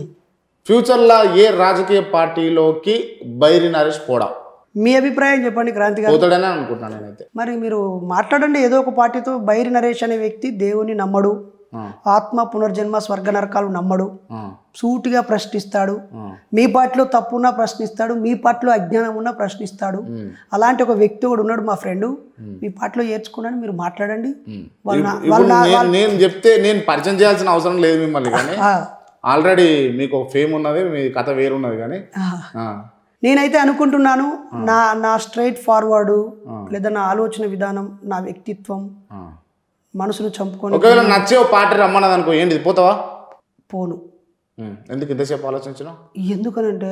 ఫ్యూచర్లో ఏ రాజకీయ పార్టీలోకి బైరి నరేష్ పోడా మీ అభిప్రాయం చెప్పండి క్రాంతి గారు పోతాడని అనుకుంటున్నాను నేనైతే మరి మీరు మాట్లాడండి ఏదో ఒక పార్టీతో బైరి నరేష్ అనే వ్యక్తి దేవుని నమ్మడు ఆ, ఆత్మ పునర్జన్మ స్వర్గ నరకాలు నమ్మడు ఆ, సూటిగా ప్రశ్నిస్తాడు ఆ, మీ పార్టీలో తప్పున్నా ప్రశ్నిస్తాడు మీ పార్టీలో అజ్ఞానం ఉన్నా ప్రశ్నిస్తాడు ఉమ్, అలాంటి ఒక వ్యక్తి కూడా ఉన్నాడు మా ఫ్రెండ్ మీ పార్టీలో చేర్చుకున్నాను మీరు మాట్లాడండి ఉమ్. వాళ్ళ నా- ఇప్పుడు వాళ్ళ నా- నేను నేను చెప్తే నేను పరిచయం చేయాల్సిన అవసరం లేదు మిమ్మల్ని కానీ ఆ, ఆల్రెడీ మీకు ఒక ఫేమ్ ఉన్నది మీ కథ వేరున్నది కానీ ఆ. ఆ, నేనైతే అనుకుంటున్నాను నా నా స్ట్రైట్ ఫార్వర్డు లేదా నా ఆలోచన విధానం నా వ్యక్తిత్వం ఆ. మనసును చంపుకొని ఒకవేళ నచ్చే ఓ పార్టీ రమ్మన్నది అనుకో ఏంటి పోతావా పోను ఉమ్, ఎందుకు ఇంతసేపు ఆలోచించినావు ఎందుకనంటే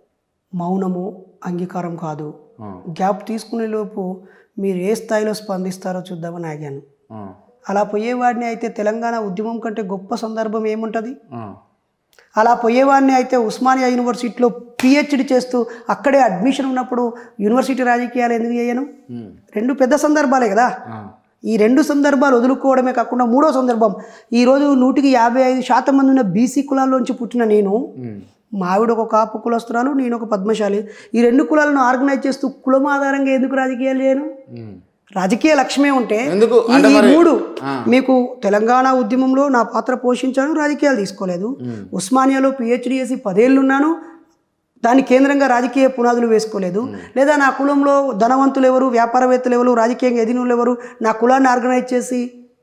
మౌనము అంగీకారం కాదు ఆ, గ్యాప్ తీసుకునే లోపు మీరు ఏ స్థాయిలో స్పందిస్తారో చూద్దామని ఆగాను ఆ, అలా పోయేవాడిని అయితే తెలంగాణ ఉద్యమం కంటే గొప్ప సందర్భం ఏముంటుంది ఆ, అలా పోయేవాడిని అయితే ఉస్మానియా యూనివర్సిటీలో పిహెచ్డి చేస్తూ అక్కడే అడ్మిషన్ ఉన్నప్పుడు యూనివర్సిటీ రాజకీయాలు ఎందుకు చేయను ఉమ్, రెండు పెద్ద సందర్భాలే కదా ఆ, ఈ రెండు సందర్భాలు వదులుకోవడమే కాకుండా మూడో సందర్భం ఈరోజు నూటికి యాభై ఐదు శాతం మంది ఉన్న బీసీ కులాల్లోంచి పుట్టిన నేను ఉమ్, మా ఆవిడ ఒక కాపు కులస్తురాలు నేను ఒక పద్మశాలి ఈ రెండు కులాలను ఆర్గనైజ్ చేస్తూ కులం ఆధారంగా ఎందుకు రాజకీయాలు చేయను ఉమ్. రాజకీయ లక్ష్యమే ఉంటే ఎందుకు ఈ అంటే ఈ మరి మూడు ఆ. మీకు తెలంగాణ ఉద్యమంలో నా పాత్ర పోషించాను రాజకీయాలు తీసుకోలేదు ఉస్మానియాలో పిహెచ్డి చేసి పదేళ్ళు ఉన్నాను దాని కేంద్రంగా రాజకీయ పునాదులు వేసుకోలేదు లేదా నా కులంలో ధనవంతులు ఎవరు వ్యాపారవేత్తలు ఎవరు రాజకీయంగా ఎదినులు ఎవరు నా కులాన్ని ఆర్గనైజ్ చేసి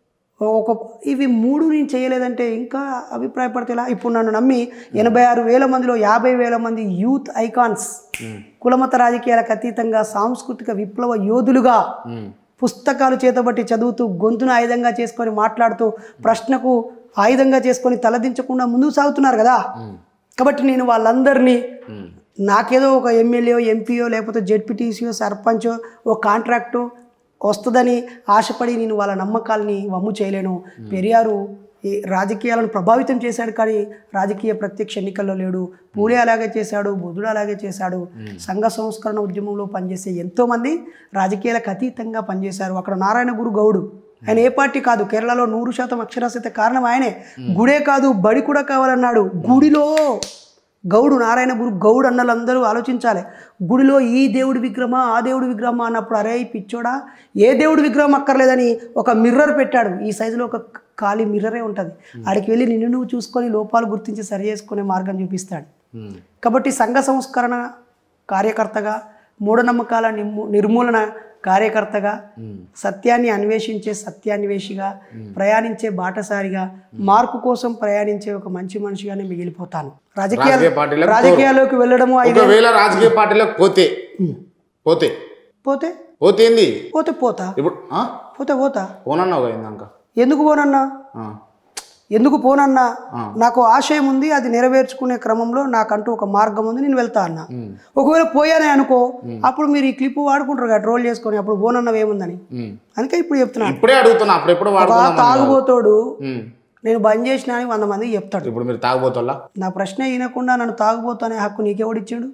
ఒక ఇవి మూడు నేను చేయలేదంటే ఇంకా అభిప్రాయపడితే ఎలా ఇప్పుడు నన్ను నమ్మి ఎనభై ఆరు వేల మందిలో యాభై వేల మంది యూత్ ఐకాన్స్ కులమత రాజకీయాలకు అతీతంగా సాంస్కృతిక విప్లవ యోధులుగా ఉమ్, పుస్తకాలు చేతబట్టి చదువుతూ గొంతును ఆయుధంగా చేసుకొని మాట్లాడుతూ ప్రశ్నకు ఆయుధంగా చేసుకొని తలదించకుండా ముందుకు సాగుతున్నారు కదా కాబట్టి నేను వాళ్ళందరినీ ఉమ్, నాకేదో ఒక ఎమ్మెల్యే ఎంపీయో లేకపోతే జెడ్పీటీసీయో సర్పంచో ఓ కాంట్రాక్టు వస్తుందని ఆశపడి నేను వాళ్ళ నమ్మకాలని వమ్ము చేయలేను పెరియారు ఈ రాజకీయాలను ప్రభావితం చేశాడు కానీ రాజకీయ ప్రత్యక్ష ఎన్నికల్లో లేడు పూలే అలాగే చేశాడు బుద్ధుడు అలాగే చేశాడు సంఘ సంస్కరణ ఉద్యమంలో పనిచేసే ఎంతోమంది రాజకీయాలకు అతీతంగా పనిచేశారు అక్కడ నారాయణ గురు గౌడు ఆయన ఏ పార్టీ కాదు కేరళలో నూరు శాతం అక్షరాస్యత కారణం ఆయనే గుడే కాదు బడి కూడా కావాలన్నాడు గుడిలో గౌడు నారాయణ గురు గౌడు అన్నలందరూ ఆలోచించాలి గుడిలో ఈ దేవుడి విగ్రహమా ఆ దేవుడి విగ్రహమా అన్నప్పుడు అరే ఈ పిచ్చోడా ఏ దేవుడి విగ్రహం అక్కర్లేదని ఒక మిర్రర్ పెట్టాడు ఈ సైజులో ఒక ఖాళీ మిర్రరే ఉంటుంది ఆడికి వెళ్ళి నిన్ను నువ్వు చూసుకొని లోపాలు గుర్తించి సరి చేసుకునే మార్గం చూపిస్తాడు ఉమ్, కాబట్టి సంఘ సంస్కరణ కార్యకర్తగా మూఢనమ్మకాల నిర్మూ నిర్మూలన కార్యకర్తగా ఉమ్, సత్యాన్ని అన్వేషించే సత్యాన్వేషిగా ప్రయాణించే బాటసారిగా మార్పు కోసం ప్రయాణించే ఒక మంచి మనిషిగానే మిగిలిపోతాను రాజకీయ రాజకీయాలు పార్టీలకు రాజకీయాల్లోకి వెళ్ళడము ఐదు ఒకవేళ రాజకీయ పార్టీలకు పోతే పోతే పోతే పోతే ఏంది పోతే పోతా ఇప్పుడు ఆ? పోతే పోతా పోనన్నావు కదా ఇందాక ఎందుకు పోనన్నా ఆ, ఎందుకు పోనన్నా ఆ. నాకు ఆశయం ఉంది అది నెరవేర్చుకునే క్రమంలో నాకంటూ ఒక మార్గం ఉంది నేను వెళ్తా అన్నా ఉమ్, ఒకవేళ పోయానే అనుకో అప్పుడు మీరు ఈ క్లిప్ వాడుకుంటారు కదా ట్రోల్ చేసుకొని అప్పుడు పోనన్నవి ఏముందని ఉమ్. అందుకే ఇప్పుడు చెప్తున్నాను ఇప్పుడే అడుగుతున్నా అప్పుడు ఎప్పుడు ఒక వాడుకుందాం తాగుబోతోడు ఉమ్, నేను బంద్ చేసిన అని వంద మందికి చెప్తాడు ఇప్పుడు మీరు తాగబోతోళ్ళ నా ప్రశ్న వినకుండా నన్ను తాగుబోతు అనే హక్కు నీకెవడిచ్చాడు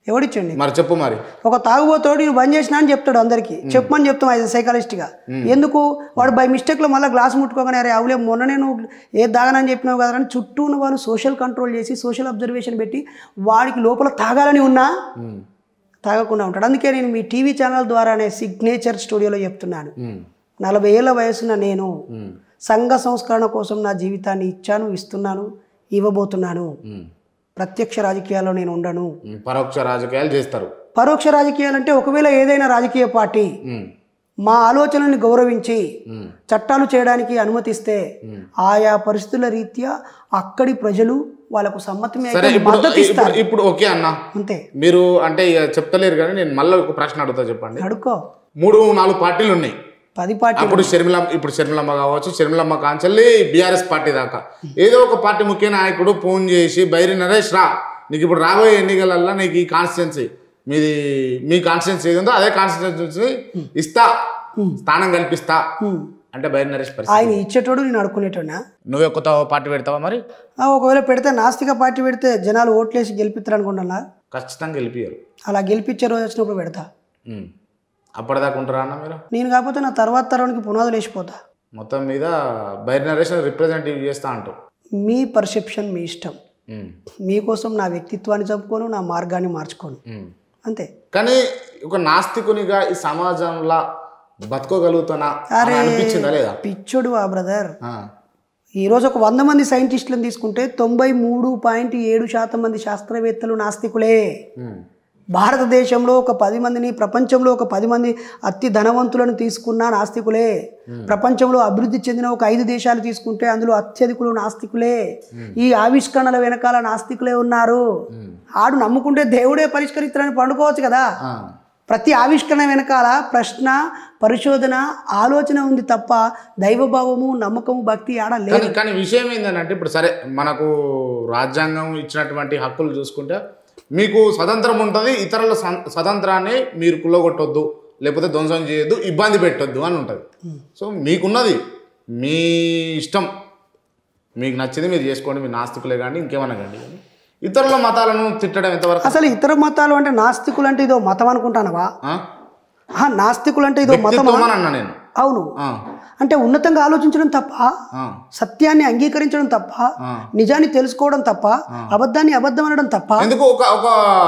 ఎవడిచ్చండి మరి చెప్పు మరి ఒక తాగుబోతోడు నేను బంద్ చేసినా అని చెప్తాడు అందరికి చెప్పమని చెప్తాం అది సైకాలజిస్ట్గా ఎందుకు వాడు బై మిస్టేక్లో మళ్ళీ గ్లాస్ ముట్టుకోగానే అరే అవులే మొన్న నేను ఏ దాగనని చెప్పినావు కదా అని చుట్టూ ఉన్న వాళ్ళు సోషల్ కంట్రోల్ చేసి సోషల్ అబ్జర్వేషన్ పెట్టి వాడికి లోపల తాగాలని ఉన్నా ఉమ్, తాగకుండా ఉంటాడు అందుకే నేను మీ టీవీ ఛానల్ ద్వారానే సిగ్నేచర్ స్టూడియోలో చెప్తున్నాను ఉమ్, నలభై ఏళ్ళ వయసున్న నేను ఉమ్, సంఘ సంస్కరణ కోసం నా జీవితాన్ని ఇచ్చాను ఇస్తున్నాను ఇవ్వబోతున్నాను ఉమ్, ప్రత్యక్ష రాజకీయాల్లో నేను ఉండను ఉమ్, పరోక్ష రాజకీయాలు చేస్తారు పరోక్ష రాజకీయాలంటే ఒకవేళ ఏదైనా రాజకీయ పార్టీ ఉమ్, మా ఆలోచనల్ని గౌరవించి ఉమ్, చట్టాలు చేయడానికి అనుమతిస్తే ఆయా పరిస్థితుల రీత్యా అక్కడి ప్రజలు వాళ్ళకు సమ్మతమే సరే అయితే ఇప్పుడు మద్దతు ఇస్తారు ఇప్పుడు ఇప్పుడు ఓకే అన్న అంతే మీరు అంటే ఇక చెప్తలేరు కానీ నేను మళ్ళీ ఒక ప్రశ్న అడుగుతా చెప్పండి అడుక్కో మూడు నాలుగు పార్టీలు ఉన్నాయి పది పార్టీ అప్పుడు షర్మిలమ్మ ఇప్పుడు షర్మిలమ్మ కావచ్చు షర్మిలమ్మ కాంచెల్లి బీఆర్ఎస్ పార్టీ దాకా ఏదో ఒక పార్టీ ముఖ్య నాయకుడు ఫోన్ చేసి బైరి నరేష్ రా నీకు ఇప్పుడు రాబోయే ఎన్నికలల్లో నీకు ఈ కాన్స్టిట్యున్సీ మీది మీ కాన్స్టిట్యున్సీ ఏది ఉందో అదే కాన్స్టిట్యున్సీ ఇస్తా స్థానం కల్పిస్తా అంటే బైరి నరేష్ పరిస్థితి ఆయన ఇచ్చేటోడు నేను అడుక్కునేటోనా నువ్వే కొత్త పార్టీ పెడతావా మరి ఆ, ఒకవేళ పెడితే నాస్తిక పార్టీ పెడితే జనాలు ఓట్లేసి గెలిపిస్తారు అనుకుంటున్నా ఖచ్చితంగా గెలిపియారు అలా గెలిపించే రోజు వచ్చినప్పుడు పెడతా ఉమ్. అప్పటిదాకా ఉంటారా అన్న మీరు నేను కాకపోతే నా తర్వాత తరానికి పునాదులు వేసిపోతా మొత్తం మీద బైరి నరేష్ రిప్రజెంటేటివ్ చేస్తా అంటావు మీ పర్సెప్షన్ మీ ఇష్టం ఉమ్. మీకోసం నా వ్యక్తిత్వాన్ని చంపుకోను నా మార్గాన్ని మార్చుకోను ఉమ్. అంతే కానీ ఒక నాస్తికునిగా ఈ సమాజంలో బతకగలుగుతానా అని అనిపించిందా లేదా పిచ్చోడు ఆ బ్రదర్ ఆ. ఈరోజు ఒక వంద మంది సైంటిస్టులను తీసుకుంటే తొంభై మూడు పాయింట్ ఏడు శాతం మంది శాస్త్రవేత్తలు నాస్తికులే ఉమ్. భారతదేశంలో ఒక పది మందిని ప్రపంచంలో ఒక పది మంది అతి ధనవంతులను తీసుకున్న నాస్తికులే ప్రపంచంలో అభివృద్ధి చెందిన ఒక ఐదు దేశాలు తీసుకుంటే అందులో అత్యధికులు నాస్తికులే ఈ ఆవిష్కరణల వెనకాల నాస్తికులే ఉన్నారు ఆడు నమ్ముకుంటే దేవుడే పరిష్కరిస్తారని పండుకోవచ్చు కదా ఆ. ప్రతి ఆవిష్కరణ వెనకాల ప్రశ్న పరిశోధన ఆలోచన ఉంది తప్ప దైవభావము నమ్మకము భక్తి ఆడ లేదు కానీ కానీ విషయం ఏంటంటే ఇప్పుడు సరే మనకు రాజ్యాంగం ఇచ్చినటువంటి హక్కులు చూసుకుంటే మీకు స్వతంత్రం ఉంటుంది ఇతరుల సం- స్వతంత్రాన్ని మీరు కుల్లగొట్టొద్దు లేకపోతే ధ్వంసం చేయొద్దు ఇబ్బంది పెట్టొద్దు అని ఉంటుంది సో మీకున్నది మీ ఇష్టం మీకు నచ్చింది మీరు చేసుకోండి మీరు నాస్తికులే కానీ ఇంకేమన్నా కానీ ఇతరుల మతాలను తిట్టడం ఎంతవరకు అసలు ఇతర మతాలు అంటే నాస్తికులు అంటే ఇదో మతం అనుకుంటానవా ఆ? ఆహా, నాస్తికులు అంటే ఇదో మతం వ్యక్తిత్వం అని అన్నా నేను అవును ఆ, అంటే ఉన్నతంగా ఆలోచించడం తప్ప ఆ, సత్యాన్ని అంగీకరించడం తప్ప ఆ. నిజాన్ని తెలుసుకోవడం తప్ప అబద్ధాన్ని అబద్ధం అనడం తప్ప ఎందుకు ఒక ఒక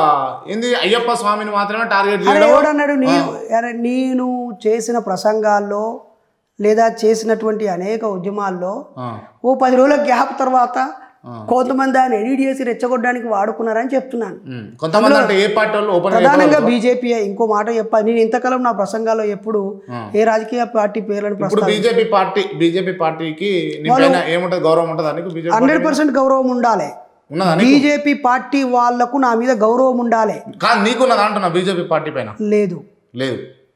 ఏంది అయ్యప్ప స్వామిని మాత్రమే టార్గెట్ అరే చేయడం ఎవడన్నాడు నేను అరే నేను చేసిన ప్రసంగాల్లో లేదా చేసినటువంటి అనేక ఉద్యమాల్లో ఆ, ఓ పది రోజుల గ్యాప్ తర్వాత కొంతమంది ఆయన ఎడిట్ చేసి రెచ్చగొట్టడానికి వాడుకున్నారని చెప్తున్నాను ఉమ్. కొంతమంది అంటే ఏ పార్టీ వాళ్ళు ఓపెన్ ప్రధానంగా బీజేపీ ఇంకో మాట చెప్పా నేను ఇంతకాలం నా ప్రసంగాల్లో ఎప్పుడు ఏ రాజకీయ పార్టీ పేర్లను ఇప్పుడు బీజేపీ పార్టీ బీజేపీ పార్టీకి నీ పైన ఏముంటది గౌరవం ఉంటుంది నీకు బీజేపీ హండ్రెడ్ పర్సెంట్ గౌరవం ఉండాలి ఉన్నదా బీజేపీ పార్టీ వాళ్లకు నా మీద గౌరవం ఉండాలి కాదు నీకున్నదా అంటున్నా బీజేపీ పార్టీ పైన లేదు లేదు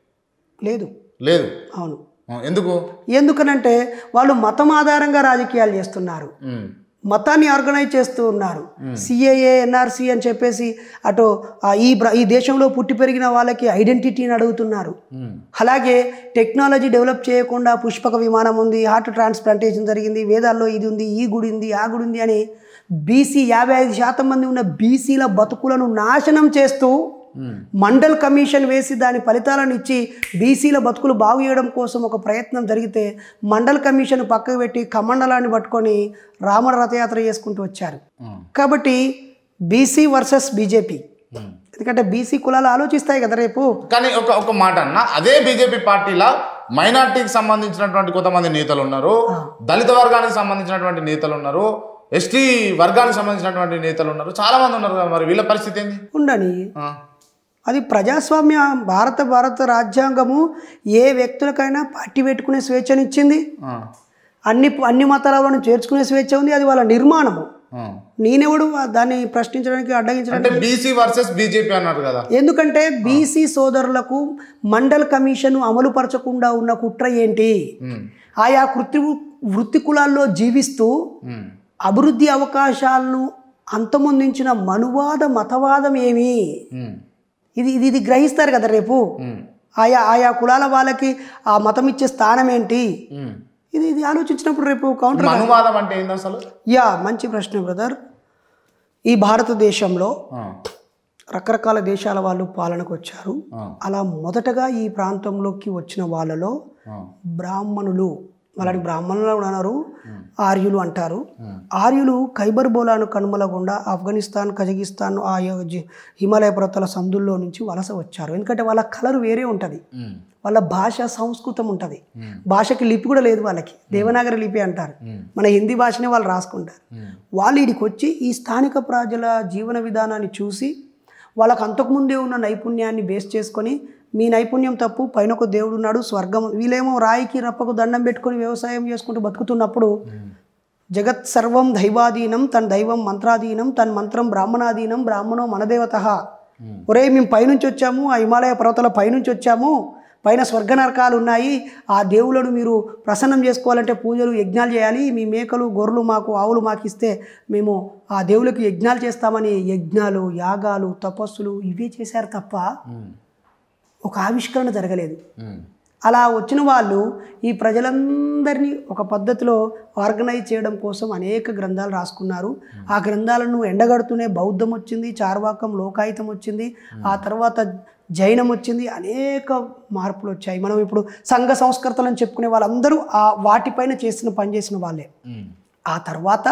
లేదు లేదు అవును ఆ, ఎందుకు ఎందుకనంటే వాళ్ళు మతం ఆధారంగా రాజకీయాలు చేస్తున్నారు ఉమ్, మతాన్ని ఆర్గనైజ్ చేస్తూ ఉన్నారు సిఏఏ ఎన్ఆర్సి అని చెప్పేసి అటు ఆ, ఈ ప్ర- ఈ దేశంలో పుట్టి పెరిగిన వాళ్ళకి ఐడెంటిటీని అడుగుతున్నారు ఉమ్, అలాగే టెక్నాలజీ డెవలప్ చేయకుండా పుష్పక విమానం ఉంది హార్ట్ ట్రాన్స్ప్లాంటేషన్ జరిగింది వేదాల్లో ఇది ఉంది ఈ గుడి ఉంది ఆ గుడి ఉంది అని బీసీ యాభై ఐదు శాతం మంది ఉన్న బీసీల బతుకులను నాశనం చేస్తూ ఉమ్, మండల్ కమిషన్ వేసి దాని ఫలితాలను ఇచ్చి బీసీల బతుకులు బాగు చేయడం కోసం ఒక ప్రయత్నం జరిగితే మండల్ కమిషన్ పక్కకు పెట్టి కమండలాన్ని పట్టుకొని రామణ రథయాత్ర చేసుకుంటూ వచ్చారు ఉమ్, కాబట్టి బీసీ వర్సెస్ బీజేపీ ఉమ్. ఎందుకంటే బీసీ కులాలు ఆలోచిస్తాయి కదా రేపు కానీ ఒక ఒక మాట అన్న అదే బీజేపీ పార్టీలో మైనార్టీకి సంబంధించినటువంటి కొంతమంది నేతలు ఉన్నారు దళిత వర్గానికి సంబంధించినటువంటి నేతలు ఉన్నారు ఎస్టీ వర్గానికి సంబంధించినటువంటి నేతలు ఉన్నారు చాలా మంది ఉన్నారు కదా మరి వీళ్ళ పరిస్థితి ఏంది ఉండని ఆ, అది ప్రజాస్వామ్య భారత భారత రాజ్యాంగము ఏ వ్యక్తులకైనా పార్టీ పెట్టుకునే స్వేచ్ఛనిచ్చింది ఆ, అన్ని అన్ని మతాలను చేర్చుకునే స్వేచ్ఛ ఉంది అది వాళ్ళ నిర్మాణము ఆ. నేనెవడు దాన్ని ప్రశ్నించడానికి అడ్డగించడానికి అంటే బీసీ వర్సెస్ బీజేపీ అన్నారు కదా ఎందుకంటే బీసీ సోదరులకు మండల్ కమిషన్ అమలు పరచకుండా ఉన్న కుట్ర ఏంటి ఉమ్, ఆయా కృత్రి వృత్తి కులాల్లో జీవిస్తూ ఉమ్, అభివృద్ధి అవకాశాలను అంతమొందించిన మనువాద మతవాదం ఏమి ఉమ్, ఇది ఇది ఇది గ్రహిస్తారు కదా రేపు ఉమ్, ఆయా ఆయా కులాల వాళ్ళకి ఆ మతం ఇచ్చే స్థానం ఏంటి ఉమ్. ఇది ఇది ఆలోచించినప్పుడు రేపు కౌంటర్ మనువాదం అంటే ఏంది అసలు యా మంచి ప్రశ్న బ్రదర్ ఈ భారతదేశంలో ఆ, రకరకాల దేశాల వాళ్ళు పాలనకు వచ్చారు ఆ, అలా మొదటగా ఈ ప్రాంతంలోకి వచ్చిన వాళ్ళలో ఆ, బ్రాహ్మణులు వాళ్ళని బ్రాహ్మణులు కూడా అన్నారు ఆర్యులు అంటారు ఉమ్, ఆర్యులు ఖైబర్ బోలాను కనుమలగుండా ఆఫ్ఘనిస్తాన్ కజకిస్తాన్ ఆ యొ- జి- హిమాలయ పర్వతాల సందుల్లో నుంచి వలస వచ్చారు ఎందుకంటే వాళ్ళ కలర్ వేరే ఉంటుంది ఉమ్, వాళ్ళ భాష సంస్కృతం ఉంటుంది ఉమ్, భాషకి లిపి కూడా లేదు వాళ్ళకి దేవనాగరి లిపి అంటారు ఉమ్, మన హిందీ భాషనే వాళ్ళు రాసుకుంటారు ఉమ్, వాళ్ళు ఇడికి వచ్చి ఈ స్థానిక ప్రజల జీవన విధానాన్ని చూసి వాళ్ళకి అంతకుముందే ఉన్న నైపుణ్యాన్ని బేస్ చేసుకొని మీ నైపుణ్యం తప్పు పైన ఒక దేవుడు ఉన్నాడు స్వర్గం వీళ్ళేమో రాయికి రప్పకు దండం పెట్టుకొని వ్యవసాయం చేసుకుంటూ బతుకుతున్నప్పుడు ఉమ్, జగత్ సర్వం దైవాధీనం తన దైవం మంత్రాధీనం తన మంత్రం బ్రాహ్మణాధీనం బ్రాహ్మణో మనదేవత ఉమ్, ఒరే మేము పైనుంచి వచ్చాము ఆ హిమాలయ పర్వతాల పైనుంచి వచ్చాము పైన స్వర్గ నరకాలు ఉన్నాయి ఆ దేవులను మీరు ప్రసన్నం చేసుకోవాలంటే పూజలు యజ్ఞాలు చేయాలి మీ మేకలు గొర్రెలు మాకు ఆవులు మాకు ఇస్తే మేము ఆ దేవులకు యజ్ఞాలు చేస్తామని యజ్ఞాలు యాగాలు తపస్సులు ఇవే చేశారు తప్ప ఉమ్, ఒక ఆవిష్కరణ జరగలేదు ఉమ్, అలా వచ్చిన వాళ్ళు ఈ ప్రజలందరినీ ఒక పద్ధతిలో ఆర్గనైజ్ చేయడం కోసం అనేక గ్రంథాలు రాసుకున్నారు ఆ గ్రంథాలను ఎండగడుతూనే బౌద్ధం వచ్చింది చార్వాకం లోకాయుతం వచ్చింది ఆ తర్వాత జైనం వచ్చింది అనేక మార్పులు వచ్చాయి మనం ఇప్పుడు సంఘ సంస్కర్తలను చెప్పుకునే వాళ్ళందరూ ఆ వాటిపైన చేసిన పనిచేసిన వాళ్ళే ఉమ్, ఆ తర్వాత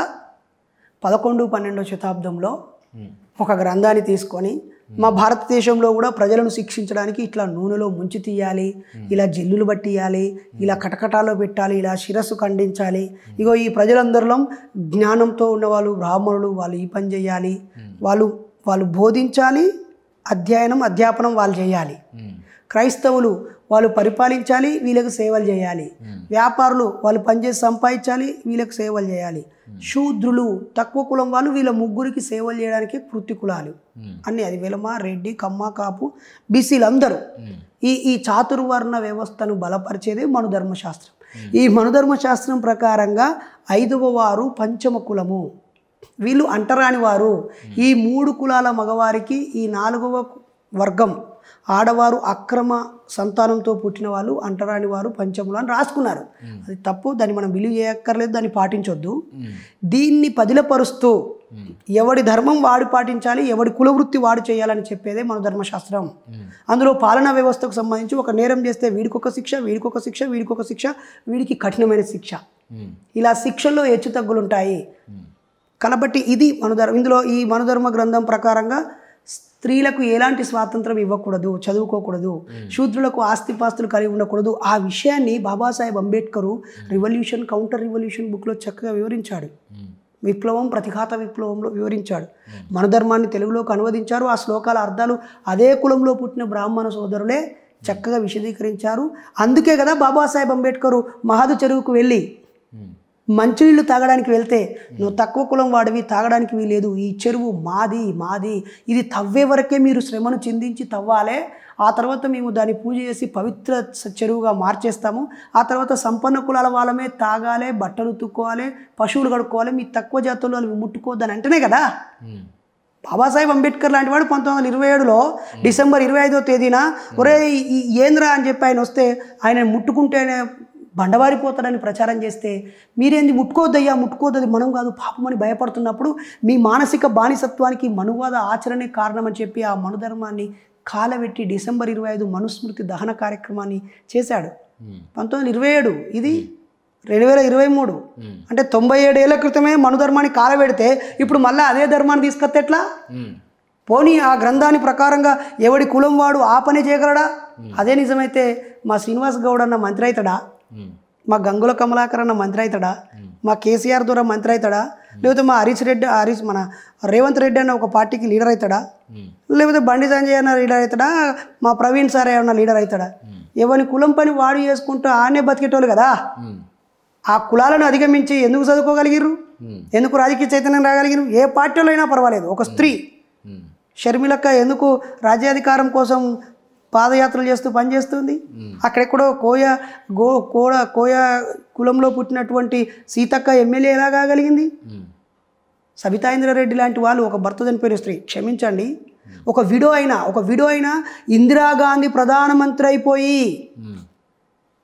పదకొండు పన్నెండో శతాబ్దంలో ఉమ్, ఒక గ్రంథాన్ని తీసుకొని మా భారతదేశంలో కూడా ప్రజలను శిక్షించడానికి ఇట్లా నూనెలో ముంచి తీయాలి ఇలా జల్లులు పట్టియాలి ఇలా కటకటాలో పెట్టాలి ఇలా శిరస్సు ఖండించాలి ఇగో ఈ ప్రజలందరిలో జ్ఞానంతో ఉన్నవాళ్ళు బ్రాహ్మణులు వాళ్ళు ఈ పని చేయాలి వాళ్ళు వాళ్ళు బోధించాలి అధ్యయనం అధ్యాపనం వాళ్ళు చేయాలి ఉమ్, క్రైస్తవులు వాళ్ళు పరిపాలించాలి వీళ్ళకి సేవలు చేయాలి వ్యాపారులు వాళ్ళు పనిచేసి సంపాదించాలి వీళ్ళకి సేవలు చేయాలి శూద్రులు తక్కువ కులం వాళ్ళు వీళ్ళ ముగ్గురికి సేవలు చేయడానికి వృత్తి కులాలు ఉమ్, అన్ని అది వెలమ రెడ్డి కమ్మ కాపు బీసీలు అందరూ ఉమ్, ఈ ఈ చాతుర్వర్ణ వ్యవస్థను బలపరిచేదే మనుధర్మశాస్త్రం ఈ మనుధర్మశాస్త్రం ప్రకారంగా ఐదవ వారు పంచమ కులము వీళ్ళు అంటరాని వారు ఈ మూడు కులాల మగవారికి ఈ నాలుగవ వర్గం ఆడవారు అక్రమ సంతానంతో పుట్టిన వాళ్ళు అంటరాని వారు పంచములు అని రాసుకున్నారు అది తప్పు దాన్ని మనం విలువ చేయక్కర్లేదు దాన్ని పాటించొద్దు ఉమ్, దీన్ని పదిలపరుస్తూ ఎవడి ధర్మం వాడు పాటించాలి ఎవడి కులవృత్తి వాడు చేయాలని చెప్పేదే మన ధర్మశాస్త్రం ఉమ్, అందులో పాలనా వ్యవస్థకు సంబంధించి ఒక నేరం చేస్తే వీడికొక శిక్ష వీడికొక శిక్ష వీడికొక శిక్ష వీడికి కఠినమైన శిక్ష ఉమ్, ఇలా శిక్షల్లో హెచ్చు తగ్గులుంటాయి ఉమ్, కాబట్టి ఇది మనుధర్మ ఇందులో ఈ మనుధర్మ గ్రంథం ప్రకారంగా స్త్రీలకు ఎలాంటి స్వాతంత్రం ఇవ్వకూడదు చదువుకోకూడదు శూద్రులకు ఆస్తిపాస్తులు కలిగి ఉండకూడదు ఆ విషయాన్ని Babasaheb Ambedkar revolution counter revolution బుక్లో చక్కగా వివరించాడు ఉమ్, విప్లవం ప్రతిఘాత విప్లవంలో వివరించాడు మన ధర్మాన్ని తెలుగులోకి అనువదించారు ఆ శ్లోకాల అర్థాలు అదే కులంలో పుట్టిన బ్రాహ్మణ సోదరులే చక్కగా విశదీకరించారు అందుకే కదా బాబాసాహెబ్ అంబేద్కర్ మహాదు చెరువుకు వెళ్ళి ఉమ్, మంచినీళ్ళు తాగడానికి వెళ్తే నువ్వు తక్కువ కులం వాడివి తాగడానికి వీలేదు ఈ చెరువు మాది మాది ఇది తవ్వే వరకే మీరు శ్రమను చిందించి తవ్వాలే ఆ తర్వాత మేము దాన్ని పూజ చేసి పవిత్ర స- చెరువుగా మార్చేస్తాము ఆ తర్వాత సంపన్న కులాల వాళ్ళమే తాగాలి బట్టలు ఉతుక్కోవాలి పశువులు కడుక్కోవాలి మీ తక్కువ జాతుల్లో అవి ముట్టుకోవద్దని అంటేనే కదా ఉమ్, బాబాసాహెబ్ అంబేద్కర్ లాంటి వాడు పంతొమ్మిది వందల ఇరవై ఏడులో డిసెంబర్ ఇరవై ఐదో తేదీన ఒరే ఈ ఏంద్రా అని చెప్పి ఆయన వస్తే ఆయన ముట్టుకుంటేనే బండవారిపోతాడని ప్రచారం చేస్తే మీరేంది ముట్టుకోవద్దయ్యా ముట్టుకోవద్దు మనం కాదు పాపమని భయపడుతున్నప్పుడు మీ మానసిక బానిసత్వానికి మనువాద ఆచరణే కారణమని చెప్పి ఆ మనుధర్మాన్ని కాలబెట్టి డిసెంబర్ ఇరవై ఐదు మనుస్మృతి దహన కార్యక్రమాన్ని చేశాడు ఉమ్, పంతొమ్మిది వందల ఇరవై ఏడు ఇది రెండు వేల ఇరవై మూడు ఉమ్, అంటే తొంభై ఏడేళ్ల క్రితమే మను ధర్మాన్ని కాలబెడితే ఇప్పుడు మళ్ళీ అదే ధర్మాన్ని తీసుకొస్తే ఎట్లా ఉమ్, పోనీ ఆ గ్రంథాన్ని ప్రకారంగా ఎవడి కులం వాడు ఆ పని చేయగలడా అదే నిజమైతే మా శ్రీనివాస్ గౌడ్ అన్న మంత్రి అవుతాడా ఉమ్, మా గంగుల కమలాకర్ అన్న మంత్రి అవుతాడా మా కేసీఆర్ ద్వారా మంత్రి అవుతాడా లేకపోతే మా హరీష్ రెడ్డి హరీష్ మన రేవంత్ రెడ్డి అన్న ఒక పార్టీకి లీడర్ అవుతాడా ఉమ్, లేకపోతే బండి సంజయ్ అన్న లీడర్ అవుతాడా మా ప్రవీణ్ సార్ ఏమన్నా లీడర్ అవుతాడా ఎవరి కులం పని వాడు చేసుకుంటూ ఆనే బతికేటోళ్ళు కదా ఉమ్, ఆ కులాలను అధిగమించి ఎందుకు చదువుకోగలిగిర్రు ఉమ్, ఎందుకు రాజకీయ చైతన్యం రాగలిగిరు ఏ పార్టీలో అయినా పర్వాలేదు ఒక స్త్రీ ఉమ్, షర్మిలక్క ఎందుకు రాజ్యాధికారం కోసం పాదయాత్రలు చేస్తూ పనిచేస్తుంది అక్కడెక్కడో కోయ గో కోడ కోయ కులంలో పుట్టినటువంటి సీతక్క ఎమ్మెల్యే ఎలా కాగలిగింది ఉమ్, సబితాయింద్రారెడ్డి లాంటి వాళ్ళు ఒక భర్త చనిపోయిన స్త్రీ క్షమించండి ఒక విడో అయినా ఒక విడో అయినా ఇందిరాగాంధీ ప్రధానమంత్రి అయిపోయి ఉమ్,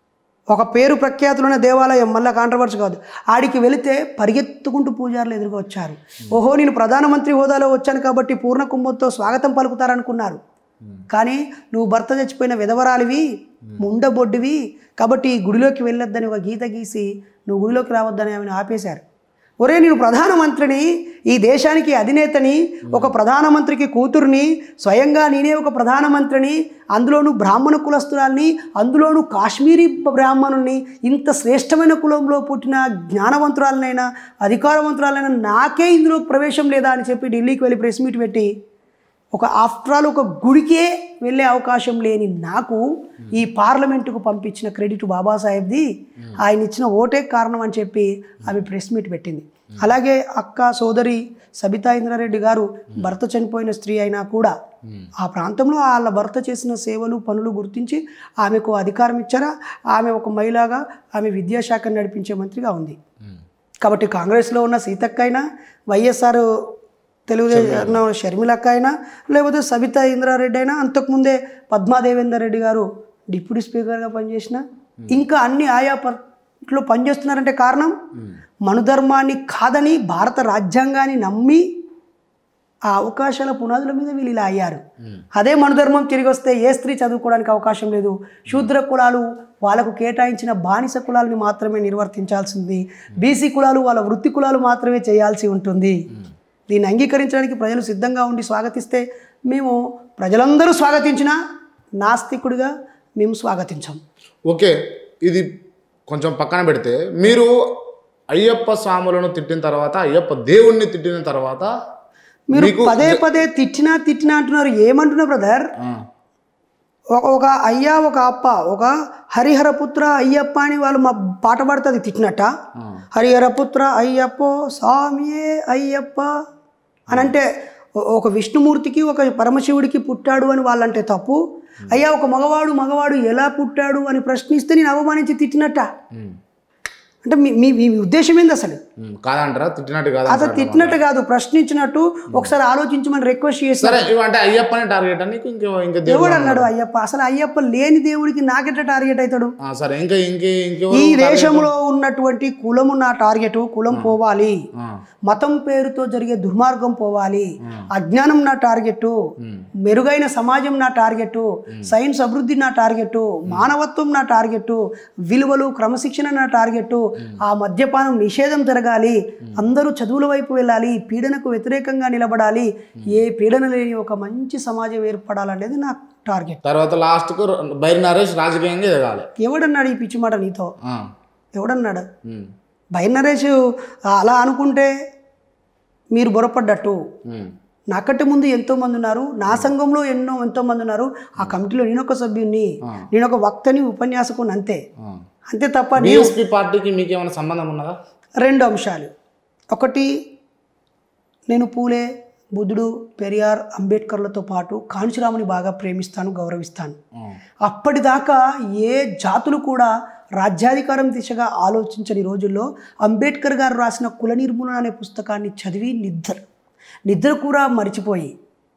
ఒక పేరు ప్రఖ్యాతులున్న దేవాలయం మళ్ళీ కాంట్రవర్సీ కాదు ఆడికి వెళితే పరిగెత్తుకుంటూ పూజారులు ఎదురుగా వచ్చారు ఓహో నేను ప్రధానమంత్రి హోదాలో వచ్చాను కాబట్టి పూర్ణ కుంభంతో స్వాగతం పలుకుతారనుకున్నారు కానీ నువ్వు భర్త చచ్చిపోయిన విధవరాలివి ముండబొడ్డివి కాబట్టి ఈ గుడిలోకి వెళ్ళొద్దని ఒక గీత గీసి నువ్వు గుడిలోకి రావద్దని ఆమెను ఆపేశారు ఒరే నేను ప్రధానమంత్రిని ఈ దేశానికి అధినేతని ఒక ప్రధానమంత్రికి కూతుర్ని స్వయంగా నేనే ఒక ప్రధానమంత్రిని అందులోనూ బ్రాహ్మణ కులస్తురాల్ని అందులోనూ కాశ్మీరీ బ్రాహ్మణుల్ని ఇంత శ్రేష్టమైన కులంలో పుట్టిన జ్ఞానవంతురాలనైనా అధికారవంతురాలైనా నాకే ఇందులో ప్రవేశం లేదా అని చెప్పి ఢిల్లీకి వెళ్ళి ప్రెస్ మీట్ పెట్టి ఒక ఆఫ్టర్ ఆల్ ఒక గుడికే వెళ్ళే అవకాశం లేని నాకు ఈ పార్లమెంటుకు పంపించిన క్రెడిట్ బాబాసాహెబ్ది ఆయన ఇచ్చిన ఓటే కారణం అని చెప్పి ఆమె ప్రెస్ మీట్ పెట్టింది అలాగే అక్క సోదరి సబితా ఇంద్రారెడ్డి గారు భర్త చనిపోయిన స్త్రీ అయినా కూడా ఆ ప్రాంతంలో వాళ్ళ భర్త చేసిన సేవలు పనులు గుర్తించి ఆమెకు అధికారం ఇచ్చారా ఆమె ఒక మహిళగా ఆమె విద్యాశాఖను నడిపించే మంత్రిగా ఉంది కాబట్టి కాంగ్రెస్లో ఉన్న సీతక్క అయినా వైఎస్ఆర్ తెలుగుదేశం షర్మిలక్క అయినా లేకపోతే సబితా ఇంద్రారెడ్డి అయినా అంతకుముందే పద్మాదేవేందర్ రెడ్డి గారు డిప్యూటీ స్పీకర్గా పనిచేసిన ఇంకా అన్ని ఆయా పట్లో పనిచేస్తున్నారంటే కారణం మనుధర్మాన్ని కాదని భారత రాజ్యాంగాన్ని నమ్మి ఆ అవకాశాల పునాదుల మీద వీళ్ళు ఇలా అయ్యారు అదే మనుధర్మం తిరిగి వస్తే ఏ స్త్రీ చదువుకోవడానికి అవకాశం లేదు శూద్ర కులాలు వాళ్ళకు కేటాయించిన బానిస కులాలని మాత్రమే నిర్వర్తించాల్సింది బీసీ కులాలు వాళ్ళ వృత్తి కులాలు మాత్రమే చేయాల్సి ఉంటుంది దీన్ని అంగీకరించడానికి ప్రజలు సిద్ధంగా ఉండి స్వాగతిస్తే మేము ప్రజలందరూ స్వాగతించినా నాస్తికుడిగా మేము స్వాగతించాం ఓకే ఇది కొంచెం పక్కన పెడితే మీరు అయ్యప్ప స్వాములను తిట్టిన తర్వాత అయ్యప్ప దేవుణ్ణి తిట్టిన తర్వాత మీరు మీకు పదే పదే తిట్టినా తిట్టినా అంటున్నారు ఏమంటున్నారు బ్రదర్ ఆ, ఒక ఒక అయ్యా ఒక అప్ప ఒక హరిహరపుత్ర అయ్యప్ప అని వాళ్ళు మా పాట పాడుతుంది తిట్టినట్ట ఆ, హరిహరపుత్ర అయ్యప్పో స్వామియే అయ్యప్ప అని అంటే ఒ- ఒక విష్ణుమూర్తికి ఒక పరమశివుడికి పుట్టాడు అని వాళ్ళంటే తప్పు అయ్యా ఒక మగవాడు మగవాడు ఎలా పుట్టాడు అని ప్రశ్నిస్తే నేను అవమానించి తిట్టినట్ట ఉమ్, అంటే మీ మీ మీ ఉద్దేశం ఏంది అసలు ఉమ్, కాదంటారా తిట్టినట్టు కాదా అసలు తిట్టినట్టు కాదు ప్రశ్నించినట్టు ఒకసారి ఆలోచించమని రిక్వెస్ట్ చేసి సరే ఇవి అంటే అయ్యప్పని టార్గెట్ అని నీకు ఇంకో ఇంకా దేవుడు దేవుడు అన్నాడు అయ్యప్ప అసలు అయ్యప్ప లేని దేవుడికి నాకెట్లా టార్గెట్ అవుతాడు ఆ, సరే ఇంకా ఇంకే ఇంకెవరు ఈ దేశంలో ఉన్నటువంటి కులము నా టార్గెట్ కులం పోవాలి ఆ, మతం పేరుతో జరిగే దుర్మార్గం పోవాలి అజ్ఞానం నా టార్గెట్ ఉమ్, మెరుగైన సమాజం నా టార్గెట్ సైన్స్ అభివృద్ధి నా టార్గెట్ మానవత్వం నా టార్గెట్ విలువలు క్రమశిక్షణ నా టార్గెట్ ఆ మద్యపానం నిషేధం జరగాలి అందరూ చదువుల వైపు వెళ్ళాలి పీడనకు వ్యతిరేకంగా నిలబడాలి ఏ పీడన లేని ఒక మంచి సమాజం ఏర్పడాలనేది నా టార్గెట్ తర్వాత లాస్ట్కు బైరి నరేష్ రాజకీయంగా ఎదగాలి ఎవడన్నాడు ఈ పిచ్చి మాట నీతో ఆ, ఎవడన్నాడు ఉమ్, బై నరేష్ అలా అనుకుంటే మీరు బొరపడ్డట్టు ఉమ్, నాకంటే ముందు ఎంతో మంది ఉన్నారు నా సంఘంలో ఎన్నో ఎంతో మంది ఉన్నారు ఆ కమిటీలో నేను ఒక సభ్యుని నేను ఒక వక్తని ఉపన్యాసకుని అంతే ఆ. అంతే తప్ప నీ బీఎస్పీ పార్టీకి మీకు ఏమైనా సంబంధం ఉన్నదా రెండు అంశాలు ఒకటి నేను పూలే బుద్ధుడు పెరియార్ అంబేద్కర్లతో పాటు కాంచీరాముని బాగా ప్రేమిస్తాను గౌరవిస్తాను ఆ, అప్పటిదాకా ఏ జాతులు కూడా రాజ్యాధికారం దిశగా ఆలోచించని రోజుల్లో అంబేద్కర్ గారు రాసిన కుల నిర్మూలన అనే పుస్తకాన్ని చదివి నిద్ర నిద్ర కూడా మరిచిపోయి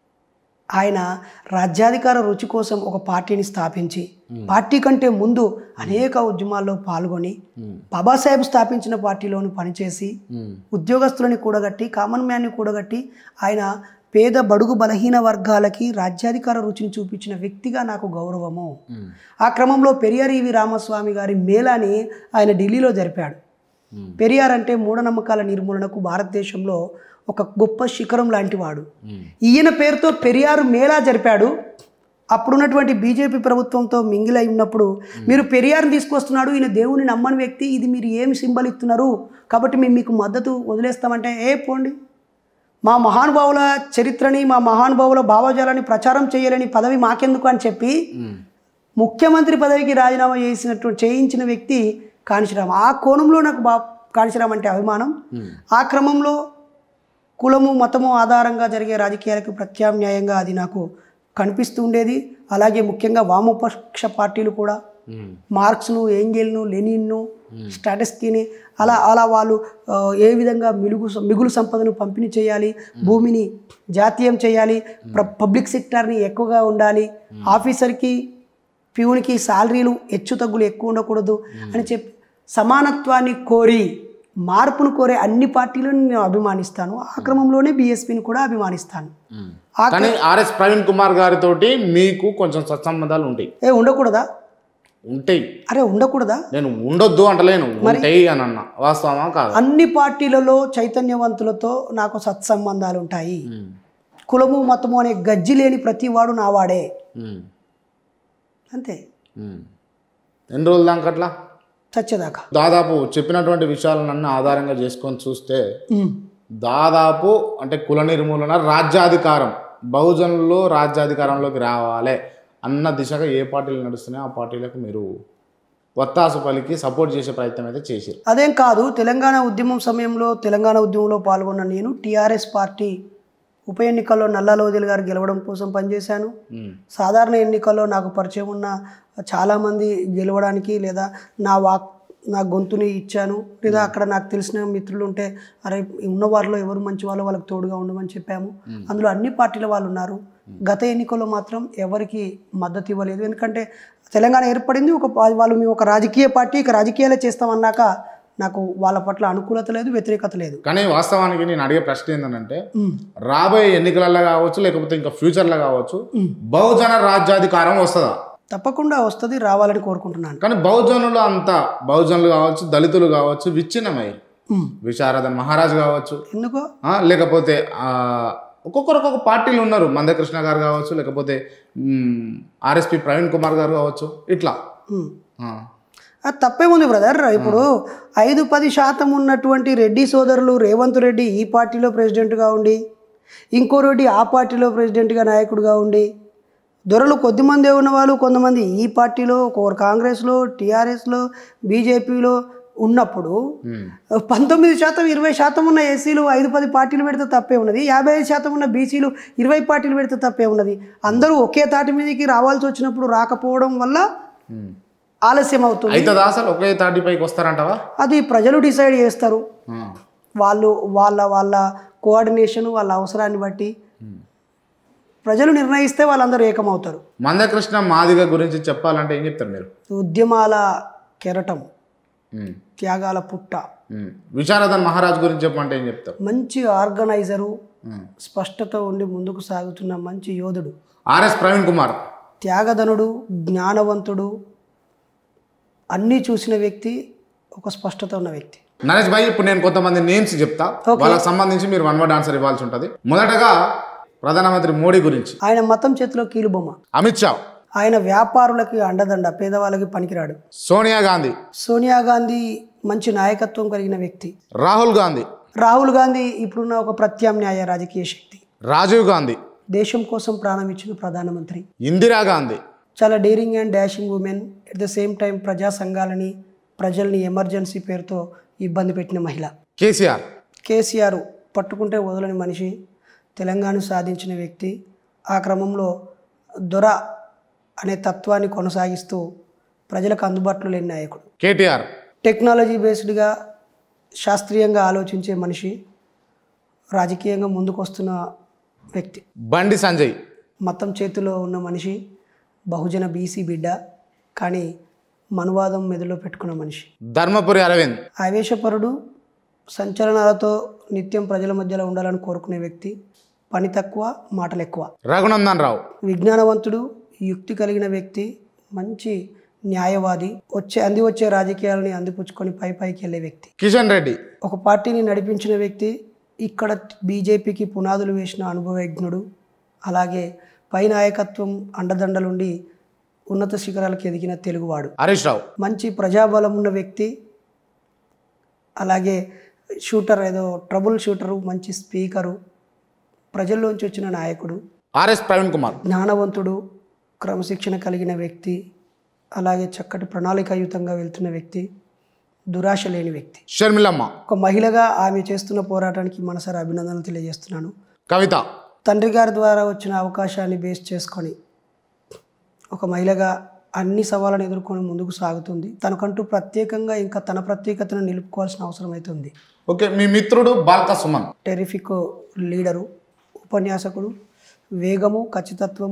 ఆయన రాజ్యాధికార రుచి కోసం ఒక పార్టీని స్థాపించి పార్టీ కంటే ముందు అనేక ఉద్యమాల్లో పాల్గొని ఉమ్, బాబాసాహెబ్ స్థాపించిన పార్టీలోను పనిచేసి ఉమ్, ఉద్యోగస్తులని కూడగట్టి కామన్ మ్యాన్ని కూడగట్టి ఆయన పేద బడుగు బలహీన వర్గాలకి రాజ్యాధికార రుచిని చూపించిన వ్యక్తిగా నాకు గౌరవము ఉమ్, ఆ క్రమంలో పెరియార్ ఈవి రామస్వామి గారి మేళాని ఆయన ఢిల్లీలో జరిపాడు ఉమ్, పెరియార్ అంటే మూఢనమ్మకాల నిర్మూలనకు భారతదేశంలో ఒక గొప్ప శిఖరం లాంటివాడు ఉమ్, ఈయన పేరుతో పెరియారు మేళా జరిపాడు అప్పుడున్నటువంటి బీజేపీ ప్రభుత్వంతో మింగిలై ఉన్నప్పుడు మీరు పెరియార్ని తీసుకొస్తున్నాడు ఈయన దేవుని నమ్మని వ్యక్తి ఇది మీరు ఏమి సింబల్ ఇస్తున్నారు కాబట్టి మేము మీకు మద్దతు వదిలేస్తామంటే ఏ పోండి మా మహానుభావుల చరిత్రని మా మహానుభావుల భావజాలాన్ని ప్రచారం చేయలేని పదవి మాకెందుకు అని చెప్పి ఉమ్, ముఖ్యమంత్రి పదవికి రాజీనామా చేసినట్టు చేయించిన వ్యక్తి కాంశీరామ్ ఆ కోణంలో నాకు బా కాంశీరామ్ అంటే అభిమానం ఉమ్, ఆ క్రమంలో కులము మతము ఆధారంగా జరిగే రాజకీయాలకు ప్రత్యామ్నాయంగా అది నాకు కనిపిస్తూ ఉండేది అలాగే ముఖ్యంగా వామపక్ష పార్టీలు కూడా ఉమ్, మార్క్స్ను ఏంజెల్ను లెనిన్ను స్టాటస్కీని అలా అలా వాళ్ళు ఆ, ఏ విధంగా మిలుగు మిగులు సంపదను పంపిణీ చేయాలి భూమిని జాతీయం చేయాలి ప్ర- పబ్లిక్ సెక్టార్ని ఎక్కువగా ఉండాలి ఆఫీసర్కి ప్యూన్కి శాలరీలు హెచ్చు తగ్గులు ఎక్కువ ఉండకూడదు అని చెప్పి సమానత్వాన్ని కోరి మార్పును కోరే అన్ని పార్టీలను నేను అభిమానిస్తాను ఆ క్రమంలోనే బీఎస్పీని కూడా అభిమానిస్తాను ఆ కానీ ఆర్ఎస్ ప్రవీణ్ కుమార్ గారితో మీకు కొంచెం సత్సంబంధాలు ఉంటాయి ఏ ఉండకూడదా ఉంటాయి అరే ఉండకూడదా నేను ఉండొద్దు అంటలేను ఉంటాయి అని అన్న వాస్తవమా కాదు అన్ని పార్టీలలో చైతన్యవంతులతో నాకు సత్సంబంధాలు ఉంటాయి కులము మతము అనే గజ్జి లేని ప్రతి వాడు నా వాడే ఉమ్. అంతే ఉమ్. ఎన్ని రోజులు దాకా అట్లా చచ్చేదాకా దాదాపు చెప్పినటువంటి విషయాలన్నీ ఆధారంగా చేసుకొని చూస్తే ఉమ్. దాదాపు అంటే కుల నిర్మూలన రాజ్యాధికారం బహుజనులు రాజ్యాధికారంలోకి రావాలి అన్న దిశగా ఏ పార్టీలు నడుస్తున్నాయో ఆ పార్టీలకు మీరు వత్తాసు పలికి సపోర్ట్ చేసే ప్రయత్నం అయితే చేశారు అదేం కాదు తెలంగాణ ఉద్యమం సమయంలో తెలంగాణ ఉద్యమంలో పాల్గొన్న నేను టీఆర్ఎస్ పార్టీ ఉప ఎన్నికల్లో నల్లా లోదిల్ గారు గెలవడం కోసం పనిచేశాను ఉమ్. సాధారణ ఎన్నికల్లో నాకు పరిచయం ఉన్న చాలామంది గెలవడానికి లేదా నా వాక్ నా గొంతుని ఇచ్చాను లేదా అక్కడ నాకు తెలిసిన మిత్రులు ఉంటే అరే ఉన్న వారిలో ఎవరు మంచి వాళ్ళు వాళ్ళకి తోడుగా ఉండమని చెప్పాము అందులో అన్ని పార్టీల వాళ్ళు ఉన్నారు గత ఎన్నికల్లో మాత్రం ఎవరికి మద్దతు ఇవ్వలేదు ఎందుకంటే తెలంగాణ ఏర్పడింది ఒక పా- వాళ్ళు మేము ఒక రాజకీయ పార్టీ ఇక రాజకీయాలే చేస్తామన్నాక నాకు వాళ్ళ పట్ల అనుకూలత లేదు వ్యతిరేకత లేదు కానీ వాస్తవానికి నేను అడిగే ప్రశ్న ఏంటంటే ఉమ్. రాబోయే ఎన్నికలలో కావచ్చు లేకపోతే ఇంకా ఫ్యూచర్లో కావచ్చు బహుజన రాజ్యాధికారం వస్తుందా తప్పకుండా వస్తుంది రావాలని కోరుకుంటున్నాను కానీ బహుజనులు అంతా బహుజనులు కావచ్చు దళితులు కావచ్చు విచ్ఛిన్నమై ఉమ్. విశారదన్ మహారాజ్ కావచ్చు ఎందుకో ఆ, లేకపోతే ఆ, ఒక్కొక్కరు ఒక్కొక్క పార్టీలు ఉన్నారు మందకృష్ణ గారు కావచ్చు లేకపోతే ఆర్ఎస్పి ప్రవీణ్ కుమార్ గారు కావచ్చు ఇట్లా ఉమ్. ఆ. అది తప్పేముంది బ్రదర్ ఇప్పుడు ఐదు పది శాతం ఉన్నటువంటి రెడ్డి సోదరులు రేవంత్ రెడ్డి ఈ పార్టీలో ప్రెసిడెంట్గా ఉండి ఇంకో రెడ్డి ఆ పార్టీలో ప్రెసిడెంట్గా నాయకుడిగా ఉండి దొరలు కొద్దిమంది ఉన్న వాళ్ళు కొంతమంది ఈ పార్టీలో ఒకరు కాంగ్రెస్లో టీఆర్ఎస్లో బీజేపీలో ఉన్నప్పుడు ఉమ్. పంతొమ్మిది శాతం ఇరవై శాతం ఉన్న ఎస్సీలు ఐదు పది పార్టీలు పెడితే తప్పే ఉన్నది యాభై ఐదు శాతం ఉన్న బీసీలు ఇరవై పార్టీలు పెడితే తప్పే ఉన్నది అందరూ ఒకే తాటి మీదకి రావాల్సి వచ్చినప్పుడు రాకపోవడం వల్ల ఉమ్. ఆలస్యం అవుతుంది అవుతుందా అసలు ఒకే తాటి పైకి వస్తారంటవా అది ప్రజలు డిసైడ్ చేస్తారు ఆ. వాళ్ళు వాళ్ళ వాళ్ళ కోఆర్డినేషన్ వాళ్ళ అవసరాన్ని బట్టి ఉమ్. ప్రజలు నిర్ణయిస్తే వాళ్ళందరూ ఏకమవుతారు మందకృష్ణ మాదిగ గురించి చెప్పాలంటే ఏం చెప్తారు మీరు ఉద్యమాల కెరటం ఉమ్. త్యాగాల పుట్ట ఉమ్. విశారదన్ మహారాజ్ గురించి చెప్పమంటే ఏం చెప్తారు మంచి ఆర్గనైజరు ఉమ్. స్పష్టత ఉండి ముందుకు సాగుతున్న మంచి యోధుడు ఆర్ఎస్ ప్రవీణ్ కుమార్ త్యాగధనుడు జ్ఞానవంతుడు అన్నీ చూసిన వ్యక్తి ఒక స్పష్టత ఉన్న వ్యక్తి నరేష్ భాయ్ ఇప్పుడు నేను కొంతమంది నేమ్స్ చెప్తా వాళ్ళకి సంబంధించి మీరు వన్ వర్డ్ ఆన్సర్ ఇవ్వాల్సి ఉంటుంది మొదటగా ప్రధానమంత్రి మోడీ గురించి ఆయన మతం చేతిలో కీలుబొమ్మ అమిత్ షా ఆయన వ్యాపారులకి అండదండ పేదవాళ్ళకి పనికిరాడు సోనియా గాంధీ సోనియా గాంధీ మంచి నాయకత్వం కలిగిన వ్యక్తి రాహుల్ గాంధీ రాహుల్ గాంధీ ఇప్పుడున్న ఒక ప్రత్యామ్నాయ రాజకీయ శక్తి రాజీవ్ గాంధీ దేశం కోసం ప్రాణం ఇచ్చిన ప్రధానమంత్రి ఇందిరా గాంధీ చాలా daring and dashing women at the same time ప్రజా సంఘాలని ప్రజల్ని ఎమర్జెన్సీ పేరుతో ఇబ్బంది పెట్టిన మహిళ కేసీఆర్ కేసీఆర్ పట్టుకుంటే వదలని మనిషి తెలంగాణ సాధించిన వ్యక్తి ఆ క్రమంలో దొర అనే తత్వాన్ని కొనసాగిస్తూ ప్రజలకు అందుబాటులో లేని నాయకుడు కేటీఆర్ టెక్నాలజీ బేస్డ్గా శాస్త్రీయంగా ఆలోచించే మనిషి రాజకీయంగా ముందుకు వస్తున్న వ్యక్తి బండి సంజయ్ మతం చేతిలో ఉన్న మనిషి బహుజన బీసీ బిడ్డ కానీ మనువాదం మెదడులో పెట్టుకున్న మనిషి ధర్మపురి అరవింద్ ఆవేశపరుడు సంచలనాలతో నిత్యం ప్రజల మధ్యలో ఉండాలని కోరుకునే వ్యక్తి పని తక్కువ మాటలు ఎక్కువ రఘునందన్ రావు విజ్ఞానవంతుడు యుక్తి కలిగిన వ్యక్తి మంచి న్యాయవాది వచ్చే అంది వచ్చే రాజకీయాలని అందిపుచ్చుకొని పై పైకి వెళ్ళే వ్యక్తి కిషన్ రెడ్డి ఒక పార్టీని నడిపించిన వ్యక్తి ఇక్కడ బీజేపీకి పునాదులు వేసిన అనుభవజ్ఞుడు అలాగే పై నాయకత్వం అండదండలుండి ఉన్నత శిఖరాలకు ఎదిగిన తెలుగువాడు హరీష్ రావు మంచి ప్రజాబలం ఉన్న వ్యక్తి అలాగే షూటర్ ఏదో ట్రబుల్ షూటరు మంచి స్పీకరు ప్రజల్లోంచి వచ్చిన నాయకుడు ఆర్ఎస్ ప్రవీణ్ కుమార్ జ్ఞానవంతుడు క్రమశిక్షణ కలిగిన వ్యక్తి అలాగే చక్కటి ప్రణాళికాయుతంగా వెళ్తున్న వ్యక్తి దురాశ లేని వ్యక్తి షర్మిలమ్మ ఒక మహిళగా ఆమె చేస్తున్న పోరాటానికి మనసారా అభినందనలు తెలియజేస్తున్నాను కవిత తండ్రి గారి ద్వారా వచ్చిన అవకాశాన్ని బేస్ చేసుకొని ఒక మహిళగా అన్ని సవాళ్ళను ఎదుర్కొని ముందుకు సాగుతుంది తనకంటూ ప్రత్యేకంగా ఇంకా తన ప్రత్యేకతను నిలుపుకోవాల్సిన అవసరం అవుతుంది ఓకే మీ మిత్రుడు బాల్క సుమన్ టెరిఫిక్ లీడరు ఉపన్యాసకుడు వేగము ఖచ్చితత్వము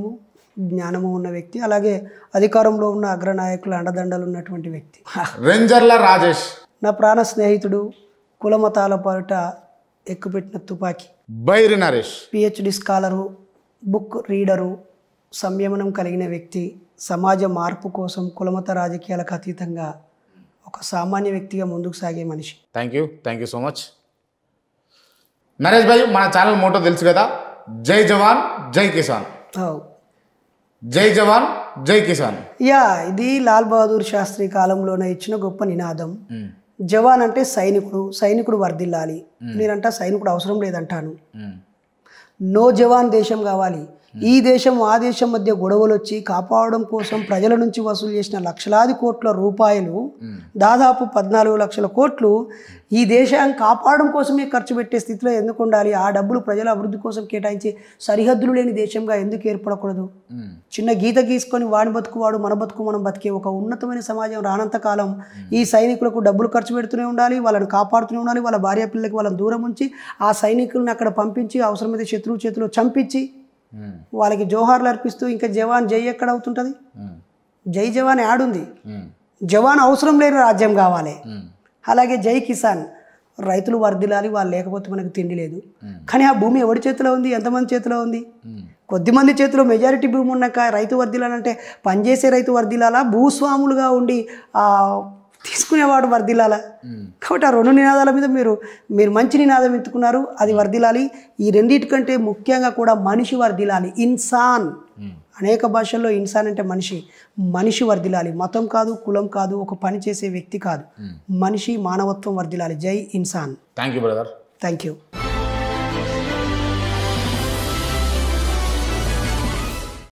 జ్ఞానము ఉన్న వ్యక్తి అలాగే అధికారంలో ఉన్న అగ్రనాయకుల అండదండలు ఉన్నటువంటి వ్యక్తి రేంజర్ల రాజేష్ నా ప్రాణ స్నేహితుడు కులమతాల పాట ఎక్కుపెట్టిన తుపాకీ Bairi Naresh PhD scholar book reader సంయమనం కలిగిన వ్యక్తి సమాజ మార్పు కోసం కులమత రాజకీయాలకు అతీతంగా ఒక సామాన్య వ్యక్తిగా ముందుకు సాగే మనిషి thank you thank you so much Naresh bhai మన ఛానల్ మోటో తెలుసు కదా జై జవాన్ జై కిసాన్ ఓ. జై జవాన్ జై కిసాన్ యా ఇది లాల్ బహదూర్ శాస్త్రి కాలంలోనే ఇచ్చిన గొప్ప నినాదం జవాన్ అంటే సైనికుడు సైనికుడు వర్ధిల్లాలి నేనంటా సైనికుడు అవసరం లేదంటాను నో జవాన్ దేశం కావాలి ఈ దేశం ఆ దేశం మధ్య గొడవలు వచ్చి కాపాడడం కోసం ప్రజల నుంచి వసూలు చేసిన లక్షలాది కోట్ల రూపాయలు దాదాపు పద్నాలుగు లక్షల కోట్లు ఈ దేశాన్ని కాపాడడం కోసమే ఖర్చు పెట్టే స్థితిలో ఎందుకు ఉండాలి ఆ డబ్బులు ప్రజల అభివృద్ధి కోసం కేటాయించి సరిహద్దులు లేని దేశంగా ఎందుకు ఏర్పడకూడదు చిన్న గీత గీసుకొని వాడి బతుకు వాడు మన బతుకు మనం బతికే ఒక ఉన్నతమైన సమాజం రానంత కాలం ఈ సైనికులకు డబ్బులు ఖర్చు పెడుతూనే ఉండాలి వాళ్ళని కాపాడుతూనే ఉండాలి వాళ్ళ భార్య పిల్లలకి వాళ్ళని దూరం ఉంచి ఆ సైనికులను అక్కడ పంపించి అవసరమైతే శత్రువు చేతిలో చంపించి వాళ్ళకి జోహార్లు అర్పిస్తూ ఇంకా జవాన్ జై ఎక్కడ అవుతుంటుంది జై జవాన్ యాడుంది జవాన్ అవసరం లేని రాజ్యం కావాలి అలాగే జై కిసాన్ రైతులు వర్ధిల్లాలి వాళ్ళు లేకపోతే మనకు తిండి లేదు కానీ ఆ భూమి ఎవరి చేతిలో ఉంది ఎంతమంది చేతిలో ఉంది కొద్దిమంది చేతిలో మెజారిటీ భూమి ఉన్నాక రైతు వర్ధిల్లాలంటే పనిచేసే రైతు వర్ధిల్లాలా భూస్వాములుగా ఉండి ఆ తీసుకునేవాడు వర్ధిల్లాలా కాబట్టి ఆ రెండు నినాదాల మీద మీరు మీరు మంచి నినాదం ఎత్తుకున్నారు అది వర్ధిల్లాలి ఈ రెండింటికంటే ముఖ్యంగా కూడా మనిషి వర్ధిల్లాలి ఇన్సాన్ అనేక భాషల్లో ఇన్సాన్ అంటే మనిషి మనిషి వర్ధిల్లాలి మతం కాదు కులం కాదు ఒక పని చేసే వ్యక్తి కాదు మనిషి మానవత్వం వర్ధిల్లాలి జై ఇన్సాన్ thank you brother thank you